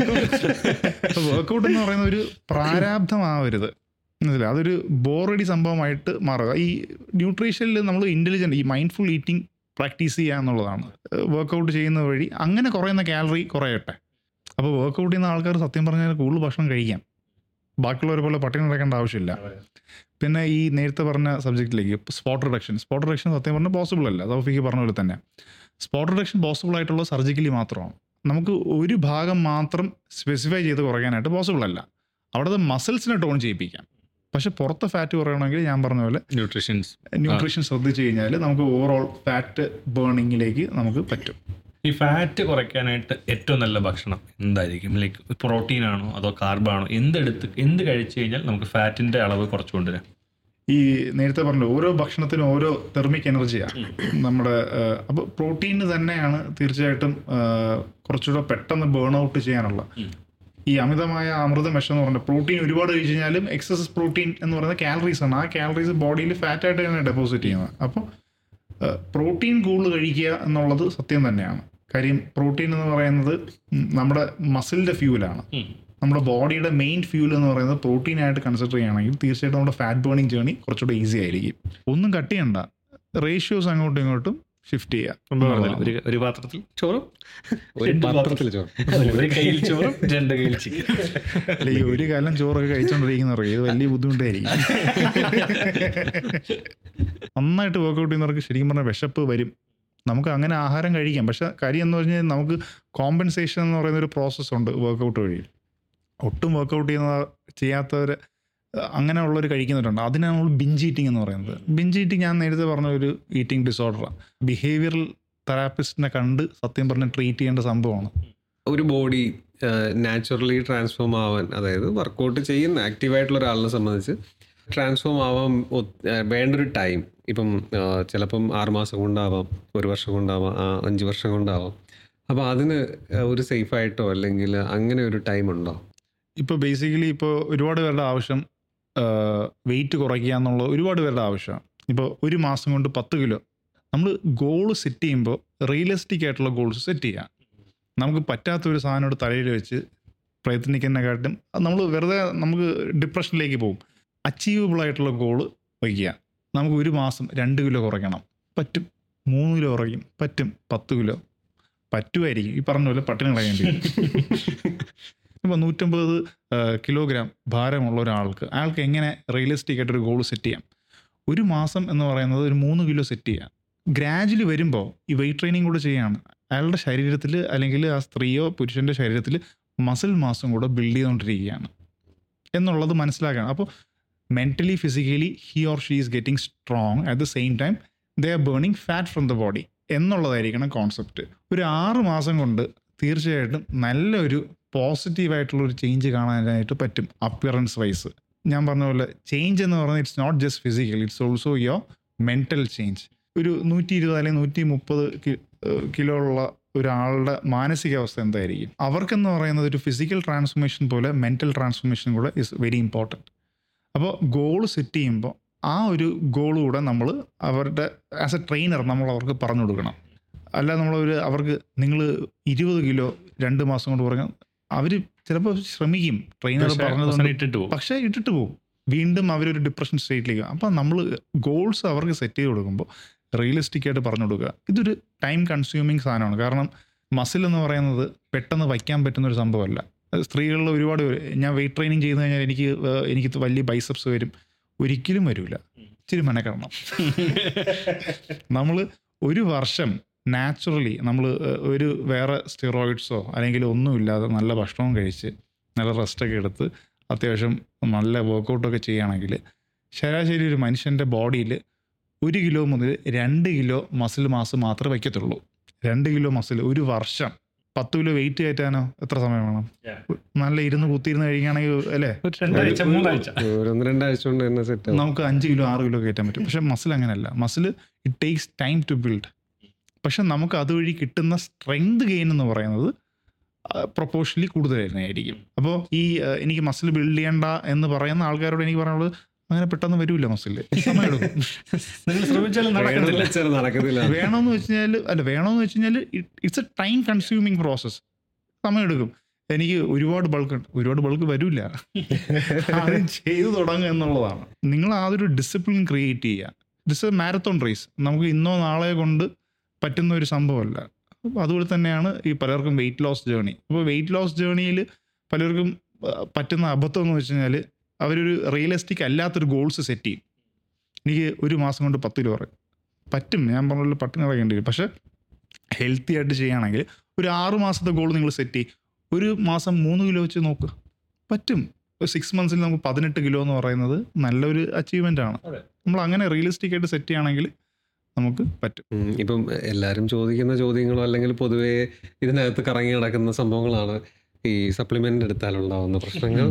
വർക്കൗട്ട് എന്ന് പറയുന്ന ഒരു പ്രാരാബ്ധമാവരുത് മനസ്സിലായി അതൊരു ബോറടി സംഭവമായിട്ട് മാറുക ഈ ന്യൂട്രീഷനിൽ നമ്മൾ ഇൻ്റലിജൻറ്റ് ഈ മൈൻഡ്ഫുൾ ഈറ്റിംഗ് പ്രാക്ടീസ് ചെയ്യുക എന്നുള്ളതാണ് വർക്കൗട്ട് ചെയ്യുന്ന വഴി അങ്ങനെ കുറയുന്ന കാലറി കുറയട്ടെ അപ്പോൾ വർക്കൗട്ട് ചെയ്യുന്ന ആൾക്കാർ സത്യം പറഞ്ഞാൽ കൂടുതൽ ഭക്ഷണം കഴിക്കാം ബാക്കിയുള്ളവരെ പോലെ പട്ടിണി കിടക്കേണ്ട ആവശ്യമില്ല പിന്നെ ഈ നേരത്തെ പറഞ്ഞ സബ്ജക്റ്റിലേക്ക് സ്പോട്ട് റിഡക്ഷൻ സ്പോട്ട് റിഡക്ഷൻ സത്യം പറഞ്ഞാൽ പോസിബിൾ അല്ല തൗഫീക്ക് പറഞ്ഞ പോലെ തന്നെ സ്പോട്ട് റിഡക്ഷൻ പോസിബിൾ ആയിട്ടുള്ള സർജിക്കലി മാത്രമാണ് നമുക്ക് ഒരു ഭാഗം മാത്രം സ്പെസിഫൈ ചെയ്ത് കുറയ്ക്കാനായിട്ട് പോസിബിൾ അല്ല അവിടുത്തെ മസിൽസിനെ ടോൺ ചെയ്യിപ്പിക്കാം പക്ഷെ പുറത്തെ ഫാറ്റ് കുറയണമെങ്കിൽ ഞാൻ പറഞ്ഞ പോലെ ന്യൂട്രീഷൻസ് ന്യൂട്രീഷൻ ശ്രദ്ധിച്ചു കഴിഞ്ഞാൽ നമുക്ക് ഓവറോൾ ഫാറ്റ് ബേണിങ്ങിലേക്ക് നമുക്ക് പറ്റും ഈ ഫാറ്റ് കുറയ്ക്കാനായിട്ട് ഏറ്റവും നല്ല ഭക്ഷണം എന്തായിരിക്കും ലൈക്ക് പ്രോട്ടീൻ ആണോ അതോ കാർബാണോ എന്തെടുത്ത് എന്ത് കഴിച്ചു കഴിഞ്ഞാൽ നമുക്ക് ഫാറ്റിന്റെ അളവ് കുറച്ച് കൊണ്ടുവരാം ഈ നേരത്തെ പറഞ്ഞു ഓരോ ഭക്ഷണത്തിനും ഓരോ തെർമിക് എനർജിയാണ് നമ്മുടെ അപ്പോൾ പ്രോട്ടീന് തന്നെയാണ് തീർച്ചയായിട്ടും ആ, കുറച്ചുകൂടെ പെട്ടെന്ന് ബേൺ ഔട്ട് ചെയ്യാനുള്ള ഉം. ഈ അമിതമായ അമൃതം വിഷം എന്ന് പറഞ്ഞാൽ പ്രോട്ടീൻ ഒരുപാട് കഴിച്ചു കഴിഞ്ഞാലും എക്സസ് പ്രോട്ടീൻ എന്ന് പറയുന്നത് കാലറീസ് ആണ് ആ കാലറീസ് ബോഡിയിൽ ഫാറ്റ് ആയിട്ട് തന്നെ ഡെപ്പോസിറ്റ് ചെയ്യുന്നത് അപ്പോൾ പ്രോട്ടീൻ കൂടുതൽ കഴിക്കുക എന്നുള്ളത് സത്യം തന്നെയാണ് കാര്യം പ്രോട്ടീൻ എന്ന് പറയുന്നത് ഉം, നമ്മുടെ മസിലിൻ്റെ ഫ്യൂലാണ് നമ്മുടെ ബോഡിയുടെ മെയിൻ ഫ്യൂൽ എന്ന് പറയുന്നത് പ്രോട്ടീൻ ആയിട്ട് കൺസിഡർ ചെയ്യുകയാണെങ്കിൽ തീർച്ചയായിട്ടും നമ്മുടെ ഫാറ്റ് ബേണിംഗ് ജേർണി കുറച്ചുകൂടെ ഈസി ആയിരിക്കും ഒന്നും കട്ട് ചെയ്യണ്ട റേഷ്യോസ് അങ്ങോട്ടും ഇങ്ങോട്ടും ഷിഫ്റ്റ് ചെയ്യുക ഒരു ഒരു പാത്രത്തിൽ ചോറും ഒരു രണ്ട് പാത്രത്തിൽ ചോറും ഒരു കയ്യിൽ ചോറും രണ്ട് കയ്യിൽ ചിക്കൻ അല്ല ഈ ഒരു കാലം ചോറൊക്കെ കഴിച്ചോണ്ടിരിക്കുന്നവർക്ക് ഇത് വലിയ ബുദ്ധിമുട്ടായിരിക്കും നന്നായിട്ട് വർക്കൗട്ട് ചെയ്യുന്നവർക്ക് ശരിക്കും പറഞ്ഞാൽ വിശപ്പ് വരും നമുക്ക് അങ്ങനെ ആഹാരം കഴിക്കാം പക്ഷെ കാര്യം എന്ന് പറഞ്ഞാൽ നമുക്ക് കോമ്പൻസേഷൻ എന്ന് പറയുന്ന ഒരു പ്രോസസ്സ് ഉണ്ട് വർക്കൗട്ട് വഴി ഒട്ടും വർക്കൗട്ട് ചെയ്യുന്ന ചെയ്യാത്തവർ അങ്ങനെയുള്ളവർ കഴിക്കുന്നവരുണ്ട് അതിനാണ് നമ്മൾ ബിഞ്ച് ഈറ്റിംഗ് എന്ന് പറയുന്നത് ബിഞ്ച് ഈറ്റിംഗ് ഞാൻ നേരത്തെ പറഞ്ഞ ഒരു ഈറ്റിംഗ് ഡിസോർഡറാണ് ബിഹേവിയറൽ തെറാപ്പിസ്റ്റിനെ കണ്ട് സത്യം പറഞ്ഞ് ട്രീറ്റ് ചെയ്യേണ്ട സംഭവമാണ് ഒരു ബോഡി നാച്ചുറലി ട്രാൻസ്ഫോം ആവാൻ അതായത് വർക്കൗട്ട് ചെയ്യുന്ന ആക്റ്റീവായിട്ടുള്ള ഒരാളിനെ സംബന്ധിച്ച് ട്രാൻസ്ഫോം ആവാൻ ഒ- ആ, വേണ്ടൊരു ടൈം ഇപ്പം ആ, ചിലപ്പം ആറ് മാസം കൊണ്ടാവാം ഒരു വർഷം കൊണ്ടാവാം ആ, അഞ്ച് വർഷം കൊണ്ടാവാം അപ്പോൾ അതിന് ആ, ഒരു സേഫായിട്ടോ അല്ലെങ്കിൽ അങ്ങനെ ഒരു ടൈം ഉണ്ടോ ഇപ്പോൾ ബേസിക്കലി ഇപ്പോൾ ഒരുപാട് പേരുടെ ആവശ്യം വെയിറ്റ് കുറയ്ക്കുക എന്നുള്ള ഒരുപാട് പേരുടെ ആവശ്യമാണ് ഇപ്പോൾ ഒരു മാസം കൊണ്ട് പത്ത് കിലോ നമ്മൾ ഗോൾ സെറ്റ് ചെയ്യുമ്പോൾ റിയലിസ്റ്റിക് ആയിട്ടുള്ള ഗോൾസ് സെറ്റ് ചെയ്യുക നമുക്ക് പറ്റാത്ത ഒരു സാധനം ഒരു തലയിൽ വെച്ച് പ്രയത്നിക്കുന്നതിനെക്കാട്ടും നമ്മൾ വെറുതെ നമുക്ക് ഡിപ്രഷനിലേക്ക് പോകും അച്ചീവബിൾ ആയിട്ടുള്ള ഗോൾ വയ്ക്കുക നമുക്ക് ഒരു മാസം രണ്ട് കിലോ കുറയ്ക്കണം പറ്റും മൂന്ന് കിലോ കുറയ്ക്കും പറ്റും പത്ത് കിലോ പറ്റുമായിരിക്കും ഈ പറഞ്ഞ പോലെ പട്ടിണി കളയേണ്ടി വരും ഇപ്പോൾ നൂറ്റമ്പത് കിലോഗ്രാം ഭാരമുള്ള ഒരാൾക്ക് അയാൾക്ക് എങ്ങനെ റിയലിസ്റ്റിക് ആയിട്ടൊരു ഗോൾ സെറ്റ് ചെയ്യാം ഒരു മാസം എന്ന് പറയുന്നത് ഒരു മൂന്ന് കിലോ സെറ്റ് ചെയ്യാം ഗ്രാജുവലി വരുമ്പോൾ ഈ വെയിറ്റ് ട്രെയിനിങ് കൂടെ ചെയ്യാണ് അയാളുടെ ശരീരത്തിൽ അല്ലെങ്കിൽ ആ സ്ത്രീയോ പുരുഷൻ്റെ ശരീരത്തിൽ മസിൽ മാസം കൂടെ ബിൽഡ് ചെയ്തുകൊണ്ടിരിക്കുകയാണ് എന്നുള്ളത് മനസ്സിലാക്കണം അപ്പോൾ mentally physically he or she is getting strong at the same time they are burning fat from the body എന്നുള്ളതായിരിക്കണം കോൺസെപ്റ്റ് ഒരു ആറ് മാസം കൊണ്ട് തീർച്ചയായിട്ടും നല്ലൊരു പോസിറ്റീവായിട്ടുള്ള ഒരു ചേഞ്ച് കാണാനായിട്ട് പറ്റും അപ്പിയറൻസ് വൈസ് ഞാൻ പറഞ്ഞ പോലെ ചേഞ്ച് എന്ന് പറയുന്നത് it's not just physical it's also your mental change ഒരു നൂറ്റി ഇരുപത് അല്ലെങ്കിൽ നൂറ്റി മുപ്പത് കിലോ ഉള്ള ഒരാളുടെ മാനസികാവസ്ഥ എന്തായിരിക്കും അവർക്കെന്ന് പറയുന്നത് ഒരു ഫിസിക്കൽ ട്രാൻസ്ഫോർമേഷൻ പോലെ മെൻറ്റൽ ട്രാൻസ്ഫോർമേഷൻ കൂടെ ഇസ് വെരി ഇമ്പോർട്ടൻറ്റ് അപ്പോൾ ഗോൾ സെറ്റ് ചെയ്യുമ്പോൾ ആ ഒരു ഗോൾ കൂടെ നമ്മൾ അവരുടെ ആസ് എ ട്രെയിനർ നമ്മൾ അവർക്ക് പറഞ്ഞു കൊടുക്കണം അല്ല നമ്മളൊരു അവർക്ക് നിങ്ങൾ ഇരുപത് കിലോ രണ്ട് മാസം കൊണ്ട് പറഞ്ഞാൽ അവർ ചിലപ്പോൾ ശ്രമിക്കും ട്രെയിനർ പറഞ്ഞത് ഇട്ടിട്ട് പോകും പക്ഷേ ഇട്ടിട്ട് പോകും വീണ്ടും അവരൊരു ഡിപ്രഷൻ സ്റ്റേറ്റിലേക്ക് അപ്പം നമ്മൾ ഗോൾസ് അവർക്ക് സെറ്റ് ചെയ്ത് കൊടുക്കുമ്പോൾ റിയലിസ്റ്റിക് ആയിട്ട് പറഞ്ഞു കൊടുക്കുക ഇതൊരു ടൈം കൺസ്യൂമിങ് സാധനമാണ് കാരണം മസിൽ എന്ന് പറയുന്നത് പെട്ടെന്ന് വയ്ക്കാൻ പറ്റുന്ന ഒരു സംഭവമല്ല അത് സ്ത്രീകളിൽ ഒരുപാട് പേര് ഞാൻ വെയിറ്റ് ട്രെയിനിങ് ചെയ്ത് കഴിഞ്ഞാൽ എനിക്ക് ഏഹ്, എനിക്ക് വലിയ ബൈസപ്സ് വരും ഒരിക്കലും വരില്ല ഇച്ചിരി മെനക്കെടണം നമ്മൾ ഒരു വർഷം നാച്ചുറലി നമ്മൾ ഒരു വേറെ സ്റ്റിറോയിഡ്സോ അല്ലെങ്കിൽ ഒന്നുമില്ലാതെ നല്ല ഭക്ഷണവും കഴിച്ച് നല്ല റെസ്റ്റൊക്കെ എടുത്ത് അത്യാവശ്യം നല്ല വർക്കൗട്ടൊക്കെ ചെയ്യുകയാണെങ്കിൽ ശരാശരി ഒരു മനുഷ്യൻ്റെ ബോഡിയിൽ ഒരു കിലോ മുതൽ രണ്ട് കിലോ മസിൽ മാസ് മാത്രമേ വയ്ക്കത്തുള്ളൂ രണ്ട് കിലോ മസിൽ ഒരു വർഷം പത്ത് കിലോ വെയിറ്റ് കയറ്റാനോ എത്ര സമയം വേണം Yeah. നല്ല ഇരുന്ന് കുത്തിയിരുന്ന് കഴിക്കുകയാണെങ്കിൽ അല്ലേ ഒരു രണ്ടാഴ്ച മൂന്നാഴ്ച ഒരു ഒന്ന് രണ്ടാഴ്ച കൊണ്ട് തന്നെ സെറ്റ് ആവും നമുക്ക് അഞ്ച് കിലോ ആറ് കിലോ കയറ്റാൻ പറ്റും പക്ഷെ മസിൽ അങ്ങനെയല്ല muscle it takes time to build പക്ഷെ നമുക്ക് അതുവഴി കിട്ടുന്ന സ്ട്രെങ്ത് ഗെയിൻ എന്ന് പറയുന്നത് പ്രൊപ്പോഷണലി കൂടുതലായിരിക്കും അപ്പോൾ ഈ ആ, എനിക്ക് മസിൽ ബിൽഡ് ചെയ്യണ്ട എന്ന് പറയുന്ന ആൾക്കാരോട് എനിക്ക് പറയാനുള്ളത് അങ്ങനെ പെട്ടെന്ന് വരില്ല മസിൽ സമയമെടുക്കും നിങ്ങൾ ശ്രമിച്ചാലും നടക്കുന്നില്ല വേണമെന്ന് വെച്ചാൽ നടക്കത്തില്ല വേണമെന്ന് വെച്ച് കഴിഞ്ഞാൽ അല്ല വേണമെന്ന് വെച്ച് കഴിഞ്ഞാൽ it's a time consuming process സമയമെടുക്കും എനിക്ക് ഒരുപാട് ബൾക്ക് ഉണ്ട് ഒരുപാട് ബൾക്ക് വരില്ല ആദ്യം ചെയ്തു തുടങ്ങുക എന്നുള്ളതാണ് നിങ്ങൾ ആ ഒരു ഡിസിപ്ലിൻ ക്രിയേറ്റ് ചെയ്യുക ദിസ് എ മാരത്തോൺ റേസ് നമുക്ക് ഇന്നോ നാളെ കൊണ്ട് പറ്റുന്ന ഒരു സംഭവമല്ല അപ്പോൾ അതുപോലെ തന്നെയാണ് ഈ പലർക്കും വെയിറ്റ് ലോസ് ജേണി അപ്പോൾ വെയിറ്റ് ലോസ് ജേണിയിൽ പലർക്കും ആ, പറ്റുന്ന അബദ്ധം എന്ന് വെച്ച് കഴിഞ്ഞാൽ അവരൊരു റിയലിസ്റ്റിക് അല്ലാത്തൊരു ഗോൾസ് സെറ്റ് ചെയ്യും എനിക്ക് ഒരു മാസം കൊണ്ട് പത്ത് കിലോ കുറയും പറ്റും ഞാൻ പറഞ്ഞ പട്ടിണി കിടക്കേണ്ടി വരും പക്ഷേ ഹെൽത്തി ആയിട്ട് ചെയ്യുകയാണെങ്കിൽ ഒരു ആറ് മാസത്തെ ഗോൾ നിങ്ങൾ സെറ്റ് ചെയ്യും ഒരു മാസം മൂന്ന് കിലോ വെച്ച് നോക്ക് പറ്റും ഒരു സിക്സ് മന്ത്സിൽ നമുക്ക് പതിനെട്ട് കിലോ എന്ന് പറയുന്നത് നല്ലൊരു അച്ചീവ്മെൻ്റ് ആണ് അതെ. നമ്മൾ അങ്ങനെ റിയലിസ്റ്റിക് ആയിട്ട് സെറ്റ് ചെയ്യുകയാണെങ്കിൽ നമുക്ക് പറ്റും ഉം, ഇപ്പം എല്ലാവരും ചോദിക്കുന്ന ചോദ്യങ്ങളോ അല്ലെങ്കിൽ പൊതുവേ ഇതിനകത്ത് കറങ്ങി നടക്കുന്ന സംഭവങ്ങളാണ് ഈ സപ്ലിമെന്റ് എടുത്താലുണ്ടാവുന്ന പ്രശ്നങ്ങൾ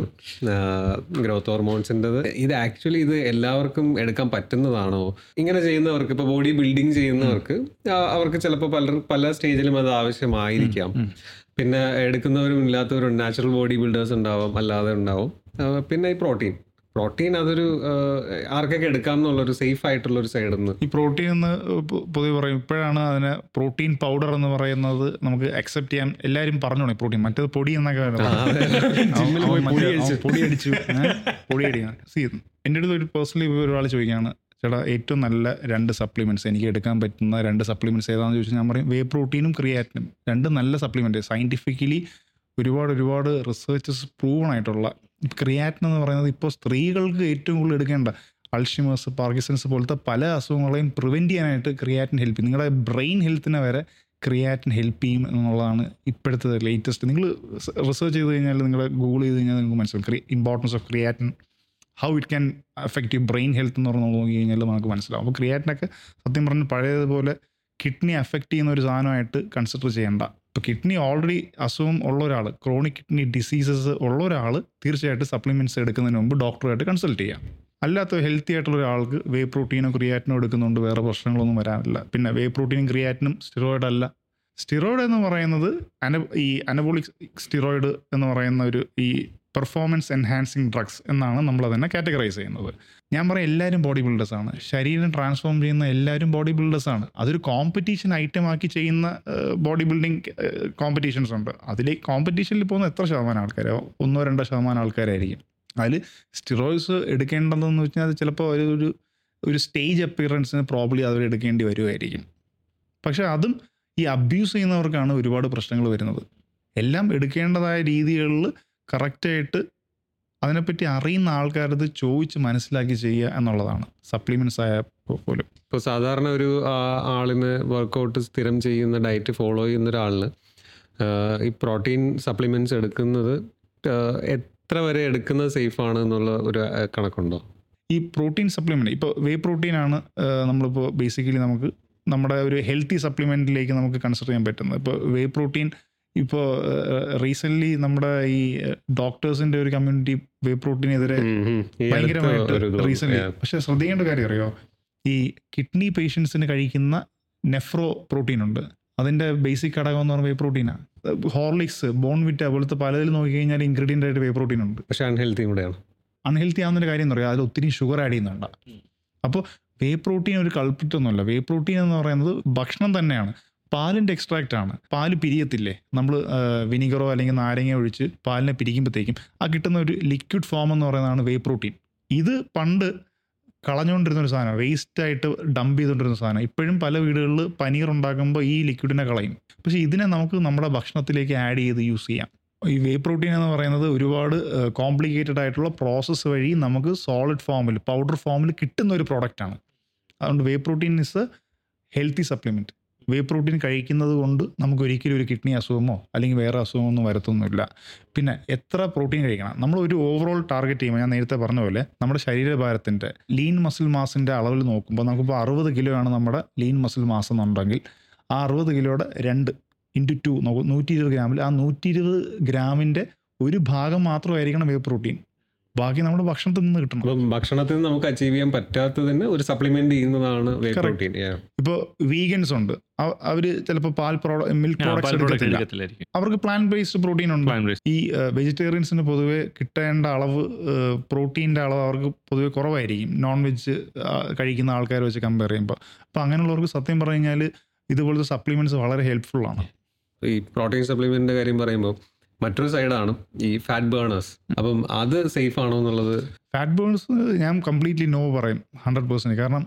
ഗ്രോത്ത് ഹോർമോൺസിൻ്റെത് ഇത് ആക്ച്വലി ഇത് എല്ലാവർക്കും എടുക്കാൻ പറ്റുന്നതാണോ ഇങ്ങനെ ചെയ്യുന്നവർക്ക് ഇപ്പോൾ ബോഡി ബിൽഡിംഗ് ചെയ്യുന്നവർക്ക് ആ, അവർക്ക് ചിലപ്പോൾ പല പല സ്റ്റേജിലും അത് ആവശ്യമായിരിക്കാം ഉം. പിന്നെ എടുക്കുന്നവരും ഇല്ലാത്തവരും നാച്ചുറൽ ബോഡി ബിൽഡേഴ്സ് ഉണ്ടാവും അല്ലാതെ ഉണ്ടാവും ആ, പിന്നെ ഈ പ്രോട്ടീൻ പ്രോട്ടീൻ അതൊരു ആ, ആർക്കൊക്കെ എടുക്കാം എന്നുള്ളൊരു സേഫ് ആയിട്ടുള്ള ഒരു സൈഡിൽ നിന്ന് ഈ പ്രോട്ടീൻ എന്ന് പൊ- പൊതുവെ പറയും ഇപ്പോഴാണ് അതിന് പ്രോട്ടീൻ പൗഡർ എന്ന് പറയുന്നത് നമുക്ക് അക്സെപ്റ്റ് ചെയ്യാൻ എല്ലാവരും പറഞ്ഞു തുടങ്ങി പ്രോട്ടീൻ മറ്റേത് പൊടി എന്നൊക്കെ ആ, അതെ. ജിമ്മിൽ പോയി പൊടി അടിച്ചു. പൊടി അടിച്ചു ഏ? പൊടി അടിക്കാൻ സി എൻ്റെ അടുത്ത് ഒരു പേഴ്സണലി ഒരാൾ ചോദിക്കുകയാണ് ചേട്ടാ ഏറ്റവും നല്ല രണ്ട് സപ്ലിമെന്റ്സ് എനിക്ക് എടുക്കാൻ പറ്റുന്ന രണ്ട് സപ്ലിമെന്റ്സ് ഏതാണെന്ന് ചോദിച്ചാൽ ഞാൻ പറയും വേ പ്രോട്ടീനും ക്രിയാറ്റിനും രണ്ട് നല്ല സപ്ലിമെന്റ് സയന്റിഫിക്കലി ഒരുപാട് ഒരുപാട് റിസർച്ചസ് പ്രൂവൺ ആയിട്ടുള്ള ക്രിയാറ്റിൻ എന്ന് പറയുന്നത് ഇപ്പോൾ സ്ത്രീകൾക്ക് ഏറ്റവും കൂടുതൽ എടുക്കേണ്ട അൾഷിമേഴ്സ് പാർക്കിസൺസ് പോലത്തെ പല അസുഖങ്ങളെയും പ്രിവെൻറ്റ് ചെയ്യാനായിട്ട് ക്രിയാറ്റിൻ ഹെൽപ്പ് ചെയ്യും നിങ്ങളുടെ ബ്രെയിൻ ഹെൽത്തിനെ വരെ ക്രിയാറ്റിൻ ഹെൽപ്പ് ചെയ്യും എന്നുള്ളതാണ് ഇപ്പോഴത്തെ ലേറ്റസ്റ്റ് നിങ്ങൾ റിസർച്ച് ചെയ്ത് കഴിഞ്ഞാൽ നിങ്ങൾ ഗൂഗിൾ ചെയ്ത് കഴിഞ്ഞാൽ നിങ്ങൾക്ക് മനസ്സിലാവും importance of creatine how it can affect you brain health എന്ന് പറഞ്ഞ് നോക്കി കഴിഞ്ഞാൽ നമുക്ക് മനസ്സിലാവും അപ്പോൾ ക്രിയാറ്റിനൊക്കെ സത്യം പറഞ്ഞ് പഴയതുപോലെ കിഡ്നി അഫക്റ്റ് ചെയ്യുന്ന ഒരു സാധനമായിട്ട് കൺസിഡർ ചെയ്യേണ്ട ഇപ്പോൾ കിഡ്നി ഓൾറെഡി അസുഖം ഉള്ള ഒരാൾ ക്രോണിക് കിഡ്നി ഡിസീസസ് ഉള്ള ഒരാൾ തീർച്ചയായിട്ടും സപ്ലിമെൻറ്റ്സ് എടുക്കുന്നതിന് മുമ്പ് ഡോക്ടറുമായിട്ട് കൺസൾട്ട് ചെയ്യാം അല്ലാത്ത ഹെൽത്തി ആയിട്ടുള്ള ഒരാൾക്ക് വേ പ്രോട്ടീനോ ക്രിയാറ്റിനോ എടുക്കുന്നതുകൊണ്ട് വേറെ പ്രശ്നങ്ങളൊന്നും വരാനില്ല പിന്നെ വേ പ്രോട്ടീനും ക്രിയാറ്റിനും സ്റ്റിറോയിഡ് അല്ല സ്റ്റിറോയിഡ് എന്ന് പറയുന്നത് അന ഈ അനബോളിക് സ്റ്റിറോയിഡ് എന്ന് പറയുന്ന ഒരു ഈ പെർഫോമൻസ് എൻഹാൻസിങ് ഡ്രഗ്സ് എന്നാണ് നമ്മൾ അതിനെ കാറ്റഗറൈസ് ചെയ്യുന്നത് ഞാൻ പറയും എല്ലാവരും ബോഡി ബിൽഡേഴ്സ് ആണ് ശരീരം ട്രാൻസ്ഫോം ചെയ്യുന്ന എല്ലാവരും ബോഡി ബിൽഡേഴ്സ് ആണ് അതൊരു കോമ്പറ്റീഷൻ ഐറ്റം ആക്കി ചെയ്യുന്ന ബോഡി ബിൽഡിംഗ് കോമ്പറ്റീഷൻസ് ഉണ്ട് അതിലേക്ക് കോമ്പറ്റീഷനിൽ പോകുന്ന എത്ര ശതമാനം ആൾക്കാരോ ഒന്നോ രണ്ടോ ശതമാനം ആൾക്കാരായിരിക്കും അതിൽ സ്റ്റിറോയിഡ്സ് എടുക്കേണ്ടതെന്ന് വെച്ചാൽ അത് ചിലപ്പോൾ ഒരു ഒരു ഒരു സ്റ്റേജ് അപ്പിയറൻസിന് പ്രോബ്ലി അവർ എടുക്കേണ്ടി വരുമായിരിക്കും പക്ഷെ അതും ഈ അബ്യൂസ് ചെയ്യുന്നവർക്കാണ് ഒരുപാട് പ്രശ്നങ്ങൾ വരുന്നത് എല്ലാം എടുക്കേണ്ടതായ രീതികളിൽ കറക്റ്റായിട്ട് അതിനെപ്പറ്റി അറിയുന്ന ആൾക്കാരത് ചോദിച്ച് മനസ്സിലാക്കി ചെയ്യുക എന്നുള്ളതാണ് സപ്ലിമെൻറ്റ്സ് ആയ പോലും ഇപ്പോൾ സാധാരണ ഒരു ആ, ആളിന് വർക്കൗട്ട് സ്ഥിരം ചെയ്യുന്ന ഡയറ്റ് ഫോളോ ചെയ്യുന്ന ഒരാളിന് ആ, ഈ പ്രോട്ടീൻ സപ്ലിമെന്റ്സ് എടുക്കുന്നത് ആ, എത്ര വരെ എടുക്കുന്നത് സേഫ് ആണ് എന്നുള്ള ഒരു ആ, കണക്കുണ്ടോ ഈ പ്രോട്ടീൻ സപ്ലിമെൻറ്റ് ഇപ്പോൾ വേ പ്രോട്ടീൻ ആണ് ഏഹ്, നമ്മളിപ്പോൾ ബേസിക്കലി നമുക്ക് നമ്മുടെ ഒരു ഹെൽത്തി സപ്ലിമെൻറ്റിലേക്ക് നമുക്ക് കൺസിഡർ ചെയ്യാൻ പറ്റുന്നത് ഇപ്പോൾ വേ പ്രോട്ടീൻ ഇപ്പോൾ റീസെൻ്റ്ലി നമ്മുടെ ഈ ഡോക്ടേഴ്സിൻ്റെ ഒരു കമ്മ്യൂണിറ്റി വേ പ്രോട്ടീനെതിരെ ഉം, ഉം. ഈ അടുത്ത ഭയങ്കരമായിട്ട് ഒരു ഇത് റീസെൻ്റ്ലി yeah. പക്ഷെ ശ്രദ്ധിക്കേണ്ട കാര്യം അറിയോ ഈ കിഡ്നി പേഷ്യൻസിന് കഴിക്കുന്ന നെഫ്രോ പ്രോട്ടീൻ ഉണ്ട് അതിൻ്റെ ബേസിക് ഘടകം എന്ന് പറയുന്നത് വേ പ്രോട്ടീനാണ് ഹോർലിക്സ് ബോൺവിറ്റ പോലത്തെ പലതിൽ നോക്കിക്കഴിഞ്ഞാൽ ഇൻഗ്രീഡിയൻ്റ് ആയിട്ട് വേ പ്രോട്ടീൻ ഉണ്ട് പക്ഷെ അൺഹെൽത്തി കൂടെയാണ് അൺഹെൽത്തി ആവുന്നൊരു കാര്യം എന്ന് പറയുക അതിൽ ഒത്തിരി ഷുഗർ ആഡ് ചെയ്യുന്നുണ്ട് അപ്പോൾ വേ പ്രോട്ടീൻ ഒരു കൾപ്പിറ്റ് ഒന്നുമല്ല വേ പ്രോട്ടീൻ എന്ന് പറയുന്നത് ഭക്ഷണം തന്നെയാണ് പാലിൻ്റെ എക്സ്ട്രാക്റ്റ് ആണ് പാല് പിരിയത്തില്ലേ നമ്മൾ വിനിഗറോ അല്ലെങ്കിൽ നാരങ്ങ ഒഴിച്ച് പാലിനെ പിരിക്കുമ്പോഴത്തേക്കും ആ കിട്ടുന്ന ഒരു ലിക്വിഡ് ഫോം എന്ന് പറയുന്നതാണ് വേ പ്രോട്ടീൻ ഇത് പണ്ട് കളഞ്ഞുകൊണ്ടിരുന്ന ഒരു സാധനം വേസ്റ്റ് ആയിട്ട് ഡംപ് ചെയ്തുകൊണ്ടിരുന്ന സാധനം ഇപ്പോഴും പല വീടുകളിൽ പനീർ ഉണ്ടാക്കുമ്പോൾ ഈ ലിക്വിഡിനെ കളയും പക്ഷേ ഇതിനെ നമുക്ക് നമ്മുടെ ഭക്ഷണത്തിലേക്ക് ആഡ് ചെയ്ത് യൂസ് ചെയ്യാം ഈ വേ പ്രോട്ടീൻ എന്ന് പറയുന്നത് ഒരുപാട് കോംപ്ലിക്കേറ്റഡ് ആയിട്ടുള്ള പ്രോസസ്സ് വഴി നമുക്ക് സോളിഡ് ഫോമിൽ പൗഡർ ഫോമിൽ കിട്ടുന്ന ഒരു പ്രോഡക്റ്റാണ് അതുകൊണ്ട് whey protein is a healthy supplement whey protein കഴിക്കുന്നത് കൊണ്ട് നമുക്ക് ഒരിക്കലും ഒരു കിഡ്നി അസുഖമോ അല്ലെങ്കിൽ വേറെ അസുഖമൊന്നും വരത്തൊന്നുമില്ല പിന്നെ എത്ര പ്രോട്ടീൻ കഴിക്കണം നമ്മൾ ഒരു ഓവറോൾ ടാർഗറ്റ് ചെയ്യുമ്പോൾ ഞാൻ നേരത്തെ പറഞ്ഞ പോലെ നമ്മുടെ ശരീരഭാരത്തിൻ്റെ ലീൻ മസിൽ മാസിൻ്റെ അളവിൽ നോക്കുമ്പോൾ നമുക്കിപ്പോൾ അറുപത് കിലോ ആണ് നമ്മുടെ ലീൻ മസിൽ മാസ് എന്നുണ്ടെങ്കിൽ ആ അറുപത് കിലോയുടെ രണ്ട് ഇൻറ്റു ടു നോക്കും നൂറ്റി ഇരുപത് ഗ്രാമിൽ ആ നൂറ്റി ഇരുപത് ഗ്രാമിൻ്റെ ഒരു ഭാഗം മാത്രമായിരിക്കണം വേ പ്രോട്ടീൻ ബാക്കി നമ്മുടെ ഭക്ഷണത്തിൽ നിന്ന് കിട്ടണം അപ്പം ഭക്ഷണത്തിൽ നിന്ന് നമുക്ക് അച്ചീവ് ചെയ്യാൻ പറ്റാത്തതിന് ഒരു സപ്ലിമെന്റ് ചെയ്യുന്നതാണ് വേ Correct. പ്രോട്ടീൻ ഇപ്പോൾ വീഗൻസ് ഉണ്ട് അവർ ചിലപ്പോൾ പാൽ പ്രോഡ മിൽക്ക് പ്രോഡക്ട്സ് എടുക്കത്തില്ല എടുക്കത്തില്ലായിരിക്കും അവർക്ക് പ്ലാൻ ബേസ്ഡ് പ്രോട്ടീൻ ഉണ്ട് Plant based. ഈ വെജിറ്റേറിയൻസിന് പൊതുവെ കിട്ടേണ്ട അളവ് പ്രോട്ടീൻ്റെ അളവ് അവർക്ക് പൊതുവെ കുറവായിരിക്കും നോൺ വെജ് കഴിക്കുന്ന ആൾക്കാരെ വെച്ച് കമ്പയർ ചെയ്യുമ്പോൾ അപ്പോൾ അങ്ങനെയുള്ളവർക്ക് സത്യം പറഞ്ഞു കഴിഞ്ഞാൽ ഇതുപോലത്തെ സപ്ലിമെൻറ്റ്സ് വളരെ ഹെൽപ്ഫുൾ ആണ് ഈ പ്രോട്ടീൻ സപ്ലിമെന്റിന്റെ കാര്യം പറയുമ്പോൾ മറ്റൊരു സൈഡാണ് ഈ ഫാറ്റ് ബേണേഴ്സ് അപ്പം അത് സേഫ് ആണോ എന്നുള്ളത് ഫാറ്റ് ബേൺസ് ഞാൻ കംപ്ലീറ്റ്ലി നോ പറയും ഹൺഡ്രഡ് പേഴ്സൻറ്റ് കാരണം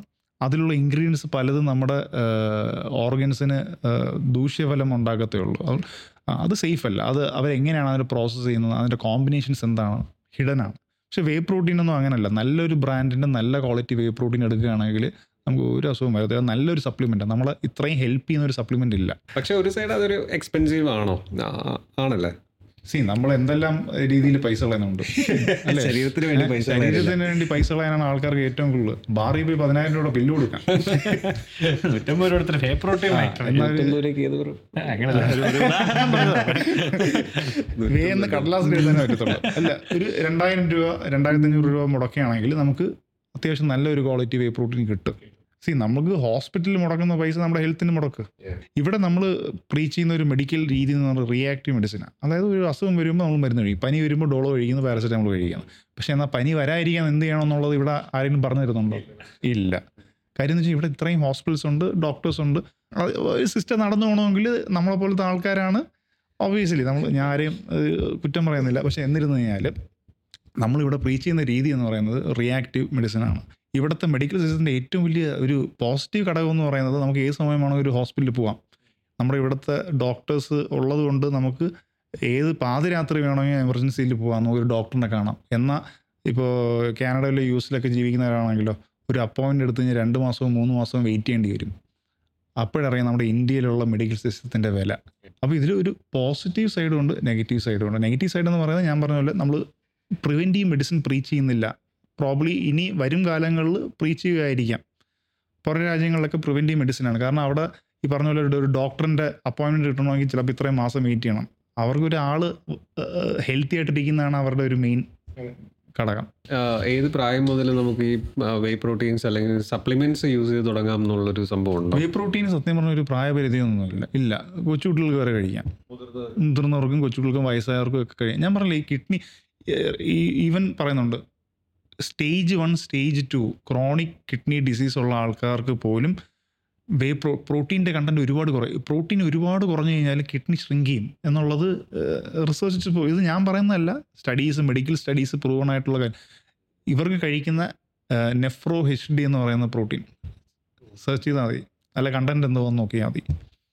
അതിലുള്ള ഇൻഗ്രീഡിയൻസ് പലതും നമ്മുടെ ഓർഗൻസിന് ദൂഷ്യഫലം ഉണ്ടാക്കത്തേ ഉള്ളൂ അത് അത് സേഫ് അല്ല അത് അവരെങ്ങനെയാണ് അതിനെ പ്രോസസ്സ് ചെയ്യുന്നത് അതിൻ്റെ കോമ്പിനേഷൻസ് എന്താണ് ഹിഡൻ ആണ് പക്ഷേ വേ പ്രോട്ടീൻ ഒന്നും അങ്ങനല്ല നല്ലൊരു ബ്രാൻഡിൻ്റെ നല്ല ക്വാളിറ്റി വേ പ്രോട്ടീൻ എടുക്കുകയാണെങ്കിൽ നമുക്ക് ഒരു അസുഖം വരും അത് നല്ലൊരു സപ്ലിമെൻ്റ് നമ്മളെ ഇത്രയും ഹെൽപ്പ് ചെയ്യുന്ന ഒരു സപ്ലിമെൻ്റ് ഇല്ല പക്ഷെ ഒരു സൈഡ് അതൊരു എക്സ്പെൻസീവ് ആണോ ആ- ആണല്ലേ സി നമ്മൾ എന്തെല്ലാം രീതിയിൽ പൈസ കളയുന്നുണ്ട് അല്ലേ? ശരീരത്തിന് വേണ്ടി പൈസ കളയുന്നില്ല. ശരീരത്തിന് വേണ്ടി പൈസ കളയാനാണ് ആൾക്കാർക്ക് ഏറ്റവും കൂടുതൽ ബാറിൽ പോയി പതിനായിരം രൂപ ബില്ല് കൊടുക്കാം നൂറ്റമ്പത് രൂപ ഫേ പ്രോട്ടീൻ വാങ്ങിക്കണം എന്നാൽ ഇരുപത്തൊമ്പതിലേക്ക് ഏത് പറയും അങ്ങനെ ഒരു- ഒരു ഉദാഹരണം പറഞ്ഞതാണ്. വേ എന്ന് കടലാസിൽ എഴുതാനേ പറ്റത്തുള്ളൂ അല്ല ഒരു രണ്ടായിരം രൂപ രണ്ടായിരത്തി അഞ്ഞൂറ് രൂപ മുടക്കുകയാണെങ്കിൽ നമുക്ക് അത്യാവശ്യം നല്ലൊരു ക്വാളിറ്റി വേ പ്രോട്ടീൻ കിട്ടും സി നമുക്ക് ഹോസ്പിറ്റലിൽ മുടക്കുന്ന പൈസ നമ്മുടെ ഹെൽത്തിന് മുടക്ക് ഇവിടെ നമ്മൾ പ്രീച്ച് ചെയ്യുന്ന ഒരു മെഡിക്കൽ രീതി എന്ന് പറഞ്ഞാൽ റിയാക്റ്റീവ് മെഡിസിനാണ് അതായത് ഒരു അസുഖം വരുമ്പോൾ നമ്മൾ മരുന്ന് കഴിക്കും പനി വരുമ്പോൾ ഡോളോ കഴിക്കുന്നു പാരസെറ്റമോൾ കഴിക്കുന്നു പക്ഷേ എന്നാൽ പനി വരാതിരിക്കാൻ എന്ത് ചെയ്യണം എന്നുള്ളത് ഇവിടെ ആരെങ്കിലും പറഞ്ഞു തരുന്നുണ്ടോ ഇല്ല കാര്യം എന്ന് വെച്ചാൽ ഇവിടെ ഇത്രയും ഹോസ്പിറ്റൽസ് ഉണ്ട് ഡോക്ടേഴ്സ് ഉണ്ട് അത് ഒരു സിസ്റ്റം നടന്നു പോകണമെങ്കിൽ നമ്മളെ പോലത്തെ ആൾക്കാരാണ് ഒബിയസ്ലി നമ്മൾ ഞാൻ ആരെയും ഏഹ്, കുറ്റം പറയുന്നില്ല പക്ഷേ എന്നിരുന്നു കഴിഞ്ഞാൽ നമ്മളിവിടെ പ്രീച്ച് ചെയ്യുന്ന രീതി എന്ന് പറയുന്നത് റിയാക്റ്റീവ് മെഡിസിനാണ് ഇവിടുത്തെ മെഡിക്കൽ സിസ്റ്റത്തിൻ്റെ ഏറ്റവും വലിയ ഒരു പോസിറ്റീവ് ഘടകം എന്ന് പറയുന്നത് നമുക്ക് ഏത് സമയമാണോ ഒരു ഹോസ്പിറ്റലിൽ പോവാം നമ്മുടെ ഇവിടുത്തെ ഡോക്ടേഴ്സ് ഉള്ളത് കൊണ്ട് നമുക്ക് ഏത് പാതിരാത്രി വേണമെങ്കിൽ എമർജൻസിയിൽ പോകാം നമുക്ക് ഒരു ഡോക്ടറിനെ കാണാം എന്നാൽ ഇപ്പോൾ കാനഡയിലെ യു എസിലൊക്കെ ജീവിക്കുന്നവരാണെങ്കിലോ ഒരു അപ്പോയിൻറ്റ് എടുത്ത് കഴിഞ്ഞാൽ രണ്ട് മാസവും മൂന്ന് മാസവും വെയിറ്റ് ചെയ്യേണ്ടി വരും അപ്പോഴറിയാം നമ്മുടെ ഇന്ത്യയിലുള്ള മെഡിക്കൽ സിസ്റ്റത്തിൻ്റെ വില അപ്പോൾ ഇതിൽ ഒരു പോസിറ്റീവ് സൈഡും ഉണ്ട് നെഗറ്റീവ് സൈഡും ഉണ്ട് നെഗറ്റീവ് സൈഡ് എന്ന് പറയുന്നത് ഞാൻ പറഞ്ഞ പോലെ നമ്മൾ പ്രിവെൻറ്റീവ് മെഡിസിൻ പ്രീച്ച് ചെയ്യുന്നില്ല പ്രോബ്ലി ഇനി വരും കാലങ്ങളിൽ പ്രീച്ച് ചെയ്യുകയായിരിക്കാം പുറം രാജ്യങ്ങളിലൊക്കെ പ്രിവെൻറ്റീവ് മെഡിസിനാണ് കാരണം അവിടെ ഈ പറഞ്ഞ പോലെ ഒരു- ഒരു ഡോക്ടറിൻ്റെ അപ്പോയിൻമെൻറ്റ് കിട്ടണമെങ്കിൽ ചിലപ്പോൾ ഇത്രയും മാസം വെയിറ്റ് ചെയ്യണം അവർക്ക് ഒരാൾ ഹെൽത്തി ആയിട്ടിരിക്കുന്നതാണ് അവരുടെ ഒരു മെയിൻ ഘടകം ആഹ് ഏത് പ്രായം മുതൽ നമുക്ക് ഈ വേ പ്രോട്ടീൻസ് അല്ലെങ്കിൽ സപ്ലിമെന്റ്സ് യൂസ് ചെയ്ത് തുടങ്ങാം എന്നുള്ളൊരു സംഭവം ഉണ്ടോ വേ പ്രോട്ടീൻ സത്യം പറഞ്ഞ ഒരു പ്രായപരിധിയൊന്നുമില്ല ഇല്ല കൊച്ചുകുട്ടികൾക്ക് വരെ കഴിക്കാം മുതിർന്നവർക്കും കൊച്ചുകുട്ടികൾക്കും വയസ്സായവർക്കും ഒക്കെ കഴിയാം ഞാൻ പറഞ്ഞില്ല ഈ കിഡ്നി ഈ ഈവൻ പറയുന്നുണ്ട് stage one stage two chronic kidney disease ഉള്ള ആൾക്കാർക്ക് പോലും വേ പ്രോ പ്രോട്ടീൻ്റെ കണ്ടന്റ് ഒരുപാട് കുറയും പ്രോട്ടീൻ ഒരുപാട് കുറഞ്ഞു കഴിഞ്ഞാൽ കിഡ്നി ഷ്രിങ്ക് ചെയ്യും എന്നുള്ളത് റിസർച്ച് ഇത് ഞാൻ പറയുന്നതല്ല സ്റ്റഡീസ് മെഡിക്കൽ സ്റ്റഡീസ് പ്രൂവൺ ആയിട്ടുള്ള കാര്യം ഇവർക്ക് കഴിക്കുന്ന നെഫ്രോ എച്ച് ഡി എന്ന് പറയുന്ന പ്രോട്ടീൻ സെർച്ച് ചെയ്താൽ മതി അല്ല കണ്ടന്റ് എന്തോ എന്ന് നോക്കിയാൽ മതി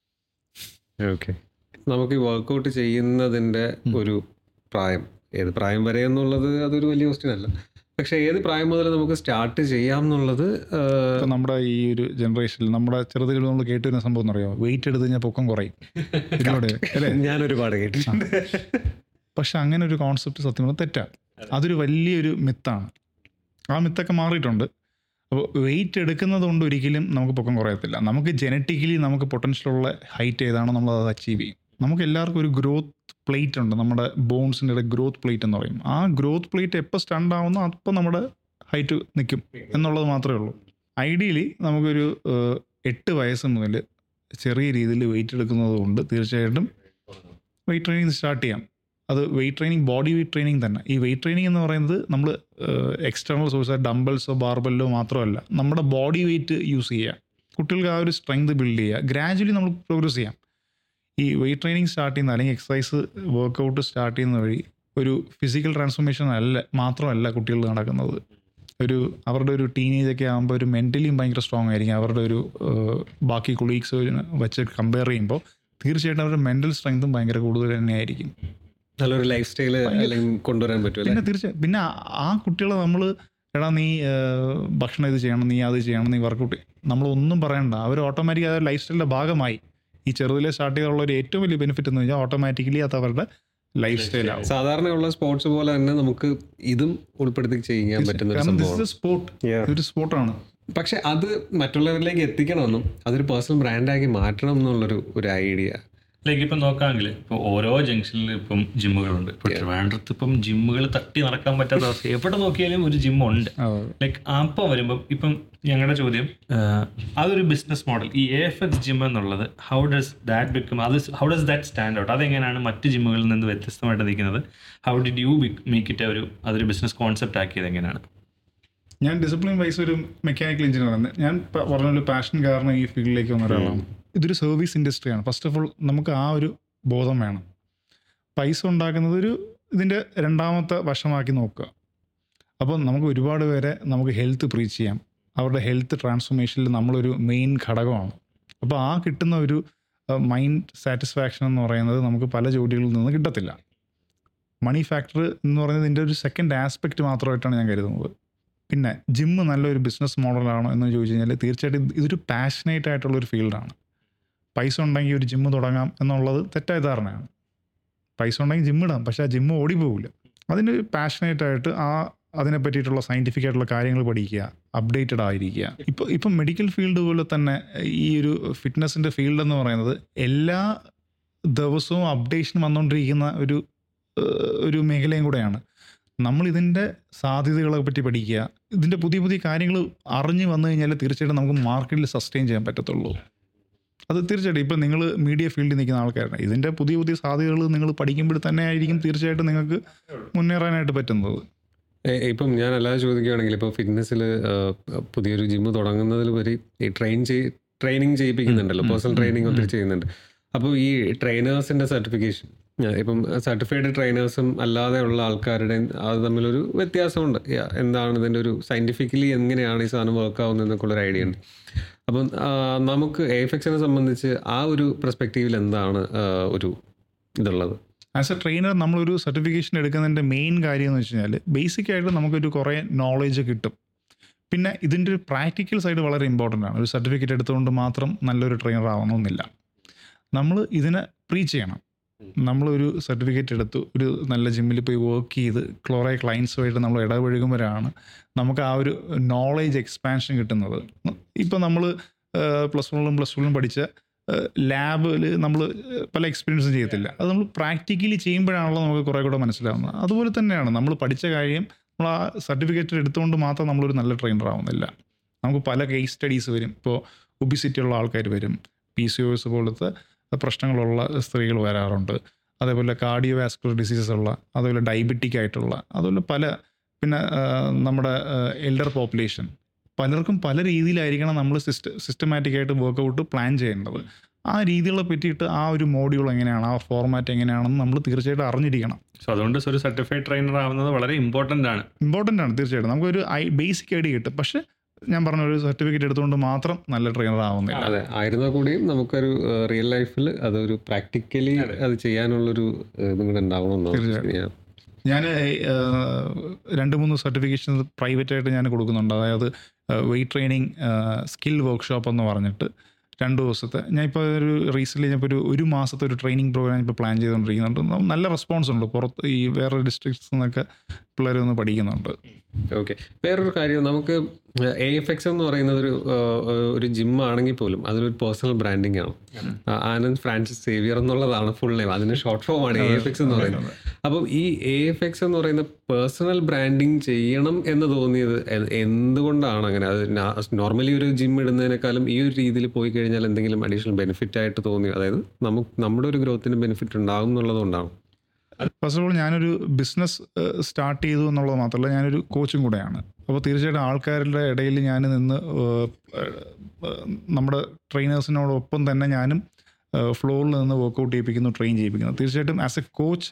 ഓക്കെ നമുക്ക് ഈ വർക്കൗട്ട് ചെയ്യുന്നതിൻ്റെ ഒരു പ്രായം ഏത് പ്രായം വരെ എന്നുള്ളത് അതൊരു വലിയ ക്വസ്റ്റ്യൻ അല്ല പക്ഷെ ഏത് പ്രായം മുതൽ നമുക്ക് സ്റ്റാർട്ട് ചെയ്യാം എന്നുള്ളത് ആഹ്, ഇപ്പൊ നമ്മുടെ ഈ ഒരു ജനറേഷനിൽ നമ്മുടെ ചെറുതിൽ നമ്മൾ കേട്ട് വരുന്ന സംഭവം എന്ന് അറിയാമോ വെയിറ്റ് എടുത്ത് കഴിഞ്ഞാൽ പൊക്കം കുറയും ഇതിലൂടെ അല്ലേ ഞാൻ ഒരുപാട് കേട്ടിട്ടുണ്ട് പക്ഷെ അങ്ങനെ ഒരു കോൺസെപ്റ്റ് സത്യം പറഞ്ഞാൽ തെറ്റാണ് അതൊരു വലിയൊരു മിത്താണ് ആ മിത്തൊക്കെ മാറിയിട്ടുണ്ട് അപ്പോൾ വെയിറ്റ് എടുക്കുന്നത് കൊണ്ട് ഒരിക്കലും നമുക്ക് പൊക്കം കുറയത്തില്ല നമുക്ക് ജനറ്റിക്കലി നമുക്ക് പൊട്ടൻഷ്യലുള്ള ഹൈറ്റ് ഏതാണോ നമ്മൾ അത് അച്ചീവ് ചെയ്യും നമുക്ക് എല്ലാവർക്കും ഒരു ഗ്രോത്ത് പ്ലേറ്റ് ഉണ്ട് നമ്മുടെ ബോൺസിൻ്റെ ഇടയിൽ ഗ്രോത്ത് പ്ലേറ്റ് എന്ന് പറയും ആ ഗ്രോത്ത് പ്ലേറ്റ് എപ്പോൾ സ്റ്റണ്ട് ആവുന്നോ അപ്പോൾ നമ്മുടെ ഹൈറ്റ് നിൽക്കും എന്നുള്ളത് മാത്രമേ ഉള്ളൂ ഐഡിയലി നമുക്കൊരു ഏഹ്, എട്ട് വയസ്സ് മുതൽ ചെറിയ രീതിയിൽ വെയിറ്റ് എടുക്കുന്നത് കൊണ്ട് തീർച്ചയായിട്ടും വെയിറ്റ് ട്രെയിനിങ് സ്റ്റാർട്ട് ചെയ്യാം അത് weight training body weight training തന്നെ ഈ വെയിറ്റ് ട്രെയിനിങ് എന്ന് പറയുന്നത് നമ്മൾ എക്സ്റ്റേണൽ സോഴ്സ് ഡംബിൾസോ ബാർബല്ലോ മാത്രമല്ല നമ്മുടെ ബോഡി വെയിറ്റ് യൂസ് ചെയ്യുക കുട്ടികൾക്ക് ആ ഒരു സ്ട്രെങ്ത് ബിൽഡ് ചെയ്യുക ഗ്രാജുവലി നമ്മൾ പ്രോഗ്രസ് ചെയ്യാം ഈ വെയിറ്റ് ട്രെയിനിങ് സ്റ്റാർട്ട് ചെയ്യുന്ന അല്ലെങ്കിൽ എക്സസൈസ് വർക്കൗട്ട് സ്റ്റാർട്ട് ചെയ്യുന്ന വഴി ഒരു ഫിസിക്കൽ ട്രാൻസ്ഫോർമേഷൻ അല്ല മാത്രമല്ല കുട്ടികൾ നടക്കുന്നത് ഒരു അവരുടെ ഒരു ടീനേജ് ഒക്കെ ആകുമ്പോൾ ഒരു മെൻ്റലിയും ഭയങ്കര സ്ട്രോങ് ആയിരിക്കും അവരുടെ ഒരു ഏഹ്, ബാക്കി കൊളീഗ്സ് വെച്ച് കമ്പയർ ചെയ്യുമ്പോൾ തീർച്ചയായിട്ടും അവരുടെ മെൻ്റൽ സ്ട്രെങ്തും ഭയങ്കര കൂടുതൽ തന്നെയായിരിക്കും നല്ലൊരു ലൈഫ് സ്റ്റൈല് അല്ലെങ്കിൽ കൊണ്ടുവരാൻ പറ്റും അല്ലേ പിന്നെ തീർച്ചയായും പിന്നെ ആ- ആ കുട്ടികളെ നമ്മൾ എടാ നീ ഏഹ്, ഭക്ഷണം ഇത് ചെയ്യണം നീ അത് ചെയ്യണം നീ വർക്കൗട്ട് നമ്മളൊന്നും പറയണ്ട അവർ ഓട്ടോമാറ്റിക് അത് ലൈഫ് സ്റ്റൈലിൻ്റെ ഭാഗമായി ഈ ചെറുതിലെ സ്റ്റാർട്ട് ചെയ്തുള്ള ഒരു ഏറ്റവും വലിയ ബെനിഫിറ്റ് എന്ന് വെച്ചാൽ ഓട്ടോമാറ്റിക്കലി അത് അവരുടെ ലൈഫ് സ്റ്റൈലാവും സാധാരണയുള്ള സ്പോർട്സ് പോലെ തന്നെ നമുക്ക് ഇതും ഉൾപ്പെടുത്തി ചെയ്യാൻ പറ്റുന്ന ഒരു കാരണം ദിസ് സംഭവം ഇസ് സ്പോർട്ട് ഇതൊരു സ്പോർട്ടാണ് പക്ഷെ അത് മറ്റുള്ളവരിലേക്ക് എത്തിക്കണമെന്നും അതൊരു പേഴ്സണൽ ബ്രാൻഡാക്കി മാറ്റണം എന്നുള്ളൊരു ഒരു ഐഡിയ ലൈക്ക് ഇപ്പം നോക്കാമെങ്കിൽ ഇപ്പോൾ ഓരോ ജംഗ്ഷനിലും ഇപ്പം ജിമ്മുകളുണ്ട് ഇപ്പോൾ ട്രിവാൻഡ്രത്ത് ഇപ്പം ജിമ്മുകൾ തട്ടി നടക്കാൻ പറ്റാത്ത അവസ്ഥ എവിടെ നോക്കിയാലും ഒരു ജിമ്മുണ്ട് ലൈക്ക് അപ്പം വരുമ്പം ഇപ്പം ഞങ്ങളുടെ ചോദ്യം ആഹ്, അതൊരു ബിസിനസ് മോഡൽ ഈ എ എഫ് എക്സ് ജിം എന്നുള്ളത് ഹൗ ഡസ് ദാറ്റ് ബിക്കം അത് how does that stand out അതെങ്ങനെയാണ് മറ്റ് ജിമ്മുകളിൽ നിന്ന് വ്യത്യസ്തമായിട്ട് നിൽക്കുന്നത് how did you make it ഒരു അതൊരു ബിസിനസ് കോൺസെപ്റ്റ് ആക്കിയത് എങ്ങനെയാണ് ഞാൻ ഡിസിപ്ലിൻ വൈസ് ഒരു മെക്കാനിക്കൽ എഞ്ചിനീയർ ആണ് ഞാൻ പ- പറഞ്ഞ പാഷൻ കാരണം ഈ ഫീൽഡിലേക്ക് വന്ന ഒരാളാണ് ഇതൊരു സർവീസ് ഇൻഡസ്ട്രിയാണ് ഫസ്റ്റ് ഓഫ് ഓൾ നമുക്ക് ആ ഒരു ബോധം വേണം പൈസ ഉണ്ടാക്കുന്നത് ഒരു ഇതിൻ്റെ രണ്ടാമത്തെ വശമാക്കി നോക്കുക അപ്പോൾ നമുക്ക് ഒരുപാട് പേരെ നമുക്ക് ഹെൽത്ത് പ്രീച്ച് ചെയ്യാം അവരുടെ ഹെൽത്ത് ട്രാൻസ്ഫോർമേഷനിൽ നമ്മളൊരു മെയിൻ ഘടകമാണ് അപ്പോൾ ആ കിട്ടുന്ന ഒരു മൈൻഡ് സാറ്റിസ്ഫാക്ഷൻ എന്ന് പറയുന്നത് നമുക്ക് പല ജോലികളിൽ നിന്ന് കിട്ടത്തില്ല മണി ഫാക്ടർ എന്ന് പറയുന്നത് ഇതിൻ്റെ ഒരു സെക്കൻഡ് ആസ്പെക്റ്റ് മാത്രമായിട്ടാണ് ഞാൻ കരുതുന്നത് പിന്നെ ജിമ്മ് നല്ലൊരു ബിസിനസ് മോഡലാണോ എന്ന് ചോദിച്ചു കഴിഞ്ഞാൽ തീർച്ചയായിട്ടും ഇത് ഇതൊരു പാഷനേറ്റ് ആയിട്ടുള്ള ഒരു ഫീൽഡാണ് പൈസ ഉണ്ടെങ്കിൽ ഒരു ജിമ്മ് തുടങ്ങാം എന്നുള്ളത് തെറ്റായ ധാരണയാണ് പൈസ ഉണ്ടെങ്കിൽ ജിമ്മ് ഇടാം പക്ഷേ ആ ജിമ്മ് ഓടിപ്പോകില്ല അതിന് പാഷനേറ്റ് ആയിട്ട് ആ അതിനെ പറ്റിയിട്ടുള്ള സയൻറ്റിഫിക് ആയിട്ടുള്ള കാര്യങ്ങൾ പഠിക്കുക അപ്ഡേറ്റഡ് ആയിരിക്കുക ഇപ്പോൾ ഇപ്പം മെഡിക്കൽ ഫീൽഡ് പോലെ തന്നെ ഈ ഒരു ഫിറ്റ്നസിൻ്റെ ഫീൽഡ് എന്ന് പറയുന്നത് എല്ലാ ദിവസവും അപ്ഡേഷൻ വന്നുകൊണ്ടിരിക്കുന്ന ഒരു ഏഹ്, ഒരു മേഖലയും കൂടെയാണ് നമ്മൾ ഇതിൻ്റെ സാധ്യതകളെ പറ്റി പഠിക്കുക ഇതിൻ്റെ പുതിയ പുതിയ കാര്യങ്ങൾ അറിഞ്ഞ് വന്നു കഴിഞ്ഞാൽ തീർച്ചയായിട്ടും നമുക്ക് മാർക്കറ്റിൽ സസ്റ്റെയിൻ ചെയ്യാൻ പറ്റത്തുള്ളൂ അത് തീർച്ചയായിട്ടും ഇപ്പം നിങ്ങൾ മീഡിയ ഫീൽഡിൽ നിൽക്കുന്ന ആൾക്കാരാണ് ഇതിൻ്റെ പുതിയ പുതിയ സാധ്യതകൾ നിങ്ങൾ പഠിക്കുമ്പോൾ തന്നെ ആയിരിക്കും തീർച്ചയായിട്ടും നിങ്ങൾക്ക് മുന്നേറാനായിട്ട് പറ്റുന്നത് ഏ- ഇപ്പം ഞാൻ അല്ലാതെ ചോദിക്കുകയാണെങ്കിൽ ഇപ്പോൾ ഫിറ്റ്നസ്സിൽ പുതിയൊരു ജിമ്മ് തുടങ്ങുന്നതിലുപരി ഈ ട്രെയിൻ ചെയ് ട്രെയിനിങ് ചെയ്യിപ്പിക്കുന്നുണ്ടല്ലോ ഉം, പേഴ്സണൽ ഉം, ട്രെയിനിങ് ഉം. ഒത്തിരി ചെയ്യുന്നുണ്ട് അപ്പോൾ ഈ ട്രെയിനേഴ്സിൻ്റെ സർട്ടിഫിക്കേഷൻ ഇപ്പം സർട്ടിഫൈഡ് ട്രെയിനേഴ്സും അല്ലാതെ ഉള്ള ആൾക്കാരുടെ അത് തമ്മിലൊരു വ്യത്യാസമുണ്ട് യാ, എന്താണ് ഇതിൻ്റെ ഒരു സയൻറ്റിഫിക്കലി എങ്ങനെയാണ് ഈ സാധനം വർക്ക് ആവുന്നതെന്നൊക്കെ ഉള്ളൊരു ഐഡിയ ഉണ്ട് അപ്പം ആ, നമുക്ക് എ എഫ് എക്സിനെ സംബന്ധിച്ച് ആ ഒരു പെർസ്പെക്റ്റീവിൽ എന്താണ് ആ, ഒരു ഇതുള്ളത് ആസ് എ ട്രെയിനർ നമ്മളൊരു സർട്ടിഫിക്കേഷൻ എടുക്കുന്നതിൻ്റെ മെയിൻ കാര്യം എന്ന് വെച്ച് കഴിഞ്ഞാൽ ബേസിക് ആയിട്ട് നമുക്കൊരു കുറേ നോളേജ് കിട്ടും പിന്നെ ഇതിൻ്റെ ഒരു പ്രാക്ടിക്കൽ സൈഡ് വളരെ ഇമ്പോർട്ടൻ്റ് ആണ് ഒരു സർട്ടിഫിക്കറ്റ് എടുത്തുകൊണ്ട് മാത്രം നല്ലൊരു ട്രെയിനർ ആവണമെന്നില്ല നമ്മൾ ഇതിനെ പ്രീച്ച് ചെയ്യണം നമ്മളൊരു സർട്ടിഫിക്കറ്റ് എടുത്തു ഒരു നല്ല ജിമ്മിൽ പോയി വർക്ക് ചെയ്ത് കുറേ ക്ലയൻസുമായിട്ട് നമ്മൾ ഇടപഴകുമ്പോഴാണ് നമുക്ക് ആ ഒരു നോളേജ് എക്സ്പാൻഷൻ കിട്ടുന്നത് ഇപ്പോൾ നമ്മൾ പ്ലസ് വണ്ണിലും പ്ലസ് ടുവിലും പഠിച്ച ലാബിൽ നമ്മൾ പല എക്സ്പീരിയൻസും ചെയ്യത്തില്ല അത് നമ്മൾ പ്രാക്ടിക്കലി ചെയ്യുമ്പോഴാണല്ലോ നമുക്ക് കുറേ കൂടെ മനസ്സിലാവുന്നത് അതുപോലെ തന്നെയാണ് നമ്മൾ പഠിച്ച കാര്യം നമ്മൾ ആ സർട്ടിഫിക്കറ്റ് എടുത്തുകൊണ്ട് മാത്രം നമ്മളൊരു നല്ല ട്രെയിനർ ആവുന്നില്ല നമുക്ക് പല കേസ് സ്റ്റഡീസ് വരും ഇപ്പോൾ ഒബിസിറ്റി ഉള്ള ആൾക്കാർ വരും പി സി ഒ എസ് പോലത്തെ പ്രശ്നങ്ങളുള്ള സ്ത്രീകൾ വരാറുണ്ട് അതേപോലെ കാർഡിയോ വാസ്കുലർ ഡിസീസസ് ഉള്ള അതുപോലെ ഡയബറ്റിക് ആയിട്ടുള്ള അതുപോലെ പല പിന്നെ ആ, നമ്മുടെ എൽഡർ പോപ്പുലേഷൻ പലർക്കും പല രീതിയിലായിരിക്കണം നമ്മൾ സിസ്റ്റ സിസ്റ്റമാറ്റിക് ആയിട്ട് വർക്കൗട്ട് പ്ലാൻ ചെയ്യേണ്ടത് ആ രീതികളെ പറ്റിയിട്ട് ആ ഒരു മോഡ്യൂൾ എങ്ങനെയാണ് ആ ഫോർമാറ്റ് എങ്ങനെയാണെന്ന് നമ്മൾ തീർച്ചയായിട്ടും അറിഞ്ഞിരിക്കണം സോ അതുകൊണ്ട് ഒരു സർട്ടിഫൈഡ് ട്രെയിനർ ആവുന്നത് വളരെ ഇമ്പോർട്ടൻ്റ് ആണ് ഇമ്പോർട്ടൻ്റ് ആണ് തീർച്ചയായിട്ടും നമുക്കൊരു ഐ ബേസിക് ഐഡിയ കിട്ടും പക്ഷേ ഞാൻ പറഞ്ഞ ഒരു സർട്ടിഫിക്കറ്റ് എടുത്തുകൊണ്ട് മാത്രം നല്ല ട്രെയിനർ ആവുന്നില്ല അതെ ആയിരുന്നാൽ കൂടിയും നമുക്കൊരു റിയൽ ലൈഫിൽ അതൊരു പ്രാക്ടിക്കലി അത് ചെയ്യാനുള്ളൊരു ഏഹ്, ഇതും കൂടെ ഉണ്ടാവണമെന്നാണ് തീർച്ചയായും. ശരിയാണ്. ഞാൻ രണ്ട് മൂന്ന് സർട്ടിഫിക്കേഷൻ പ്രൈവറ്റ് ആയിട്ട് ഞാൻ കൊടുക്കുന്നുണ്ട് അതായത് വെയിറ്റ് ട്രെയിനിങ് സ്കിൽ വർക്ക്ഷോപ്പ് എന്ന് പറഞ്ഞിട്ട് രണ്ട് ദിവസത്തെ ഞാൻ ഇപ്പോൾ ഒരു റീസെൻ്റ്ലി ഞാൻ ഇപ്പോൾ ഒരു ഒരു മാസത്തെ ഒരു ട്രെയിനിങ് പ്രോഗ്രാം ഇപ്പോൾ പ്ലാൻ ചെയ്തുകൊണ്ടിരിക്കുന്നുണ്ട് ന- നല്ല റെസ്പോൺസ് ഉണ്ട് പുറത്ത് ഈ വേറെ ഡിസ്ട്രിക്ട്സിൽ നിന്നൊക്കെ പിള്ളേർ വന്ന് പഠിക്കുന്നുണ്ട് ഓക്കെ വേറൊരു കാര്യം നമുക്ക് എ എഫ് എക്സ് എന്ന് പറയുന്നത് ഒരു ഏഹ്, ഒരു ജിം ആണെങ്കിൽ പോലും അതൊരു പേഴ്സണൽ ബ്രാൻഡിങ് ആണ് ആ, ആനന്ദ് ഫ്രാൻസിസ് സേവിയർ എന്നുള്ളതാണ് ഫുൾ നെയിം അതിന്റെ ഷോർട്ട് ഫോം ആണ് എ എഫ് എക്സ് എന്ന് പറയുന്നത് അപ്പം ഈ എ എഫ് എക്സ് എന്ന് പറയുന്ന പേഴ്സണൽ ബ്രാൻഡിങ് ചെയ്യണം എന്ന് തോന്നിയത് എ- എന്തുകൊണ്ടാണ് അങ്ങനെ അത് നോർമലി ഒരു ജിം ഇടുന്നതിനേക്കാളും ഈ ഒരു രീതിയിൽ പോയി കഴിഞ്ഞാൽ എന്തെങ്കിലും അഡീഷണൽ ബെനിഫിറ്റ് ആയിട്ട് തോന്നി അതായത് നമുക്ക് നമ്മുടെ ഒരു ഗ്രോത്തിന് ബെനിഫിറ്റ് ഉണ്ടാകും എന്നുള്ളത് കൊണ്ടാണ് ഫസ്റ്റ് ഓഫ് ഓൾ ഞാനൊരു ബിസിനസ് സ്റ്റാർട്ട് ചെയ്തു എന്നുള്ളത് മാത്രമല്ല ഞാനൊരു കോച്ചും കൂടെയാണ് അപ്പോൾ തീർച്ചയായിട്ടും ആൾക്കാരുടെ ഇടയിൽ ഞാൻ നിന്ന് ഏഹ്, ഏഹ്, നമ്മുടെ ട്രെയിനേഴ്സിനോടൊപ്പം തന്നെ ഞാനും ഫ്ലോറിൽ നിന്ന് വർക്കൗട്ട് ചെയ്യിപ്പിക്കുന്നു ട്രെയിൻ ചെയ്യിപ്പിക്കുന്നു തീർച്ചയായിട്ടും ആസ് എ കോച്ച്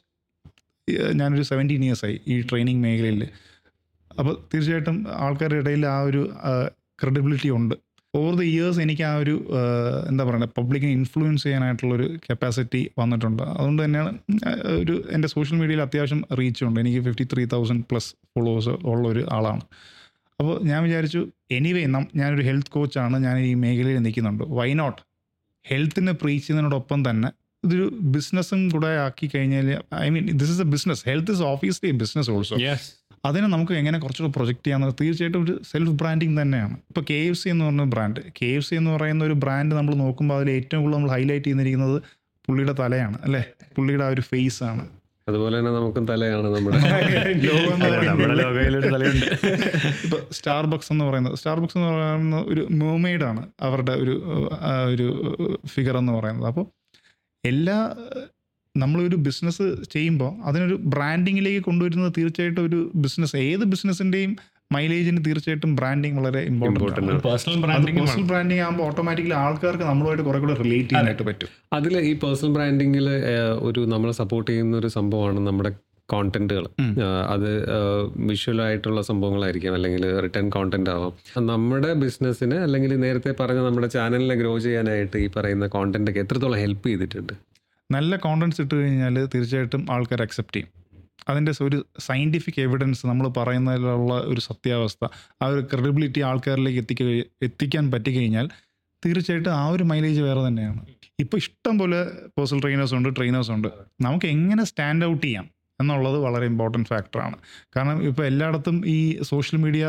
ഞാനൊരു സെവൻറ്റീൻ ഇയേഴ്സായി ഈ ട്രെയിനിങ് മേഖലയിൽ അപ്പോൾ തീർച്ചയായിട്ടും ആൾക്കാരുടെ ഇടയിൽ ആ ഒരു ക്രെഡിബിലിറ്റി ഉണ്ട് ഓവർ ദ ഇയേഴ്സ് എനിക്ക് ആ ഒരു ആ, എന്താ പറയുക പബ്ലിക്കിനെ ഇൻഫ്ലുവൻസ് ചെയ്യാനായിട്ടുള്ളൊരു കപ്പാസിറ്റി വന്നിട്ടുണ്ട് അതുകൊണ്ട് തന്നെയാണ് ആ, ഒരു എൻ്റെ സോഷ്യൽ മീഡിയയിൽ അത്യാവശ്യം റീച്ച് ഉണ്ട് എനിക്ക് fifty three thousand plus followers ഉള്ള ഒരു ആളാണ് അപ്പോൾ ഞാൻ വിചാരിച്ചു എനിവേ ഞാനൊരു ഹെൽത്ത് കോച്ചാണ് ഞാൻ ഈ മേഖലയിൽ നിൽക്കുന്നുണ്ട് വൈ നോട്ട് ഹെൽത്തിനെ പ്രീച്ച് ചെയ്യുന്നതിനോടൊപ്പം തന്നെ ഇതൊരു ബിസിനസ്സും കൂടെ ആക്കി കഴിഞ്ഞാൽ I mean this is a business health is officially business also yes അതിനെ നമുക്ക് എങ്ങനെ കുറച്ചുകൂടെ പ്രൊജക്റ്റ് ചെയ്യാമെന്നത് തീർച്ചയായിട്ടും ഒരു സെൽഫ് ബ്രാൻഡിങ് തന്നെയാണ് ഇപ്പോൾ കെ എഫ് സി എന്ന് പറഞ്ഞ ബ്രാൻഡ് കെ എഫ് സി എന്ന് പറയുന്ന ഒരു ബ്രാൻഡ് നമ്മൾ നോക്കുമ്പോൾ അതിൽ ഏറ്റവും കൂടുതൽ നമ്മൾ ഹൈലൈറ്റ് ചെയ്യുന്നിരിക്കുന്നത് പുള്ളിയുടെ തലയാണ് അല്ലേ പുള്ളിയുടെ ആ ഒരു ഫേസ് ആണ് അതുപോലെ തന്നെ നമുക്കും തലയാണ് നമ്മുടെ ലോഗോ എന്ന് നമ്മുടെ പറയുന്നത് ലോകയിലൊരു തലയുണ്ട് ഇപ്പോൾ സ്റ്റാർബക്സ് എന്ന് പറയുന്നത് സ്റ്റാർബക്സ് എന്ന് പറയുന്ന ഒരു മേമെയ്ഡാണ് അവരുടെ ഒരു ആ, ഒരു ഫിഗർ എന്ന് പറയുന്നത് അപ്പോൾ എല്ലാ നമ്മളൊരു ബിസിനസ് ചെയ്യുമ്പോൾ അതിനൊരു ബ്രാൻഡിങ്ങിലേക്ക് കൊണ്ടുവരുന്നത് തീർച്ചയായിട്ടും ഒരു ബിസിനസ് ഏത് ബിസിനസ്സിൻ്റെയും മൈലേജിന് തീർച്ചയായിട്ടും ബ്രാൻഡിങ് വളരെ ഇമ്പോർട്ടൻ്റ് Important ആണ് ആണ്. പേഴ്സണൽ ബ്രാൻഡിംഗ് പേഴ്സണൽ ബ്രാൻഡിങ് ആകുമ്പോൾ ഓട്ടോമാറ്റിക്കലി ആൾക്കാർക്ക് നമ്മളുമായിട്ട് കുറെ കൂടെ റിലേറ്റ് ചെയ്യാനായിട്ട് പറ്റും അതിൽ ഈ പേഴ്സണൽ ബ്രാൻഡിങ്ങിൽ ഒരു നമ്മളെ സപ്പോർട്ട് ചെയ്യുന്ന ഒരു സംഭവമാണ് നമ്മുടെ കോണ്ടന്റുകൾ ഉം. അത് വിഷ്വൽ ആയിട്ടുള്ള സംഭവങ്ങളായിരിക്കാം അല്ലെങ്കിൽ റിട്ടേൺ കോണ്ടന്റ് ആവാം നമ്മുടെ ബിസിനസ്സിന് അല്ലെങ്കിൽ നേരത്തെ പറഞ്ഞ നമ്മുടെ ചാനലിനെ ഗ്രോ ചെയ്യാനായിട്ട് ഈ പറയുന്ന കോണ്ടന്റ് ഒക്കെ എത്രത്തോളം ഹെൽപ്പ് ചെയ്തിട്ടുണ്ട് നല്ല കോണ്ടൻസ് ഇട്ട് കഴിഞ്ഞാൽ തീർച്ചയായിട്ടും ആൾക്കാർ അക്സെപ്റ്റ് ചെയ്യും അതിൻ്റെ ഒരു സയൻറ്റിഫിക് എവിഡൻസ് നമ്മൾ പറയുന്നതിലുള്ള ഒരു സത്യാവസ്ഥ ആ ഒരു ക്രെഡിബിലിറ്റി ആൾക്കാരിലേക്ക് എത്തിക്ക എത്തിക്കാൻ പറ്റിക്കഴിഞ്ഞാൽ തീർച്ചയായിട്ടും ആ ഒരു മൈലേജ് വേറെ തന്നെയാണ് ഇപ്പോൾ ഇഷ്ടം പോലെ പേഴ്സണൽ ട്രെയിനേഴ്സ് ഉണ്ട് ട്രെയിനേഴ്സ് ഉണ്ട് നമുക്ക് എങ്ങനെ സ്റ്റാൻഡ് ഔട്ട് ചെയ്യാം എന്നുള്ളത് വളരെ ഇമ്പോർട്ടൻറ്റ് ഫാക്ടറാണ് കാരണം ഇപ്പോൾ എല്ലായിടത്തും ഈ സോഷ്യൽ മീഡിയ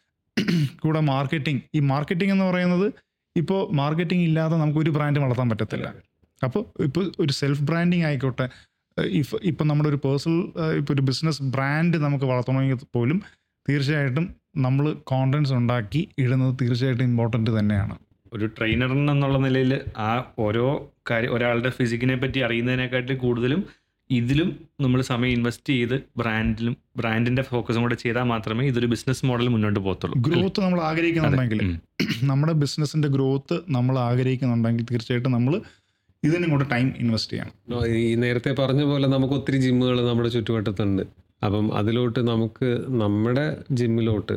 കൂടെ മാർക്കറ്റിംഗ് ഈ മാർക്കറ്റിംഗ് എന്ന് പറയുന്നത് ഇപ്പോൾ മാർക്കറ്റിംഗ് ഇല്ലാതെ നമുക്ക് ഒരു ബ്രാൻഡ് വളർത്താൻ പറ്റത്തില്ല അപ്പോൾ ഇപ്പോൾ ഒരു സെൽഫ് ബ്രാൻഡിങ് ആയിക്കോട്ടെ ഇഫ് ഇപ്പം നമ്മുടെ ഒരു പേഴ്സണൽ ഇപ്പോൾ ഒരു ബിസിനസ് ബ്രാൻഡ് നമുക്ക് വളർത്തണമെങ്കിൽ പോലും തീർച്ചയായിട്ടും നമ്മൾ കോണ്ടൻസ് ഉണ്ടാക്കി ഇടുന്നത് തീർച്ചയായിട്ടും ഇമ്പോർട്ടൻ്റ് തന്നെയാണ് ഒരു ട്രെയിനർ എന്നുള്ള നിലയിൽ ആ ഓരോ കാര്യം ഒരാളുടെ ഫിസിക്കിനെ പറ്റി അറിയുന്നതിനെക്കാട്ടിലും കൂടുതലും ഇതിലും നമ്മൾ സമയം ഇൻവെസ്റ്റ് ചെയ്ത് ബ്രാൻഡിലും ബ്രാൻഡിന്റെ ഫോക്കസും കൂടെ ചെയ്താൽ മാത്രമേ ഇതൊരു ബിസിനസ് മോഡൽ മുന്നോട്ട് പോകത്തുള്ളൂ ഗ്രോത്ത് നമ്മൾ ആഗ്രഹിക്കുന്നുണ്ടെങ്കിൽ ഉം. നമ്മുടെ ബിസിനസ്സിൻ്റെ ഗ്രോത്ത് നമ്മൾ ആഗ്രഹിക്കുന്നുണ്ടെങ്കിൽ തീർച്ചയായിട്ടും നമ്മൾ ഇതിനും കൂടെ ടൈം ഇൻവെസ്റ്റ് ചെയ്യണം ഈ നേരത്തെ പറഞ്ഞ പോലെ നമുക്ക് ഒത്തിരി ജിമ്മുകൾ നമ്മുടെ ചുറ്റുവട്ടത്തുണ്ട് അപ്പം അതിലോട്ട് നമുക്ക് നമ്മുടെ ജിമ്മിലോട്ട്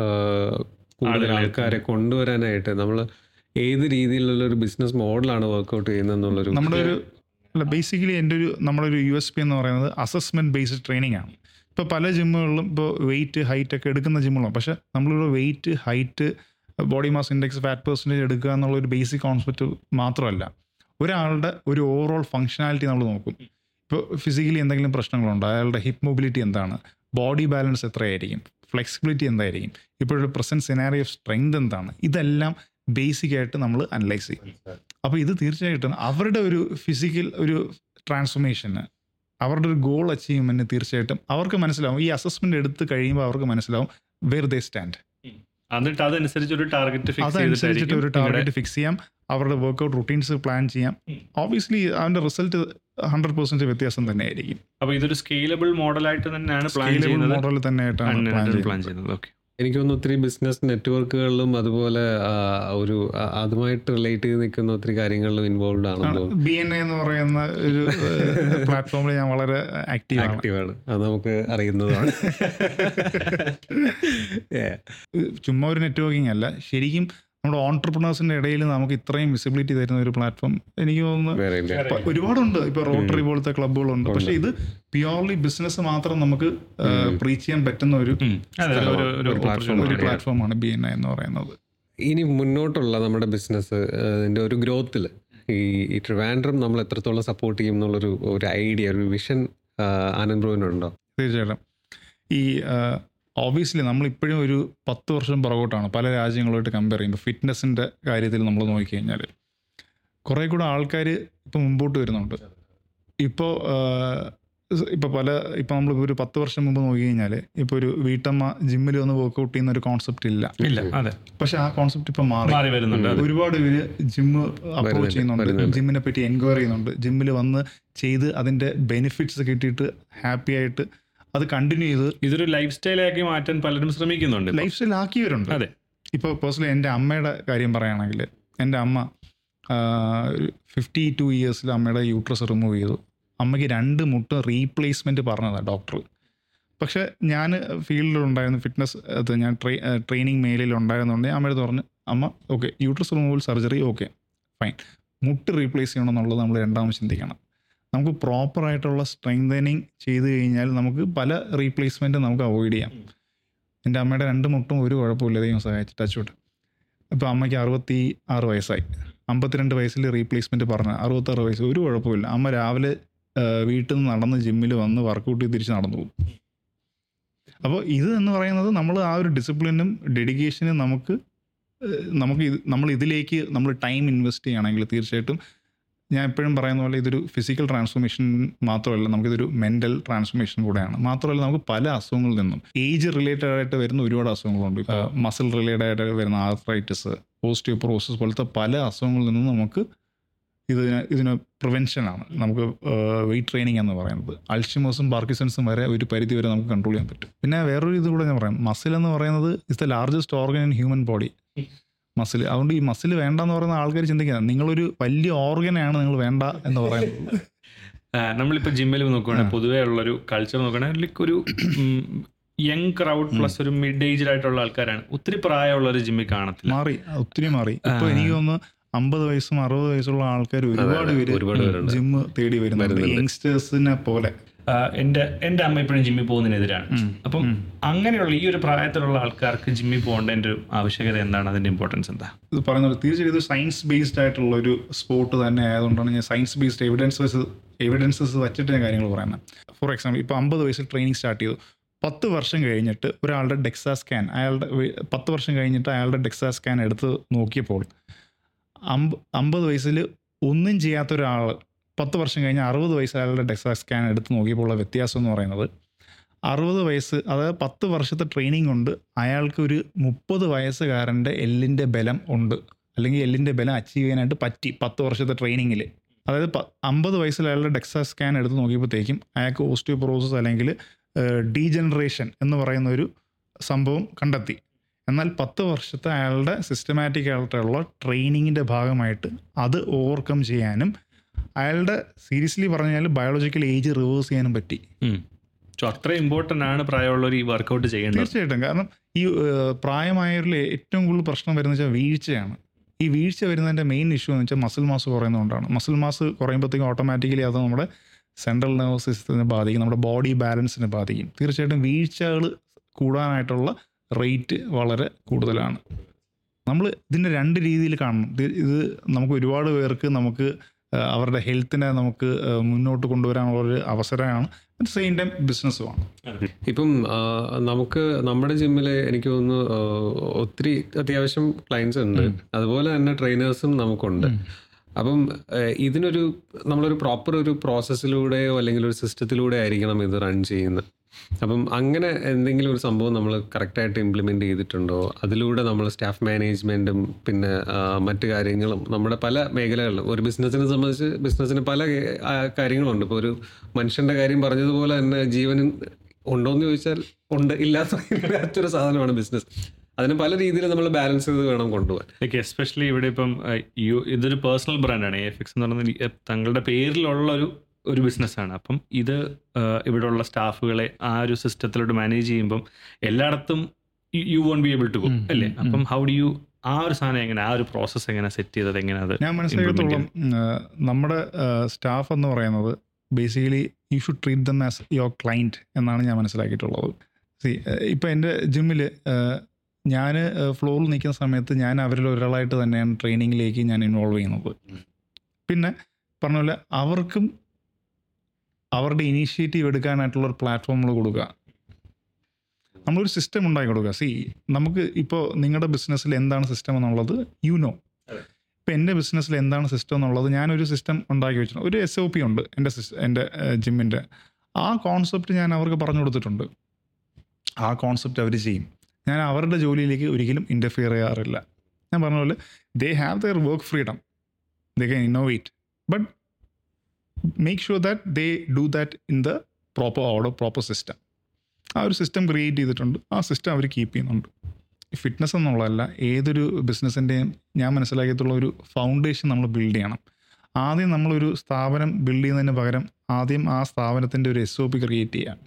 കൂടുതൽ ആളുകളെ ആൾക്കാരെ കൊണ്ടുവരാനായിട്ട് നമ്മൾ ഏത് രീതിയിലുള്ള ഒരു ബിസിനസ് മോഡലാണ് വർക്ക്ഔട്ട് ചെയ്യുന്നതെന്നുള്ളൊരു നമ്മുടെ ഒരു അല്ല ബേസിക്കലി എൻ്റെ ഒരു നമ്മുടെ ഒരു യു എസ് പി എന്ന് പറയുന്നത് അസസ്മെൻറ്റ് ബേസ്ഡ് ട്രെയിനിങ് ആണ് ഇപ്പോൾ പല ജിമ്മുകളിലും ഇപ്പോൾ വെയിറ്റ് ഹൈറ്റ് ഒക്കെ എടുക്കുന്ന ജിമ്മുകളും പക്ഷേ നമ്മളിവിടെ weight height body mass index fat percentage എടുക്കുക എന്നുള്ള ഒരു ബേസിക് കോൺസെപ്റ്റ് മാത്രമല്ല ഒരാളുടെ ഒരു ഓവറോൾ ഫങ്ഷനാലിറ്റി നമ്മൾ നോക്കും ഇപ്പോൾ ഫിസിക്കലി എന്തെങ്കിലും പ്രശ്നങ്ങളുണ്ടോ അയാളുടെ ഹിപ്പ് മൊബിലിറ്റി എന്താണ് ബോഡി ബാലൻസ് എത്രയായിരിക്കും ഫ്ലെക്സിബിലിറ്റി എന്തായിരിക്കും ഇപ്പോഴൊരു പ്രസൻറ്റ് സിനാരി ഓഫ് സ്ട്രെങ്ത് എന്താണ് ഇതെല്ലാം ബേസിക് ആയിട്ട് നമ്മൾ അനലൈസ് ചെയ്യും അപ്പോൾ ഇത് തീർച്ചയായിട്ടും അവരുടെ ഒരു ഫിസിക്കൽ ഒരു ട്രാൻസ്ഫോർമേഷന് അവരുടെ ഒരു ഗോൾ അച്ചീവ്മെൻറ്റ് തീർച്ചയായിട്ടും അവർക്ക് മനസ്സിലാവും ഈ അസസ്മെൻ്റ് എടുത്ത് കഴിയുമ്പോൾ അവർക്ക് മനസ്സിലാവും വേർ ദേ സ്റ്റാൻഡ് എന്നിട്ട് അതനുസരിച്ച് ഒരു ടാർഗറ്റ് ഫിക്സ് അതനുസരിച്ചിട്ട് ഒരു ചെയ്തിട്ടായിരിക്കും ടാർഗറ്റ് ഫിക്സ് ചെയ്യാം അവരുടെ വർക്കൗട്ട് റുട്ടീൻസ് പ്ലാൻ ചെയ്യാം ഉം. ഓബിയസ്ലി അതിൻ്റെ റിസൾട്ട് ഹൺഡ്രഡ് പെർസെൻറ്റ് വ്യത്യാസം തന്നെയായിരിക്കും അപ്പൊ ഇതൊരു സ്കെയിലബിൾ മോഡലായിട്ട് തന്നെയാണ് പ്ലാൻ സ്കെയിലബിൾ ചെയ്യുന്നത് മോഡൽ തന്നെയായിട്ടാണ് പ്ലാൻ പ്ലാൻ ചെയ്യുന്നത് ചെയ്യുന്നത് ഓക്കെ എനിക്ക് തോന്നുന്നു ഒത്തിരി ബിസിനസ് നെറ്റ്വർക്കുകളിലും അതുപോലെ ആ, ഒരു ആ, അതുമായിട്ട് റിലേറ്റ് ചെയ്ത് നിൽക്കുന്ന ഒത്തിരി കാര്യങ്ങളിലും ഇൻവോൾവ് ആണെന്ന് തോന്നുന്നു ബി എൻ എ എന്ന് പറയുന്ന ഒരു പ്ലാറ്റ്ഫോമിൽ ഞാൻ വളരെ ആക്റ്റീവ് ആണ് ആക്റ്റീവാണ് അത് നമുക്ക് അറിയുന്നതാണ് Yeah. ചുമ്മാ ഒരു നെറ്റ്വർക്കിംഗ് അല്ല ശരിക്കും നമ്മുടെ ഓൺടർപ്രണേഴ്സിന്റെ ഇടയിൽ നമുക്ക് ഇത്രയും വിസിബിലിറ്റി തരുന്ന ഒരു പ്ലാറ്റ്ഫോം എനിക്ക് തോന്നുന്നു വേറെ ഇല്ല പ- ഒരുപാടുണ്ട് ഇപ്പൊ റോട്ടറി പോലത്തെ ക്ലബ്ബുകളുണ്ട് പക്ഷെ ഇത് പ്യുവർലി ബിസിനസ് മാത്രം നമുക്ക് പ്രീച്ച് ചെയ്യാൻ പറ്റുന്ന ഒരു അതെ ഒരു- ഒരു- ഒരു ഒരു platform opportunity ഒരു ആണ്. പ്ലാറ്റ്ഫോമാണ് ബി എൻ ഐ എന്ന് പറയുന്നത് ഇനി മുന്നോട്ടുള്ള നമ്മുടെ ബിസിനസ് അതിൻ്റെ ഒരു ഗ്രോത്തിൽ ഈ ഈ ട്രിവാൻഡ്രം നമ്മൾ എത്രത്തോളം സപ്പോർട്ട് ചെയ്യും എന്നുള്ളൊരു ഒരു ഐഡിയ ഒരു വിഷൻ ആനന്ദ് ബ്രോവിനുണ്ടോ തീർച്ചയായിട്ടും ഈ ഓബിയസ്ലി നമ്മൾ ഇപ്പോഴും ഒരു പത്ത് വർഷം പുറകോട്ടാണ് പല രാജ്യങ്ങളുമായിട്ട് കമ്പയർ ചെയ്യുമ്പോൾ ഫിറ്റ്നസിൻ്റെ കാര്യത്തിൽ നമ്മൾ നോക്കിക്കഴിഞ്ഞാൽ കുറേ കൂടെ ആൾക്കാർ ഇപ്പോൾ മുമ്പോട്ട് വരുന്നുണ്ട് ഇപ്പോൾ ഇപ്പോൾ പല ഇപ്പോൾ നമ്മൾ ഒരു പത്ത് വർഷം മുമ്പ് നോക്കിക്കഴിഞ്ഞാൽ ഇപ്പോൾ ഒരു വീട്ടമ്മ ജിമ്മിൽ വന്ന് വർക്കൗട്ട് ചെയ്യുന്ന ഒരു കോൺസെപ്റ്റ് ഇല്ല ഇല്ല അതെ പക്ഷെ ആ കോൺസെപ്റ്റ് ഇപ്പോൾ മാറി മാറി വരുന്നുണ്ട് അതെ. ഒരുപാട് പേര് ജിമ്മ് അപ്രോച്ച് വരുന്നുണ്ട്, ചെയ്യുന്നുണ്ട് വരുന്നുണ്ട്. ജിമ്മിനെ പറ്റി എൻക്വയറി ചെയ്യുന്നുണ്ട് ജിമ്മിൽ വന്ന് ചെയ്ത് അതിൻ്റെ ബെനിഫിറ്റ്സ് കിട്ടിയിട്ട് ഹാപ്പി ആയിട്ട് അത് കണ്ടിന്യൂ ചെയ്ത് ഇതൊരു ലൈഫ് സ്റ്റൈലാക്കി മാറ്റാൻ പലരും ശ്രമിക്കുന്നുണ്ട് ഇപ്പൊ. ലൈഫ് സ്റ്റൈൽ ആക്കിയവരുണ്ട് അതെ. ഇപ്പോൾ പേഴ്സണലി എൻ്റെ അമ്മയുടെ കാര്യം പറയുകയാണെങ്കിൽ എൻ്റെ അമ്മ ഫിഫ്റ്റി ടു ഇയേഴ്സിൽ അമ്മയുടെ യൂട്രസ് റിമൂവ് ചെയ്തു അമ്മയ്ക്ക് രണ്ട് മുട്ട് റീപ്ലേസ്മെൻറ്റ് പറഞ്ഞതാണ് ഡോക്ടർ പക്ഷേ ഞാൻ ഫീൽഡിലുണ്ടായിരുന്നു ഫിറ്റ്നസ് അത് ഞാൻ ട്രെയി ട്രെയിനിങ് മേഖലയിൽ ഉണ്ടായിരുന്നുകൊണ്ട് അമ്മയുടെ പറഞ്ഞു അമ്മ okay uterus removal surgery okay fine മുട്ട് റീപ്ലേസ് ചെയ്യണമെന്നുള്ളത് നമ്മൾ രണ്ടാമത് ചിന്തിക്കണം നമുക്ക് പ്രോപ്പറായിട്ടുള്ള സ്ട്രെങ്തനിങ് ചെയ്ത് കഴിഞ്ഞാൽ നമുക്ക് പല റീപ്ലേസ്മെൻറ്റും നമുക്ക് അവോയ്ഡ് ചെയ്യാം എൻ്റെ അമ്മയുടെ രണ്ട് മുട്ടും ഒരു കുഴപ്പമില്ല ദൈവം സഹായിച്ചു ടച്ച് ഇപ്പോൾ അമ്മയ്ക്ക് അറുപത്തി ആറ് വയസ്സായി അമ്പത്തിരണ്ട് വയസ്സിൽ റീപ്ലേസ്മെൻറ്റ് പറഞ്ഞ അറുപത്താറ് വയസ്സ് ഒരു കുഴപ്പമില്ല അമ്മ രാവിലെ ആ, വീട്ടിൽ നിന്ന് നടന്ന് ജിമ്മിൽ വന്ന് വർക്കൗട്ട് ചെയ്ത് തിരിച്ച് നടന്നു പോകും അപ്പോൾ ഇത് എന്ന് പറയുന്നത് നമ്മൾ ആ ഒരു ഡിസിപ്ലിനും ഡെഡിക്കേഷനും നമുക്ക് ഏഹ്, നമുക്ക് ഇത് നമ്മൾ ഇതിലേക്ക് നമ്മൾ ടൈം ഇൻവെസ്റ്റ് ചെയ്യുകയാണെങ്കിൽ തീർച്ചയായിട്ടും ഞാൻ എപ്പോഴും പറയുന്ന പോലെ ഇതൊരു ഫിസിക്കൽ ട്രാൻസ്ഫോർമേഷൻ മാത്രമല്ല നമുക്കിതൊരു മെൻ്റൽ ട്രാൻസ്ഫോർമേഷൻ കൂടെയാണ് മാത്രമല്ല നമുക്ക് പല അസുഖങ്ങളിൽ നിന്നും ഏജ് റിലേറ്റഡ് ആയിട്ട് വരുന്ന ഒരുപാട് അസുഖങ്ങളുണ്ട് ഇപ്പോൾ മസിൽ റിലേറ്റഡ് ആയിട്ട് വരുന്ന ആർത്രൈറ്റിസ് ഓസ്റ്റിയോപ്രോസിസ് പോലത്തെ പല അസുഖങ്ങളിൽ നിന്നും നമുക്ക് ഇതിന് ഇതിന് പ്രിവെൻഷനാണ് നമുക്ക് വെയിറ്റ് ട്രെയിനിങ് എന്ന് പറയുന്നത് അൾഷിമോസും പാർക്കിസൺസും വരെ ഒരു പരിധി വരെ നമുക്ക് കൺട്രോൾ ചെയ്യാൻ പറ്റും പിന്നെ വേറൊരു ഇത് കൂടെ ഞാൻ പറയാം മസിൽ എന്ന് പറയുന്നത് is the largest organ in human body muscle അതുകൊണ്ട് ഈ മസിൽ വേണ്ട എന്ന് പറയുന്ന ആൾക്കാർ ചിന്തിക്കുന്നത് നിങ്ങളൊരു വലിയ ഓർഗനാണ് നിങ്ങൾ വേണ്ട എന്ന് പറയുന്നത് ആ, നമ്മളിപ്പോ ജിമ്മിൽ നോക്കുകയാണെങ്കിൽ പൊതുവേ ഉള്ളൊരു കൾച്ചർ നോക്കുകയാണെങ്കിൽ ലൈക്ക് ഒരു യങ് ക്രൗഡ് പ്ലസ് ഒരു മിഡ് ഏജ്ഡ് ആയിട്ടുള്ള ആൾക്കാരാണ് ഒത്തിരി പ്രായമുള്ള ഒരു ജിമ്മിൽ കാണത്തില്ല മാറി ഒത്തിരി മാറി ഇപ്പൊ എനിക്ക് തോന്നുന്നു അമ്പത് വയസ്സും അറുപത് വയസ്സുള്ള ആൾക്കാർ ഒരുപാട് അതെ, പേര് ഒരുപാട് പേരുണ്ട്. ജിമ്മ് തേടി വരുന്നുണ്ട് വരുന്നുണ്ട്. യങ്സ്റ്റേഴ്സിനെ പോലെ ആ, എന്റെ എന്റെ അമ്മ ഇപ്പോഴും ജിമ്മിൽ പോകുന്നതിനെതിരാണ് ഉം. അപ്പം ഉം. അങ്ങനെയുള്ള ഈ ഒരു പ്രായത്തിലുള്ള ആൾക്കാർക്ക് ജിമ്മിൽ പോകേണ്ടതിന്റെ ഒരു ആവശ്യകത എന്താണ് അതിന്റെ ഇമ്പോർട്ടൻസ് എന്താ ഇത് പറയുന്നത് തീർച്ചയായും ഇത് സയൻസ് ബേസ്ഡ് ആയിട്ടുള്ള ഒരു സ്പോർട്ട് തന്നെ ആയതുകൊണ്ടാണ് ഞാൻ സയൻസ് ബേസ്ഡ് എവിഡൻസസ് എവിഡൻസസ് വെച്ചിട്ട് ഞാൻ കാര്യങ്ങൾ പറയുന്നത് ഫോർ എക്സാമ്പിൾ ഇപ്പോൾ അമ്പത് വയസ്സിൽ ട്രെയിനിങ് സ്റ്റാർട്ട് ചെയ്തു പത്ത് വർഷം കഴിഞ്ഞിട്ട് ഒരാളുടെ ഡെക്സാ സ്കാൻ അയാളുടെ വെ- പത്ത് വർഷം കഴിഞ്ഞിട്ട് അയാളുടെ ഡെക്സാ സ്കാൻ എടുത്ത് നോക്കിയപ്പോൾ അമ്പ അമ്പത് വയസ്സിൽ ഒന്നും ചെയ്യാത്ത ഒരാൾ പത്ത് വർഷം കഴിഞ്ഞ് അറുപത് വയസ്സ് അയാളുടെ ഡെക്സാ സ്കാൻ എടുത്ത് നോക്കിയപ്പോൾ ഉള്ള വ്യത്യാസം എന്ന് പറയുന്നത് അറുപത് വയസ്സ് അതായത് പത്ത് വർഷത്തെ ട്രെയിനിങ് കൊണ്ട് അയാൾക്ക് ഒരു മുപ്പത് വയസ്സുകാരൻ്റെ എല്ലിൻ്റെ ബലം ഉണ്ട് അല്ലെങ്കിൽ എല്ലിൻ്റെ ബലം അച്ചീവ് ചെയ്യാനായിട്ട് പറ്റി പത്ത് വർഷത്തെ ട്രെയിനിങ്ങിൽ അതായത് പ- അമ്പത് വയസ്സിൽ അയാളുടെ ഡെക്സാ സ്കാൻ എടുത്ത് നോക്കിയപ്പോഴത്തേക്കും അയാൾക്ക് ഓസ്റ്റിയോപൊറോസിസ് അല്ലെങ്കിൽ ഡീജനറേഷൻ എന്ന് പറയുന്ന ഒരു സംഭവം കണ്ടെത്തി എന്നാൽ പത്ത് വർഷത്തെ അയാളുടെ സിസ്റ്റമാറ്റിക് ആയിട്ടുള്ള ട്രെയിനിങ്ങിൻ്റെ ഭാഗമായിട്ട് അത് ഓവർകം ചെയ്യാനും അയാളുടെ സീരിയസ്ലി പറഞ്ഞാൽ ബയോളജിക്കൽ ഏജ് റിവേഴ്സ് ചെയ്യാനും പറ്റി സോ അത്ര ഇമ്പോർട്ടന്റ് ആണ് പ്രായമുള്ളവർ ഈ വർക്കൗട്ട് ചെയ്യേണ്ടത് തീർച്ചയായിട്ടും കാരണം ഈ ഏഹ്, പ്രായമായവരിൽ ഏറ്റവും കൂടുതൽ പ്രശ്നം വരുന്നത് വെച്ചാൽ വീഴ്ചയാണ് ഈ വീഴ്ച വരുന്നതിൻ്റെ മെയിൻ ഇഷ്യൂ എന്ന് വെച്ചാൽ മസിൽ മാസ് കുറയുന്നതുകൊണ്ടാണ് മസിൽ മാസ് കുറയുമ്പോഴത്തേക്കും ഓട്ടോമാറ്റിക്കലി അത് നമ്മുടെ സെൻട്രൽ നെർവസ് സിസ്റ്റത്തിനെ ബാധിക്കും നമ്മുടെ ബോഡി ബാലൻസിനെ ബാധിക്കും തീർച്ചയായിട്ടും വീഴ്ചകൾ കൂടാനായിട്ടുള്ള റേറ്റ് വളരെ കൂടുതലാണ് നമ്മൾ ഇതിൻ്റെ രണ്ട് രീതിയിൽ കാണണം ഇത് ഇത് നമുക്ക് ഒരുപാട് പേർക്ക് നമുക്ക് ആ, അവരുടെ ഹെൽത്തിനെ നമുക്ക് ആ, മുന്നോട്ട് കൊണ്ടുവരാനുള്ള ഒരു അവസരമാണ് അറ്റ് സെയിം ടൈം ബിസിനസ്സുമാണ് ഇപ്പം ആ, നമുക്ക് നമ്മുടെ ജിമ്മിൽ എനിക്ക് തോന്നുന്നു ആ, ഒത്തിരി അത്യാവശ്യം ക്ലയൻസ് ഉണ്ട് അതുപോലെ തന്നെ ട്രെയിനേഴ്സും നമുക്കുണ്ട് അപ്പം ആ, ഇതിനൊരു നമ്മളൊരു പ്രോപ്പർ ഒരു പ്രോസസ്സിലൂടെയോ അല്ലെങ്കിൽ ഒരു സിസ്റ്റത്തിലൂടെ ആയിരിക്കണം ഇത് റൺ ചെയ്യുന്നത് അപ്പം അങ്ങനെ എന്തെങ്കിലും ഒരു സംഭവം നമ്മൾ കറക്റ്റായിട്ട് ഇംപ്ലിമെൻ്റ് ചെയ്തിട്ടുണ്ടോ അതിലൂടെ നമ്മൾ സ്റ്റാഫ് മാനേജ്മെൻറ്റും പിന്നെ ആ, മറ്റു കാര്യങ്ങളും നമ്മുടെ പല മേഖലകളിലും ഒരു ബിസിനസ്സിനെ സംബന്ധിച്ച് ബിസിനസ്സിന് പല ആ, കാര്യങ്ങളുണ്ട് ഇപ്പോൾ ഒരു മനുഷ്യൻ്റെ കാര്യം പറഞ്ഞതുപോലെ തന്നെ ജീവനും ഉണ്ടോയെന്ന് ചോദിച്ചാൽ ഉണ്ട് ഇല്ലാത്ത ഇല്ലാത്തൊരു സാധനമാണ് ബിസിനസ് അതിന് പല രീതിയിൽ നമ്മൾ ബാലൻസ് ചെയ്ത് വേണം കൊണ്ടുപോകാൻ ലൈക്ക് എസ്പെഷ്യലി ഇവിടെ ഇപ്പം അഹ്, യു ഇതൊരു പേഴ്സണൽ ബ്രാൻഡാണ് എ എഫ് എക്സ് എന്ന് പറയുന്നത് ഈ, തങ്ങളുടെ പേരിലുള്ള ഒരു ഒരു ബിസിനസ്സാണ് അപ്പം ഇത് അഹ്, ഇവിടെയുള്ള സ്റ്റാഫുകളെ ആ ഒരു സിസ്റ്റത്തിലോട്ട് മാനേജ് ചെയ്യുമ്പം എല്ലായിടത്തും you won't be able to go ഉം, അല്ലേ ഉം, അപ്പം ഹൗ ഡു യു ആ ഒരു സാധനം എങ്ങനെ ആ ഒരു പ്രോസസ്സ് എങ്ങനെ സെറ്റ് ചെയ്തത് എങ്ങനെ അത് ഞാൻ മനസ്സിലാക്കത്തോളം നമ്മുടെ സ്റ്റാഫ് എന്ന് പറയുന്നത് basically you should treat them as your client എന്നാണ് ഞാൻ മനസ്സിലാക്കിയിട്ടുള്ളത് സി ഇപ്പം എൻ്റെ ജിമ്മിൽ ഞാൻ ഫ്ലോറിൽ നിൽക്കുന്ന സമയത്ത് ഞാൻ അവരിൽ ഒരാളായിട്ട് തന്നെയാണ് ട്രെയിനിങ്ങിലേക്ക് ഞാൻ ഇൻവോൾവ് ചെയ്യുന്നത് പിന്നെ പറഞ്ഞ പോലെ അവർക്കും അവരുടെ ഇനീഷ്യേറ്റീവ് എടുക്കാനായിട്ടുള്ള ഒരു പ്ലാറ്റ്ഫോമുകൾ കൊടുക്കുക നമ്മളൊരു സിസ്റ്റം ഉണ്ടാക്കി കൊടുക്കുക സി നമുക്ക് ഇപ്പോൾ നിങ്ങളുടെ ബിസിനസ്സിൽ എന്താണ് സിസ്റ്റം എന്നുള്ളത് യു നോ ഇപ്പം എൻ്റെ ബിസിനസ്സിൽ എന്താണ് സിസ്റ്റം എന്നുള്ളത് ഞാനൊരു സിസ്റ്റം ഉണ്ടാക്കി വെച്ചിട്ടുണ്ട് ഒരു എസ് ഒ പി ഉണ്ട് എൻ്റെ സിസ് എൻ്റെ ജിമ്മിൻ്റെ ആ കോൺസെപ്റ്റ് ഞാൻ അവർക്ക് പറഞ്ഞു കൊടുത്തിട്ടുണ്ട് ആ കോൺസെപ്റ്റ് അവർ ചെയ്യും ഞാൻ അവരുടെ ജോലിയിലേക്ക് ഒരിക്കലും ഇൻ്റർഫിയർ ചെയ്യാറില്ല ഞാൻ പറഞ്ഞ പോലെ they have their work freedom they can innovate but make sure that they do that in the proper order proper system ആ ഒരു സിസ്റ്റം ക്രിയേറ്റ് ചെയ്തിട്ടുണ്ട് ആ സിസ്റ്റം അവർ കീപ്പ് ചെയ്യുന്നുണ്ട് ഫിറ്റ്നസ് എന്നുള്ളതല്ല ഏതൊരു ബിസിനസ്സിൻ്റെയും ഞാൻ മനസ്സിലാക്കിയിട്ടുള്ള ഒരു ഫൗണ്ടേഷൻ നമ്മൾ ബിൽഡ് ചെയ്യണം ആദ്യം നമ്മളൊരു സ്ഥാപനം ബിൽഡ് ചെയ്യുന്നതിന് പകരം ആദ്യം ആ സ്ഥാപനത്തിൻ്റെ ഒരു എസ് ഒ പി ക്രിയേറ്റ് ചെയ്യാം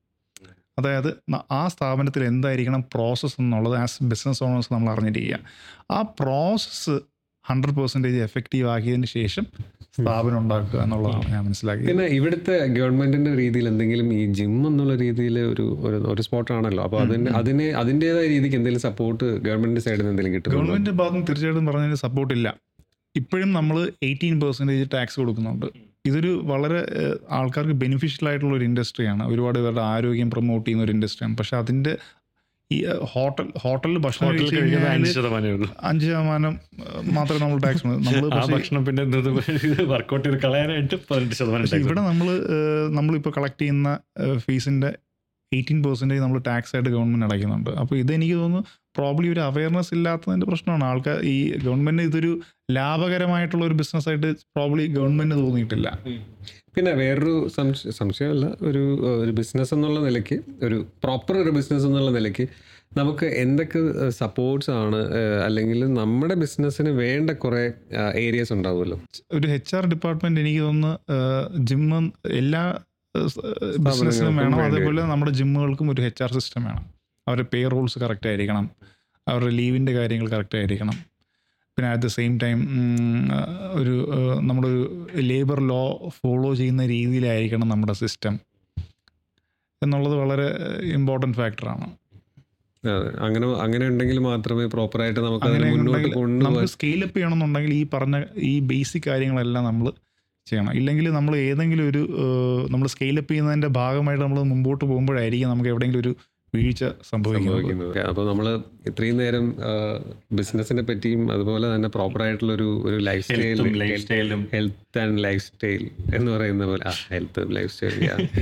അതായത് ന- ആ സ്ഥാപനത്തിൽ എന്തായിരിക്കണം പ്രോസസ്സ് എന്നുള്ളത് ആസ് ബിസിനസ് ഓണേഴ്സ് നമ്മൾ അറിഞ്ഞിരിക്കുക ആ പ്രോസസ്സ് ഹൺഡ്രഡ് പെർസെൻറ്റേജ് എഫക്റ്റീവ് ആക്കിയതിന് ശേഷം സ്ഥാപനം ഉണ്ടാക്കുക എന്നുള്ളതാണ് ഞാൻ മനസ്സിലാക്കിയത് പിന്നെ ഇവിടുത്തെ ഗവൺമെന്റിന്റെ രീതിയിൽ എന്തെങ്കിലും ഈ ജിം എന്നുള്ള രീതിയിൽ ഒരു ഒരു ഒരു സ്പോട്ടാണല്ലോ അപ്പോൾ അതിന് അതിന് അതിൻ്റെതായ രീതിക്ക് എന്തെങ്കിലും സപ്പോർട്ട് ഗവൺമെന്റിന്റെ സൈഡിൽ നിന്ന് എന്തെങ്കിലും കിട്ടുന്നുണ്ടോ ഗവൺമെൻറ് ഭാഗത്ത് നിന്ന് തീർച്ചയായിട്ടും പറഞ്ഞതിന് സപ്പോർട്ടില്ല ഇപ്പോഴും നമ്മൾ എയ്റ്റീൻ പെർസെൻറ്റേജ് ടാക്സ് കൊടുക്കുന്നുണ്ട് ഇതൊരു വളരെ ഏഹ്, ആൾക്കാർക്ക് ബെനിഫിഷ്യൽ ആയിട്ടുള്ള ഒരു ഇൻഡസ്ട്രിയാണ് ഒരുപാട് പേരുടെ ആരോഗ്യം പ്രൊമോട്ട് ചെയ്യുന്ന ഒരു ഇൻഡസ്ട്രിയാണ് പക്ഷെ അതിൻ്റെ ഈ ഏഹ്, ഹോട്ടൽ ഹോട്ടലിൽ ഭക്ഷണം ഹോട്ടലിൽ കഴിച്ച് കഴിക്കുന്നത് കഴിഞ്ഞാൽ അഞ്ച് ശതമാനമേ ഉള്ളൂ അഞ്ച് ശതമാനം ഏഹ്, മാത്രമേ നമ്മൾ ടാക്സ് നമ്മൾ ആ ഭക്ഷണം പിന്നെ വർക്കൗട്ട് ചെയ്ത് കളയാനായിട്ട് പതിനെട്ട് ശതമാനം പക്ഷേ tax ഇവിടെ നമ്മൾ നമ്മളിപ്പോൾ കളക്ട് ചെയ്യുന്ന ഫീസിൻ്റെ എയ്റ്റീൻ പെർസെൻറ്റേജ് നമ്മൾ ടാക്സ് ആയിട്ട് ഗവൺമെൻറ് അടയ്ക്കുന്നുണ്ട് അപ്പോൾ ഇതെനിക്ക് തോന്നുന്നു പ്രോബ്ലി ഒരു അവയർനെസ് ഇല്ലാത്തതിൻ്റെ പ്രശ്നമാണ് ആൾക്കാർ ഈ ഗവൺമെൻറ് ഇതൊരു ലാഭകരമായിട്ടുള്ള ഒരു ബിസിനസ്സായിട്ട് പ്രോബ്ലി ഗവൺമെൻറ് തോന്നിയിട്ടില്ല പിന്നെ വേറൊരു സംശ- സംശയമല്ല ഒരു ഒരു ബിസിനസ് എന്നുള്ള നിലയ്ക്ക് ഒരു പ്രോപ്പർ ഒരു ബിസിനസ് എന്നുള്ള നിലയ്ക്ക് നമുക്ക് എന്തൊക്കെ സപ്പോർട്ട്സ് ആണ് ഏഹ്, അല്ലെങ്കിൽ നമ്മുടെ ബിസിനസ്സിന് വേണ്ട കുറേ ഏരിയസ് ഉണ്ടാവുമല്ലോ ഒരു എച്ച് ആർ ഡിപ്പാർട്ട്മെന്റ് എനിക്ക് തോന്നുന്നു ജിമ്മ് എല്ലാ ബിസിനസ്സിനും വേണം വേണ്ടി അതേപോലെ നമ്മുടെ ജിമ്മുകൾക്കും ഒരു എച്ച് ആർ സിസ്റ്റം വേണം അവരുടെ പേ റൂൾസ് കറക്റ്റ് ആയിരിക്കണം അവരുടെ ലീവിൻ്റെ കാര്യങ്ങൾ കറക്റ്റ് ആയിരിക്കണം പിന്നെ അറ്റ് ദ സെയിം ടൈം ഒരു ഏഹ്, നമ്മുടെ ഒരു ലേബർ ലോ ഫോളോ ചെയ്യുന്ന രീതിയിലായിരിക്കണം നമ്മുടെ സിസ്റ്റം എന്നുള്ളത് വളരെ ഇമ്പോർട്ടൻറ്റ് ഫാക്ടറാണ് അതെ, അങ്ങനെ അങ്ങനെ ഉണ്ടെങ്കിൽ മാത്രമേ പ്രോപ്പറായിട്ട് നമുക്ക് അതിനെ അങ്ങനെ മുന്നോട്ട് ഉണ്ടെങ്കിൽ കൊണ്ടുപോകാൻ നമുക്ക് സ്കെയിലപ്പ് ചെയ്യണമെന്നുണ്ടെങ്കിൽ ഈ പറഞ്ഞ ഈ ബേസിക് കാര്യങ്ങളെല്ലാം നമ്മൾ ചെയ്യണം ഇല്ലെങ്കിൽ നമ്മൾ ഏതെങ്കിലും ഒരു നമ്മൾ സ്കെയിലപ്പ് ചെയ്യുന്നതിൻ്റെ ഭാഗമായിട്ട് നമ്മൾ മുമ്പോട്ട് പോകുമ്പോഴായിരിക്കും നമുക്ക് എവിടെയെങ്കിലും ഒരു വീഴ്ച സംഭവിക്കുന്നത് സംഭവിക്കുന്നത് അപ്പോൾ നമ്മൾ ഇത്രയും നേരം ബിസിനസിനെ പറ്റിയും അതുപോലെ തന്നെ പ്രോപ്പർ ആയിട്ടുള്ള ഒരു ഒരു ലൈഫ് ഹെൽത്തും സ്റ്റൈൽ ലൈഫ് സ്റ്റൈലും ഹെൽത്ത് ആൻഡ് ലൈഫ് സ്റ്റൈൽ എന്ന് പറയുന്ന പോലെ ആ ഹെൽത്ത് ലൈഫ് സ്റ്റൈൽ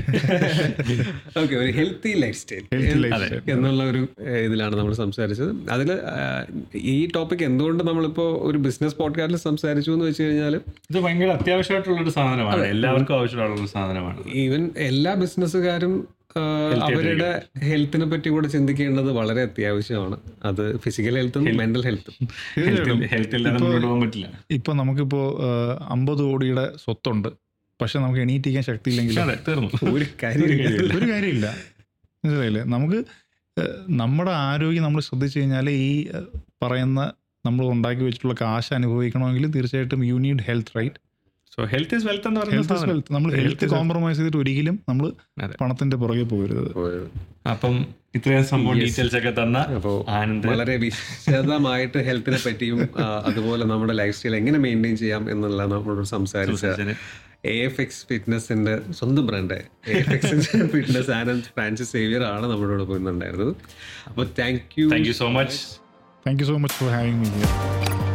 ഓക്കെ ഒരു healthy life style Healthy lifestyle. എന്നുള്ള ഒരു ഏഹ്, ഇതിലാണ് നമ്മൾ സംസാരിച്ചത് അതിൽ ഈ ടോപ്പിക് എന്തുകൊണ്ട് നമ്മളിപ്പോൾ ഒരു ബിസിനസ് പോഡ്കാസ്റ്റിൽ സംസാരിച്ചു എന്ന് വെച്ച് കഴിഞ്ഞാൽ ഇത് ഭയങ്കര അത്യാവശ്യമായിട്ടുള്ള ഒരു സാധനമാണ് എല്ലാവർക്കും ആവശ്യമുള്ള ഒരു സാധനമാണ് ഈവൻ എല്ലാ ബിസിനസ്സുകാരും ആ, അവരുടെ ഹെൽത്തിനെ പറ്റി കൂടെ ചിന്തിക്കേണ്ടത് വളരെ അത്യാവശ്യമാണ് അത് ഫിസിക്കൽ ഹെൽത്തും മെന്റൽ ഹെൽത്തും ഹെൽത്ത് ഇല്ലാതെ മുന്നോട്ട് പോകാൻ പറ്റില്ല ഇപ്പോൾ നമുക്കിപ്പോൾ അമ്പത് കോടിയുടെ സ്വത്തുണ്ട് പക്ഷെ നമുക്ക് എണീറ്റിക്കാൻ ശക്തിയില്ലെങ്കിൽ അതെ തീർന്നു ഒരു കാര്യം ഒരു കാര്യമില്ല മനസ്സിലായില്ലേ നമുക്ക് ഏഹ്, നമ്മുടെ ആരോഗ്യം നമ്മൾ ശ്രദ്ധിച്ചു കഴിഞ്ഞാൽ ഈ ഏഹ്, പറയുന്ന നമ്മൾ ഉണ്ടാക്കി വെച്ചിട്ടുള്ള കാശ് അനുഭവിക്കണമെങ്കിൽ തീർച്ചയായിട്ടും you need health right so health is wealth എന്ന് പറയുന്ന ഹെൽത്ത് ഇസ് സാധനം. വെൽത്ത് നമ്മൾ Health health is wealth. Compromise ചെയ്തിട്ട് ഒരിക്കലും നമ്മൾ അതെ. പണത്തിന്റെ പുറകെ പോകരുത് അപ്പം ഇത്രയും സംഭവം Yes. ഡീറ്റെയിൽസ് ഒക്കെ തന്ന അപ്പോൾ ആനന്ദ് വളരെ വിശദമായിട്ട് ഹെൽത്തിനെ പറ്റിയും ആ, അതുപോലെ നമ്മുടെ ലൈഫ് സ്റ്റൈൽ എങ്ങനെ മെയിൻറ്റെയിൻ ചെയ്യാം എന്നുള്ള നമ്മളോട് സംസാരിച്ച സംസാരിച്ചതിന് എ എഫ് എക്സ് ഫിറ്റ്നസിന്റെ സ്വന്തം brand A F X fitness Anand Francis Xavier ആണ് നമ്മളോട് ഇന്നുണ്ടായിരുന്നത് അപ്പോൾ thank you thank you so much thank you so much for having me here